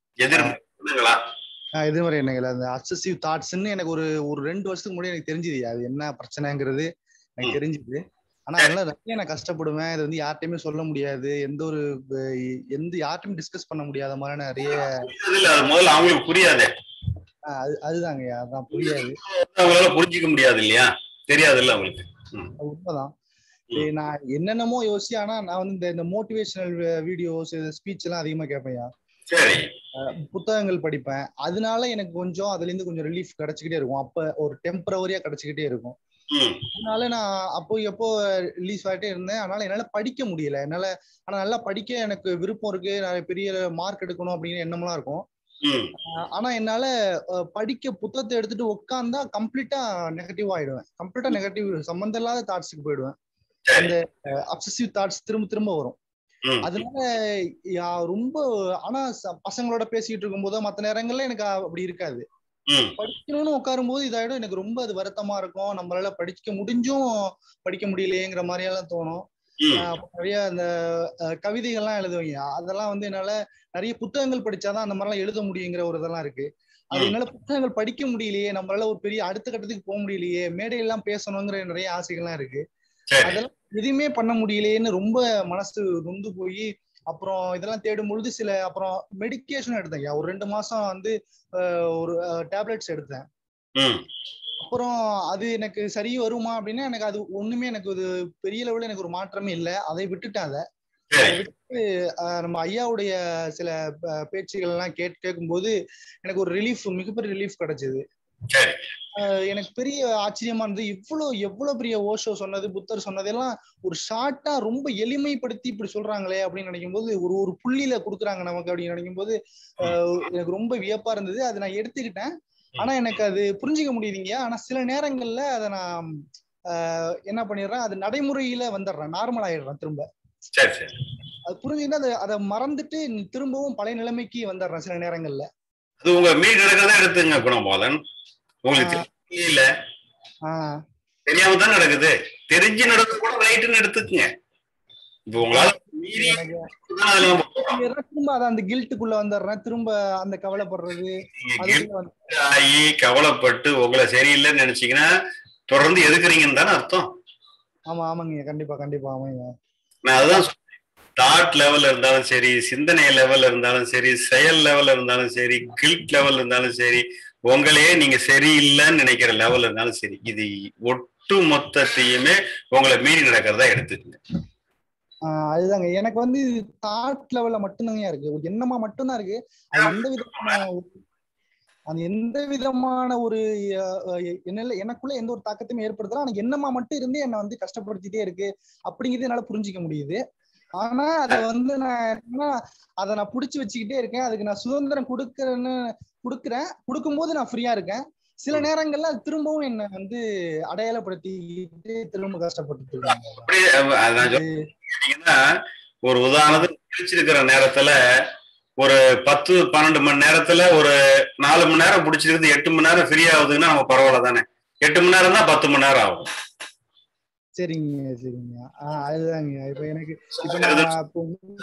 எதிர்ங்களா ஆஹ் எதிர்மறை எண்ணங்கள் அந்த அப்சசிவ் தாட்ஸ்ன்னு எனக்கு ஒரு ஒரு ரெண்டு வருஷத்துக்கு முன்னாடி எனக்கு தெரிஞ்சுது அது என்ன பிரச்சனைங்கிறது எனக்கு ம். தெரிஞ்சுது ஆனா அதெல்லாம் நிறைய நான் கஷ்டப்படுவேன் இது வந்து யார்ட்டையுமே சொல்ல முடியாது எந்த ஒரு அஹ், எந்த யார்ட்டையும் டிஸ்கஸ் பண்ண முடியாத மாதிரி நிறைய இல்ல அது முதல்ல அவங்களுக்கு புரியாதே ஆஹ் அது அதுதாங்க அதான் புரியாது அவங்களால புரிஞ்சுக்க முடியாது இல்லையா தெரியாது இல்ல அவங்களுக்கு அது உண்மைதான் ஏய், நான் என்னென்னமோ யோசிச்சு ஆனா நான் வந்து இந்த- இந்த மோட்டிவேஷனல் வீடியோஸ் ஸ்பீச் எல்லாம் அதிகமா கேட்பேன் சரி புத்தகங்கள் படிப்பேன் அதனால எனக்கு கொஞ்சம் அதுல இருந்து கொஞ்சம் ரிலீஃப் கிடைச்சிக்கிட்டே இருக்கும் அப்ப ஒரு டெம்பரவரியா கிடைச்சிக்கிட்டே இருக்கும் ம் அதனால நான் அப்போ எப்போ ரிலீஸ் ஆகிட்டே இருந்தேன் அதனால என்னால படிக்க முடியல என்னால ஆனா நல்லா படிக்க எனக்கு விருப்பம் இருக்கு நிறைய பெரிய மார்க் எடுக்கணும் அப்படிங்கிற எண்ணம்லாம் இருக்கும் ம் ஆஹ் ஆனா என்னால அஹ், படிக்க புத்தகத்தை எடுத்துட்டு உட்காந்தா கம்ப்ளீட்டா நெகட்டிவ் ஆயிடுவேன் கம்ப்ளீட்டா நெகட்டிவ் சம்மந்தம் இல்லாத தாட்ஸுக்கு போயிடுவேன் சரி அந்த அப்சசிவ் தாட்ஸ் திரும்ப திரும்ப வரும் ம் அதனால யா- ரொம்ப ஆனா ச- பசங்களோட பேசிட்டு இருக்கும்போது மத்த நேரங்கள்ல எனக்கு அப்படி இருக்காது ம் படிக்கணும்னு உட்காரும்போது இதாயிடும் எனக்கு ரொம்ப அது வருத்தமா இருக்கும் நம்மளால படிக்க முடிஞ்சும் படிக்க முடியலையேங்கிற மாதிரி எல்லாம் தோணும் ம் ஆஹ் அப்ப நிறைய அந்த அஹ், கவிதைகள்லாம் எழுதுவீங்க அதெல்லாம் வந்து என்னால நிறைய புத்தகங்கள் படிச்சாதான் அந்த மாதிரிலாம் எழுத முடியுங்கிற ஒரு இதெல்லாம் இருக்கு அது ம். என்னால புத்தகங்கள் படிக்க முடியலையே நம்மளால ஒரு பெரிய அடுத்த கட்டத்துக்கு போக முடியலையே மேடையெல்லாம் பேசணுங்கிற நிறைய ஆசைகள்லாம் இருக்கு சரி அதெல்லாம் எதுவுமே பண்ண முடியலையேன்னு ரொம்ப மனசு நொந்து போய் அப்புறம் இதெல்லாம் தேடும் பொழுது சில அப்புறம் மெடிக்கேஷன் எடுத்தேன் ஒரு ரெண்டு மாசம் வந்து அஹ், ஒரு டேப்லெட்ஸ் எடுத்தேன் ம் அப்புறம் அது எனக்கு சரி வருமா அப்படின்னா எனக்கு அது ஒண்ணுமே எனக்கு ஒரு பெரிய லெவலில் எனக்கு ஒரு மாற்றமே இல்லை அதை விட்டுட்டேன் அதை அதை சரி விட்டு அஹ், நம்ம ஐயாவுடைய சில ப- பேச்சுகள் எல்லாம் கேட் கேட்கும்போது எனக்கு ஒரு ரிலீஃப் மிகப்பெரிய ரிலீஃப் கிடைச்சது சரி அஹ் எனக்கு பெரிய ஆச்சரியமா இருந்தது இவ்வளவு எவ்வளவு பெரிய ஓஷோ சொன்னது புத்தர் சொன்னதெல்லாம் ஒரு ஷார்ட்டா ரொம்ப எளிமைப்படுத்தி இப்படி சொல்றாங்களே அப்படின்னு நினைக்கும் போது ஒரு ஒரு புள்ளியில கொடுக்குறாங்க நமக்கு அப்படின்னு நினைக்கும் போது அஹ் எனக்கு ரொம்ப வியப்பா இருந்தது அதை நான் எடுத்துக்கிட்டேன் ஆனா எனக்கு அது புரிஞ்சுக்க முடியுதுங்க ஆனா சில நேரங்கள்ல அதை நான் அஹ் என்ன பண்ணிடுறேன் அது நடைமுறையில வந்துடுறேன் நார்மல் ஆயிடுறேன் திரும்ப சரி சரி அது புரிஞ்சுக்கிட்டு அதை அதை மறந்துட்டு திரும்பவும் பழைய நிலைமைக்கு வந்துடுறேன் சில நேரங்கள்ல அது உங்க மீட் நடக்கிறதா எடுத்துங்க குணபாலன் உங்களுக்கு தெரியல ஆஹ் தெரியாம தான் நடக்குது தெரிஞ்சு நடக்குது கூட ரைட்டுன்னு எடுத்துக்கங்க இப்போ உங்களால மீறி எனக்கு தான் அதுல நம்ம போறோம். திரும்ப அதை அந்த கில்ட்டுக்குள்ள வந்துடுறேன் திரும்ப அந்த கவலைப்படுறது நீங்க அதுக்குள்ள வந்து guilt ஆகி கவலைப்பட்டு உங்களை சரியில்லைன்னு நினைச்சீங்கன்னா தொடர்ந்து எதுக்குறீங்கன்னு தானே அர்த்தம் ஆமா ஆமாங்க கண்டிப்பா கண்டிப்பா ஆமாங்க நான் அதுதான் தாட் லெவல்ல இருந்தாலும் சரி சிந்தனை லெவல்ல இருந்தாலும் சரி செயல் லெவல்ல இருந்தாலும் சரி கில்ட் லெவல்ல இருந்தாலும் சரி உங்களையே நீங்க சரியில்லைன்னு நினைக்கிற லெவல்ல இருந்தாலும் சரி இது ஒட்டு மொத்தத்தையுமே உங்களை மீறி நடக்கிறதா எடுத்துக்கங்க ஆஹ் அதுதாங்க எனக்கு வந்து தாட் லெவல்ல மட்டும்தாங்க இருக்கு ஒரு எண்ணமா மட்டும்தான் இருக்கு அது எந்த விதமான ஒரு- அது எந்த விதமான ஒரு அஹ், என்ன எனக்குள்ள எந்த ஒரு தாக்கத்தையும் ஏற்படுத்தல ஆனா எண்ணமா மட்டும் இருந்து என்னை வந்து கஷ்டப்படுத்திட்டே இருக்கு அப்படிங்கிறது என்னால புரிஞ்சுக்க முடியுது ஆனா அதை வந்து நான் என்னன்னா அதை நான் புடிச்சு வச்சுக்கிட்டே இருக்கேன் அதுக்கு நான் சுதந்திரம் கொடுக்கறேன்னு கொடுக்குறேன் கொடுக்கும்போது நான் ஃப்ரீயா இருக்கேன் சில நேரங்கள்ல அது திரும்பவும் என்னை வந்து அடையாளப்படுத்திக்கிட்டு திரும்ப கஷ்டப்பட்டுட்டு இருக்காங்க அப்படியே அஹ், அது நான் கேட்டீங்கன்னா ஒரு உதாரணத்துக்கு பிடிச்சிருக்கிற நேரத்துல ஒரு பத்து பன்னெண்டு மணி நேரத்துல ஒரு நாலு மணி நேரம் பிடிச்சிருக்குது எட்டு மணி நேரம் ஃப்ரீ ஆகுதுன்னா நம்ம பரவாயில்ல தானே எட்டு மணி நேரம் தான் பத்து மணி நேரம் ஆகும் சரிங்க சரிங்க ஆஹ் அதுதாங்க இப்ப எனக்கு இப்ப நான் இப்போ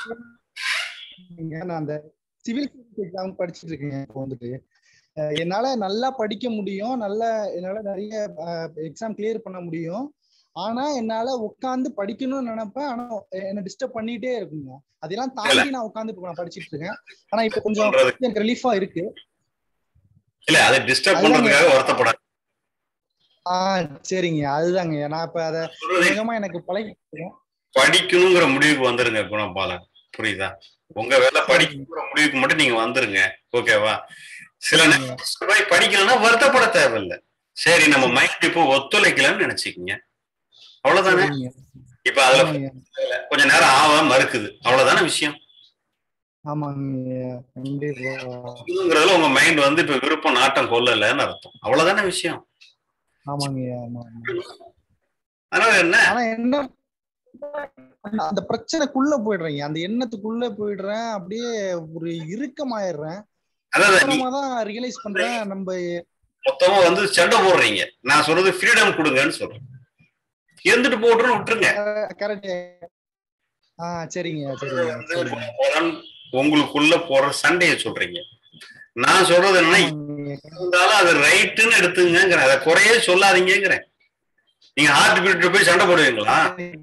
நான் அந்த சிவில் சர்வீஸ் எக்ஸாம் படிச்சுட்டு இருக்கேன் இப்போ வந்துட்டு அஹ் என்னால நல்லா படிக்க முடியும் நல்லா என்னால நிறைய எக்ஸாம் கிளியர் பண்ண முடியும் ஆனா என்னால உட்காந்து படிக்கணும்னு நினைப்பேன் ஆனா என்ன டிஸ்டர்ப் பண்ணிட்டே இருக்குங்க அதெல்லாம் தாண்டி நான் உட்காந்து இப்போ நான் படிச்சிட்டு இருக்கேன் ஆனா இப்ப கொஞ்சம் சொல்றது. எனக்கு ரிலீஃபா இருக்கு இல்ல அதை டிஸ்டர்ப் அதுதாங்க. பண்றதுக்காக வருத்தப்படாது ஆஹ் சரிங்க அதுதாங்க நான் இப்ப அதை சொல்றது வேகமா எனக்கு பழகி படிக்கணுங்கிற முடிவுக்கு வந்துருங்க குணபாலன் புரியுதா உங்க வேலை படிக்கணுங்கிற முடிவுக்கு மட்டும் நீங்க வந்துருங்க ஓகேவா சில நேரம் போய் படிக்கலன்னா வருத்தப்பட தேவையில்லை சரி நம்ம மைண்ட் இப்போ ஒத்துழைக்கலன்னு நினைச்சுக்கீங்க அவ்வளவுதானே சரிங்க. இப்ப அதுல ஆமாங்க கொஞ்ச நேரம் ஆவ மறுக்குது அவ்வளவுதானே விஷயம் ஆமாங்க கண்டிப்பா இதுங்கிறதுல உங்க மைண்ட் வந்து இப்ப விருப்பம் நாட்டம் கொள்ளலன்னு அர்த்தம் அவ்வளவுதானே விஷயம் ஆமாங்க ஆமா ஆமா. அதனால என்ன ஆனா என்ன அந்த பிரச்சனைக்குள்ள போயிடுறீங்க அந்த எண்ணத்துக்குள்ள போயிடுறேன் அப்படியே ஒரு இறுக்கமாயிடுறேன் அதாவது நீ அப்புறமா தான் ரியலைஸ் பண்றேன் நம்ம மொத்தமா வந்து சண்டை போடுறீங்க நான் சொல்றது ஃப்ரீடம் கொடுங்கன்னு சொல்றேன் இருந்துட்டு போட்டுன்னு விட்டுருங்க கரெக்ட் ஆ சரிங்க சரிங்க சரிங்க புலன் உங்களுக்குள்ள போற சண்டைய சொல்றீங்க நான் சொல்றது என்ன ஆமாங்க. இருந்தாலும் அது ரைட்டுன்னு எடுத்துங்கிறேன் அதை குறையே சொல்லாதீங்கிறேன் நீங்க ஹார்ட் பீட் போய் சண்டை போடுவீங்களா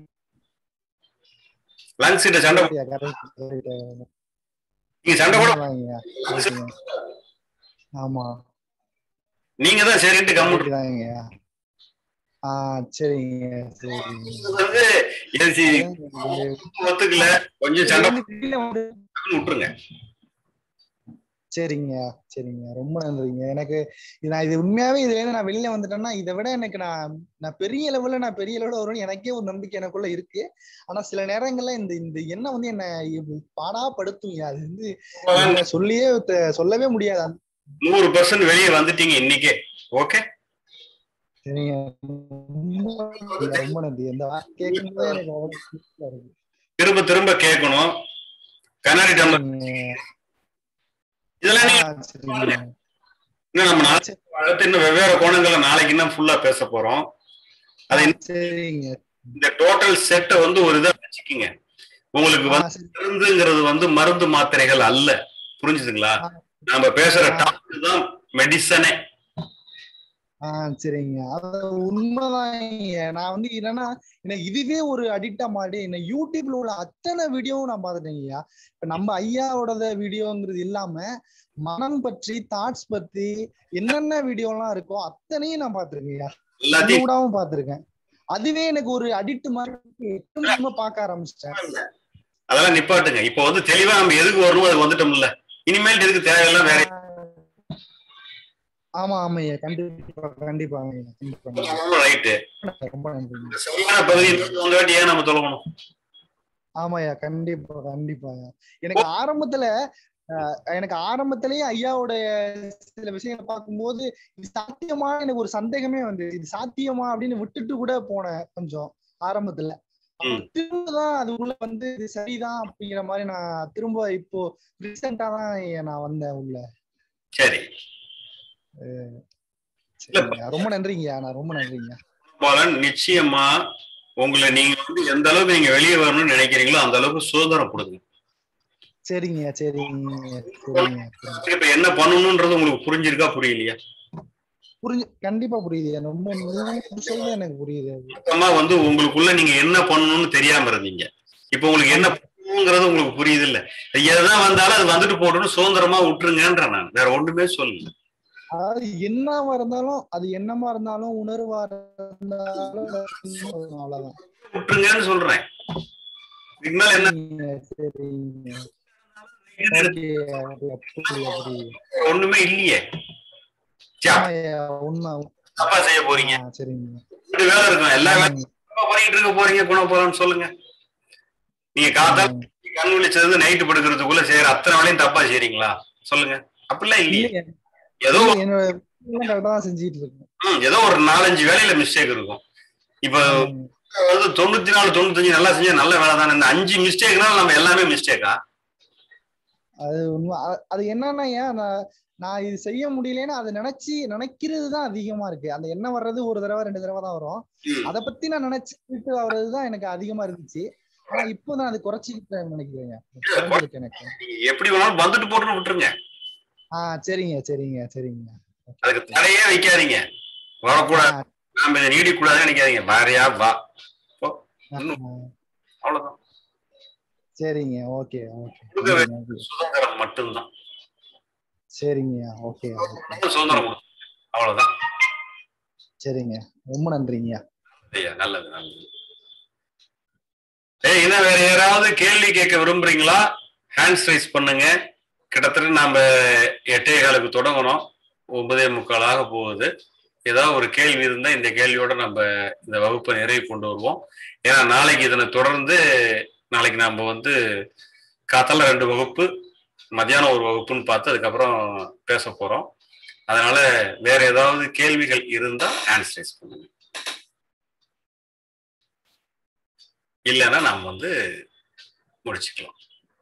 லங்ஸ் கிட்ட சண்டை போ- correct, correct, correct. நீங்க சண்டை போட ஆமாங்க, correctங்க. ஆமா நீங்க தான் சரின்ட்டு கம்முட்டு தாங்க ஆ சரிங்க சரிங்க வந்து எல்சி ஒத்துக்கல கொஞ்சம் சண்டை வெளியில வந்து- போட்டுன்னு விட்டுருங்க சரிங்க சரிங்க ரொம்ப நன்றிங்க எனக்கு இது நான் இது உண்மையாவே இதுல இருந்து நான் வெளியில வந்துட்டேன்னா இதை விட எனக்கு நான் நான் பெரிய லெவல்ல நான் பெரிய லெவல்ல வருவேன் எனக்கே ஒரு நம்பிக்கை எனக்குள்ள இருக்கு ஆனா சில நேரங்கள்ல இந்த இந்த எண்ணம் வந்து என்ன பாடா படுத்துங்க அது வந்து என்ன சொல்லியே த- சொல்லவே முடியாது அந்த- நூறு பர்சன்ட் வெளியே வந்துட்டீங்க இன்னைக்கே ஓகே சரிங்க ரொம்ப ரொம்ப நன்றி இந்த வார்த்தை கேட்கும்போது எனக்கு அவ்வளவு திருப்தியா இருக்கு. திரும்ப திரும்ப கேட்கணும் கண்ணாடி டம்ளர் சரிங்க. இதெல்லாம் நீங்க ஆ, சரிங்க இன்னும் நம்ம நாளைக்கு அடுத்து இன்னும் வெவ்வேறு கோணங்கள்ல நாளைக்கு இன்னும் ஃபுல்லா பேச போறோம் அது இன்னும் சரிங்க இந்த டோட்டல் செட்டை வந்து ஒரு இதா வச்சுக்கிங்க உங்களுக்கு ஆ, வந்து சரி. மருந்துங்கிறது வந்து மருந்து மாத்திரைகள் அல்ல புரிஞ்சுதுங்களா நாம பேசுற டாக்டர் தான் மெடிசனே ஆ சரிங்க அது உண்மைதான் நான் வந்து என்னன்னா எனக்கு இதுவே ஒரு அடிக்டா மாறி என்ன யூடியூப்ல உள்ள அத்தனை வீடியோவும் நான் பார்த்துட்டேங்கய்யா இப்ப நம்ம ஐயாவோட வீடியோங்கிறது இல்லாம மனம் பற்றி தாட்ஸ் பத்தி என்னென்ன வீடியோலாம் இருக்கோ அத்தனையும் நான் பார்த்திருக்கேன்யா எல்லாத்தையும் கூடாவும் பார்த்திருக்கேன் அதுவே எனக்கு ஒரு அடிக்ட் மாதிரி திரும்ப திரும்ப பார்க்க ஆரம்பிச்சிட்டேன் அதெல்லாம் நிப்பாட்டுங்க இப்போ வந்து தெளிவா நம்ம எதுக்கு வரணும் அது வந்துட்டோம்ல இனிமேல் எதுக்கு தேவையெல்லாம் வேற ஆமா ஆமாய்யா கண்டிப்பா கண்டிப்பாங்க கண்டிப்பா ரைட்டு ரொம்ப நன்றிங்க சரியான பகுதி உங்க வாட்டி ஏன் நம்ம தொலைக்கணும் ஆமாய்யா கண்டிப்பா கண்டிப்பாயா எனக்கு ஆரம்பத்துல அஹ், எனக்கு ஆரம்பத்திலேயே ஐயாவுடைய சில விஷயங்களை பார்க்கும்போது இது சாத்தியமா எனக்கு ஒரு சந்தேகமே வந்து இது சாத்தியமா அப்படின்னு விட்டுட்டு கூட போனேன் கொஞ்சம் ஆரம்பத்துல அப்புறம் திரும்பதான் அதுக்குள்ள வந்து இது சரிதான் அப்படிங்கிற மாதிரி நான் திரும்ப இப்போ ரீசெண்டா தான் நான் வந்தேன் உள்ள சரி சரிங்கய்யா. ரொம்ப நன்றிங்கய்யா நான் ரொம்ப நன்றிங்க பலன் நிச்சயமா உங்களை நீங்க வந்து எந்த அளவுக்கு நீங்க வெளியே வரணும்னு நினைக்கிறீங்களோ அந்த அளவுக்கு சுதந்திரம் கொடுங்க சரிங்க சரிங்க சரிங்க சரிங்க. இப்ப என்ன பண்ணணும்ன்றது உங்களுக்கு புரிஞ்சிருக்கா புரியலையா புரிஞ்சு கண்டிப்பா புரியுது ரொம்ப நீங்க சொல்றது எனக்கு புரியுது அது. சுத்தமா வந்து உங்களுக்குள்ள நீங்க என்ன பண்ணணும்னு தெரியாம இருந்தீங்க இப்ப உங்களுக்கு என்ன பண்ணணுங்கிறது உங்களுக்கு புரியுது இல்ல எதுதான் வந்தாலும் அது வந்துட்டு போட்டுன்னு சுதந்திரமா விட்டுருங்கன்ற நான் வேற ஒண்ணுமே சொல்லல அதாவது என்னவா இருந்தாலும் அது என்னமா இருந்தாலும் உணர்வா இருந்தாலும் அவ்வளவுதான் விட்டுருங்கன்னு சொல்றேன் இதுக்கு மேல என்ன சரிங்க, சரிங்க ஓகே, ஓகே, புரியுது, புரியுது. ஒண்ணுமே இல்லையே சே, ஆமாய்யா, உண்மை தப்பா செய்ய போறீங்க ஆ, சரிங்க ரெண்டு வேலை இருக்கும் எல்லா வேலையும் ஆமாங்க. தப்பா பண்ணிட்டு இருக்க போறீங்க குணம் போறோம்னு சொல்லுங்க நீங்க காத்தால கண் விழிச்சது நைட்டு படுக்கிறதுக்குள்ள செய்யற அத்தனை வேலையும் தப்பா செய்றீங்களா சொல்லுங்க அப்படிலாம் இல்லையே இல்லைங்க, ஏதோ இல்ல, என்னோட கரெக்டா தான் செஞ்சுட்டு இருக்கேன் ம், ஏதோ ஒரு நாலஞ்சு வேலையில மிஸ்டேக் இருக்கும் இப்ப ஆமாங்க. வந்து தொண்ணூத்தி நாலு தொண்ணூத்தஞ்சு நல்லா செஞ்சா நல்ல வேலை தானே இந்த அஞ்சு மிஸ்டேக்னால நம்ம எல்லாமே மிஸ்டேக்கா அது உண்மை அ- அது என்னன்னா ஏன் நான் நான் இது செய்ய முடியலன்னு அதை நினைச்சு நினைக்கிறது தான் அதிகமா இருக்கு அந்த எண்ணம் வர்றது ஒரு தடவை ரெண்டு தடவை தான் வரும் ம். அதை பத்தி நான் நினைச்சுட்டு வர்றது தான் எனக்கு அதிகமா இருந்துச்சு ஆனா இப்போ நான் அது குறைச்சிக்கிட்டேன் நினைக்கிறேங்க குறைஞ்சிருக்கு எனக்கு நீங்க எப்படி வேணாலும் வந்துட்டு போட்டுன்னு விட்டுருங்க ஆஹ் சரிங்க சரிங்க சரிங்க அதுக்கு தடையே வைக்காதீங்க வரக்கூடாது ஆ, நாம இதை நீடிக்கூடாதுன்னு நினைக்காதீங்க வேறையா வா ஆ, அவ்வளவுதான் சரிங்க ஓகே ஓகே கொடுக்க வேண்டிய சுதந்திரம் மட்டும்தான் சரிங்க ஓகே ஓகே சுதந்திரம் கொடுங்க. அவ்வளவுதான் சரிங்க ரொம்ப நன்றிங்க ஐயா நல்லது நல்லது ஏய் என்ன வேற யாராவது கேள்வி கேட்க விரும்புறீங்களா ஹேண்ட்ஸ் ரைஸ் பண்ணுங்க கிட்டத்தட்ட நாம எட்டே காலுக்கு தொடங்கணும் ஒன்பதே முக்காலாக போகுது ஏதாவது ஒரு கேள்வி இருந்தா இந்த கேள்வியோட நம்ம இந்த வகுப்பை நிறைவு கொண்டு வருவோம் ஏன்னா நாளைக்கு இதனை தொடர்ந்து நாளைக்கு நாம வந்து காத்தால ரெண்டு வகுப்பு மத்தியானம் ஒரு வகுப்புன்னு பார்த்து அதுக்கப்புறம் பேச போறோம் அதனால வேற ஏதாவது கேள்விகள் இருந்தா ஹேண்ட்ஸ் ரைஸ் பண்ணுங்க இல்லைன்னா நாம் வந்து முடிச்சுக்கலாம்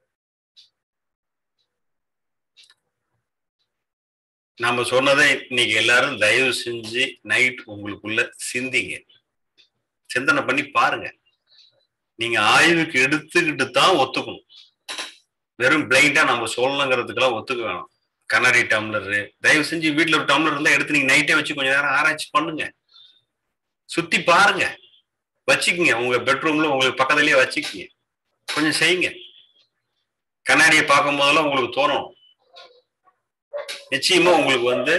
நாம சொன்னதை இன்னைக்கு எல்லாரும் தயவு செஞ்சு நைட் உங்களுக்குள்ள சிந்திங்க சிந்தனை பண்ணி பாருங்க நீங்க ஆய்வுக்கு எடுத்துக்கிட்டு தான் ஒத்துக்கணும் வெறும் பிளைண்டா நம்ம சொல்லணுங்கிறதுக்கெல்லாம் ஒத்துக்க வேணாம் கண்ணாடி டம்ளர் தயவு செஞ்சு வீட்டுல ஒரு டம்ளர் இருந்தா எடுத்து நீங்க நைட்டே வச்சு கொஞ்ச நேரம் ஆராய்ச்சி பண்ணுங்க சுத்தி பாருங்க வச்சுக்கோங்க உங்க பெட்ரூம்ல உங்களுக்கு பக்கத்துலயே வச்சுக்கோங்க கொஞ்சம் செய்யுங்க கண்ணாடியை பார்க்கும் போதெல்லாம் உங்களுக்கு தோணும் நிச்சயமா உங்களுக்கு வந்து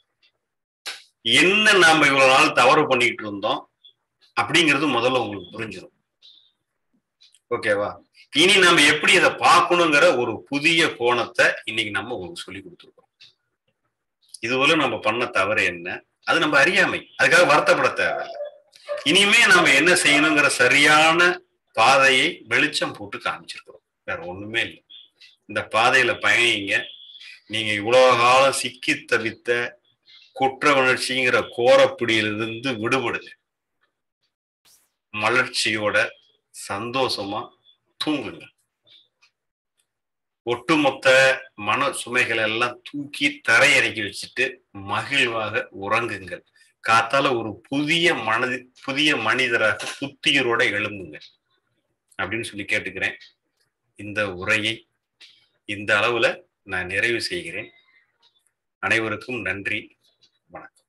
என்ன நாம இவ்வளவு நாள் தவறு பண்ணிட்டு இருந்தோம் அப்படிங்கிறது முதல்ல உங்களுக்கு புரிஞ்சிடும் ஓகேவா இனி நம்ம எப்படி இதை பார்க்கணுங்கிற ஒரு புதிய கோணத்தை இன்னைக்கு நம்ம உங்களுக்கு சொல்லி கொடுத்துருக்கோம் இதுவரை நம்ம பண்ண தவறு என்ன அது நம்ம அறியாமை அதுக்காக வருத்தப்பட தேவையில்லை இனிமே நம்ம என்ன செய்யணுங்கிற சரியான பாதையை வெளிச்சம் போட்டு காமிச்சிருக்கிறோம் வேற ஒண்ணுமே இல்லை இந்த பாதையில பயணிங்க நீங்க இவ்வளவு காலம் சிக்கி தவித்த குற்ற உணர்ச்சிங்கிற கோரப்பிடியிலிருந்து விடுபடுங்க மலர்ச்சியோட சந்தோஷமா தூங்குங்க ஒட்டுமொத்த மன சுமைகளை எல்லாம் தூக்கி தரையிறக்கி வச்சுட்டு மகிழ்வாக உறங்குங்கள் காத்தால ஒரு புதிய மனது புதிய மனிதராக புத்தியரோட எழும்புங்க அப்படின்னு சொல்லி கேட்டுக்கிறேன் இந்த உரையை இந்த அளவுல நான் நிறைவு செய்கிறேன் அனைவருக்கும் நன்றி வணக்கம்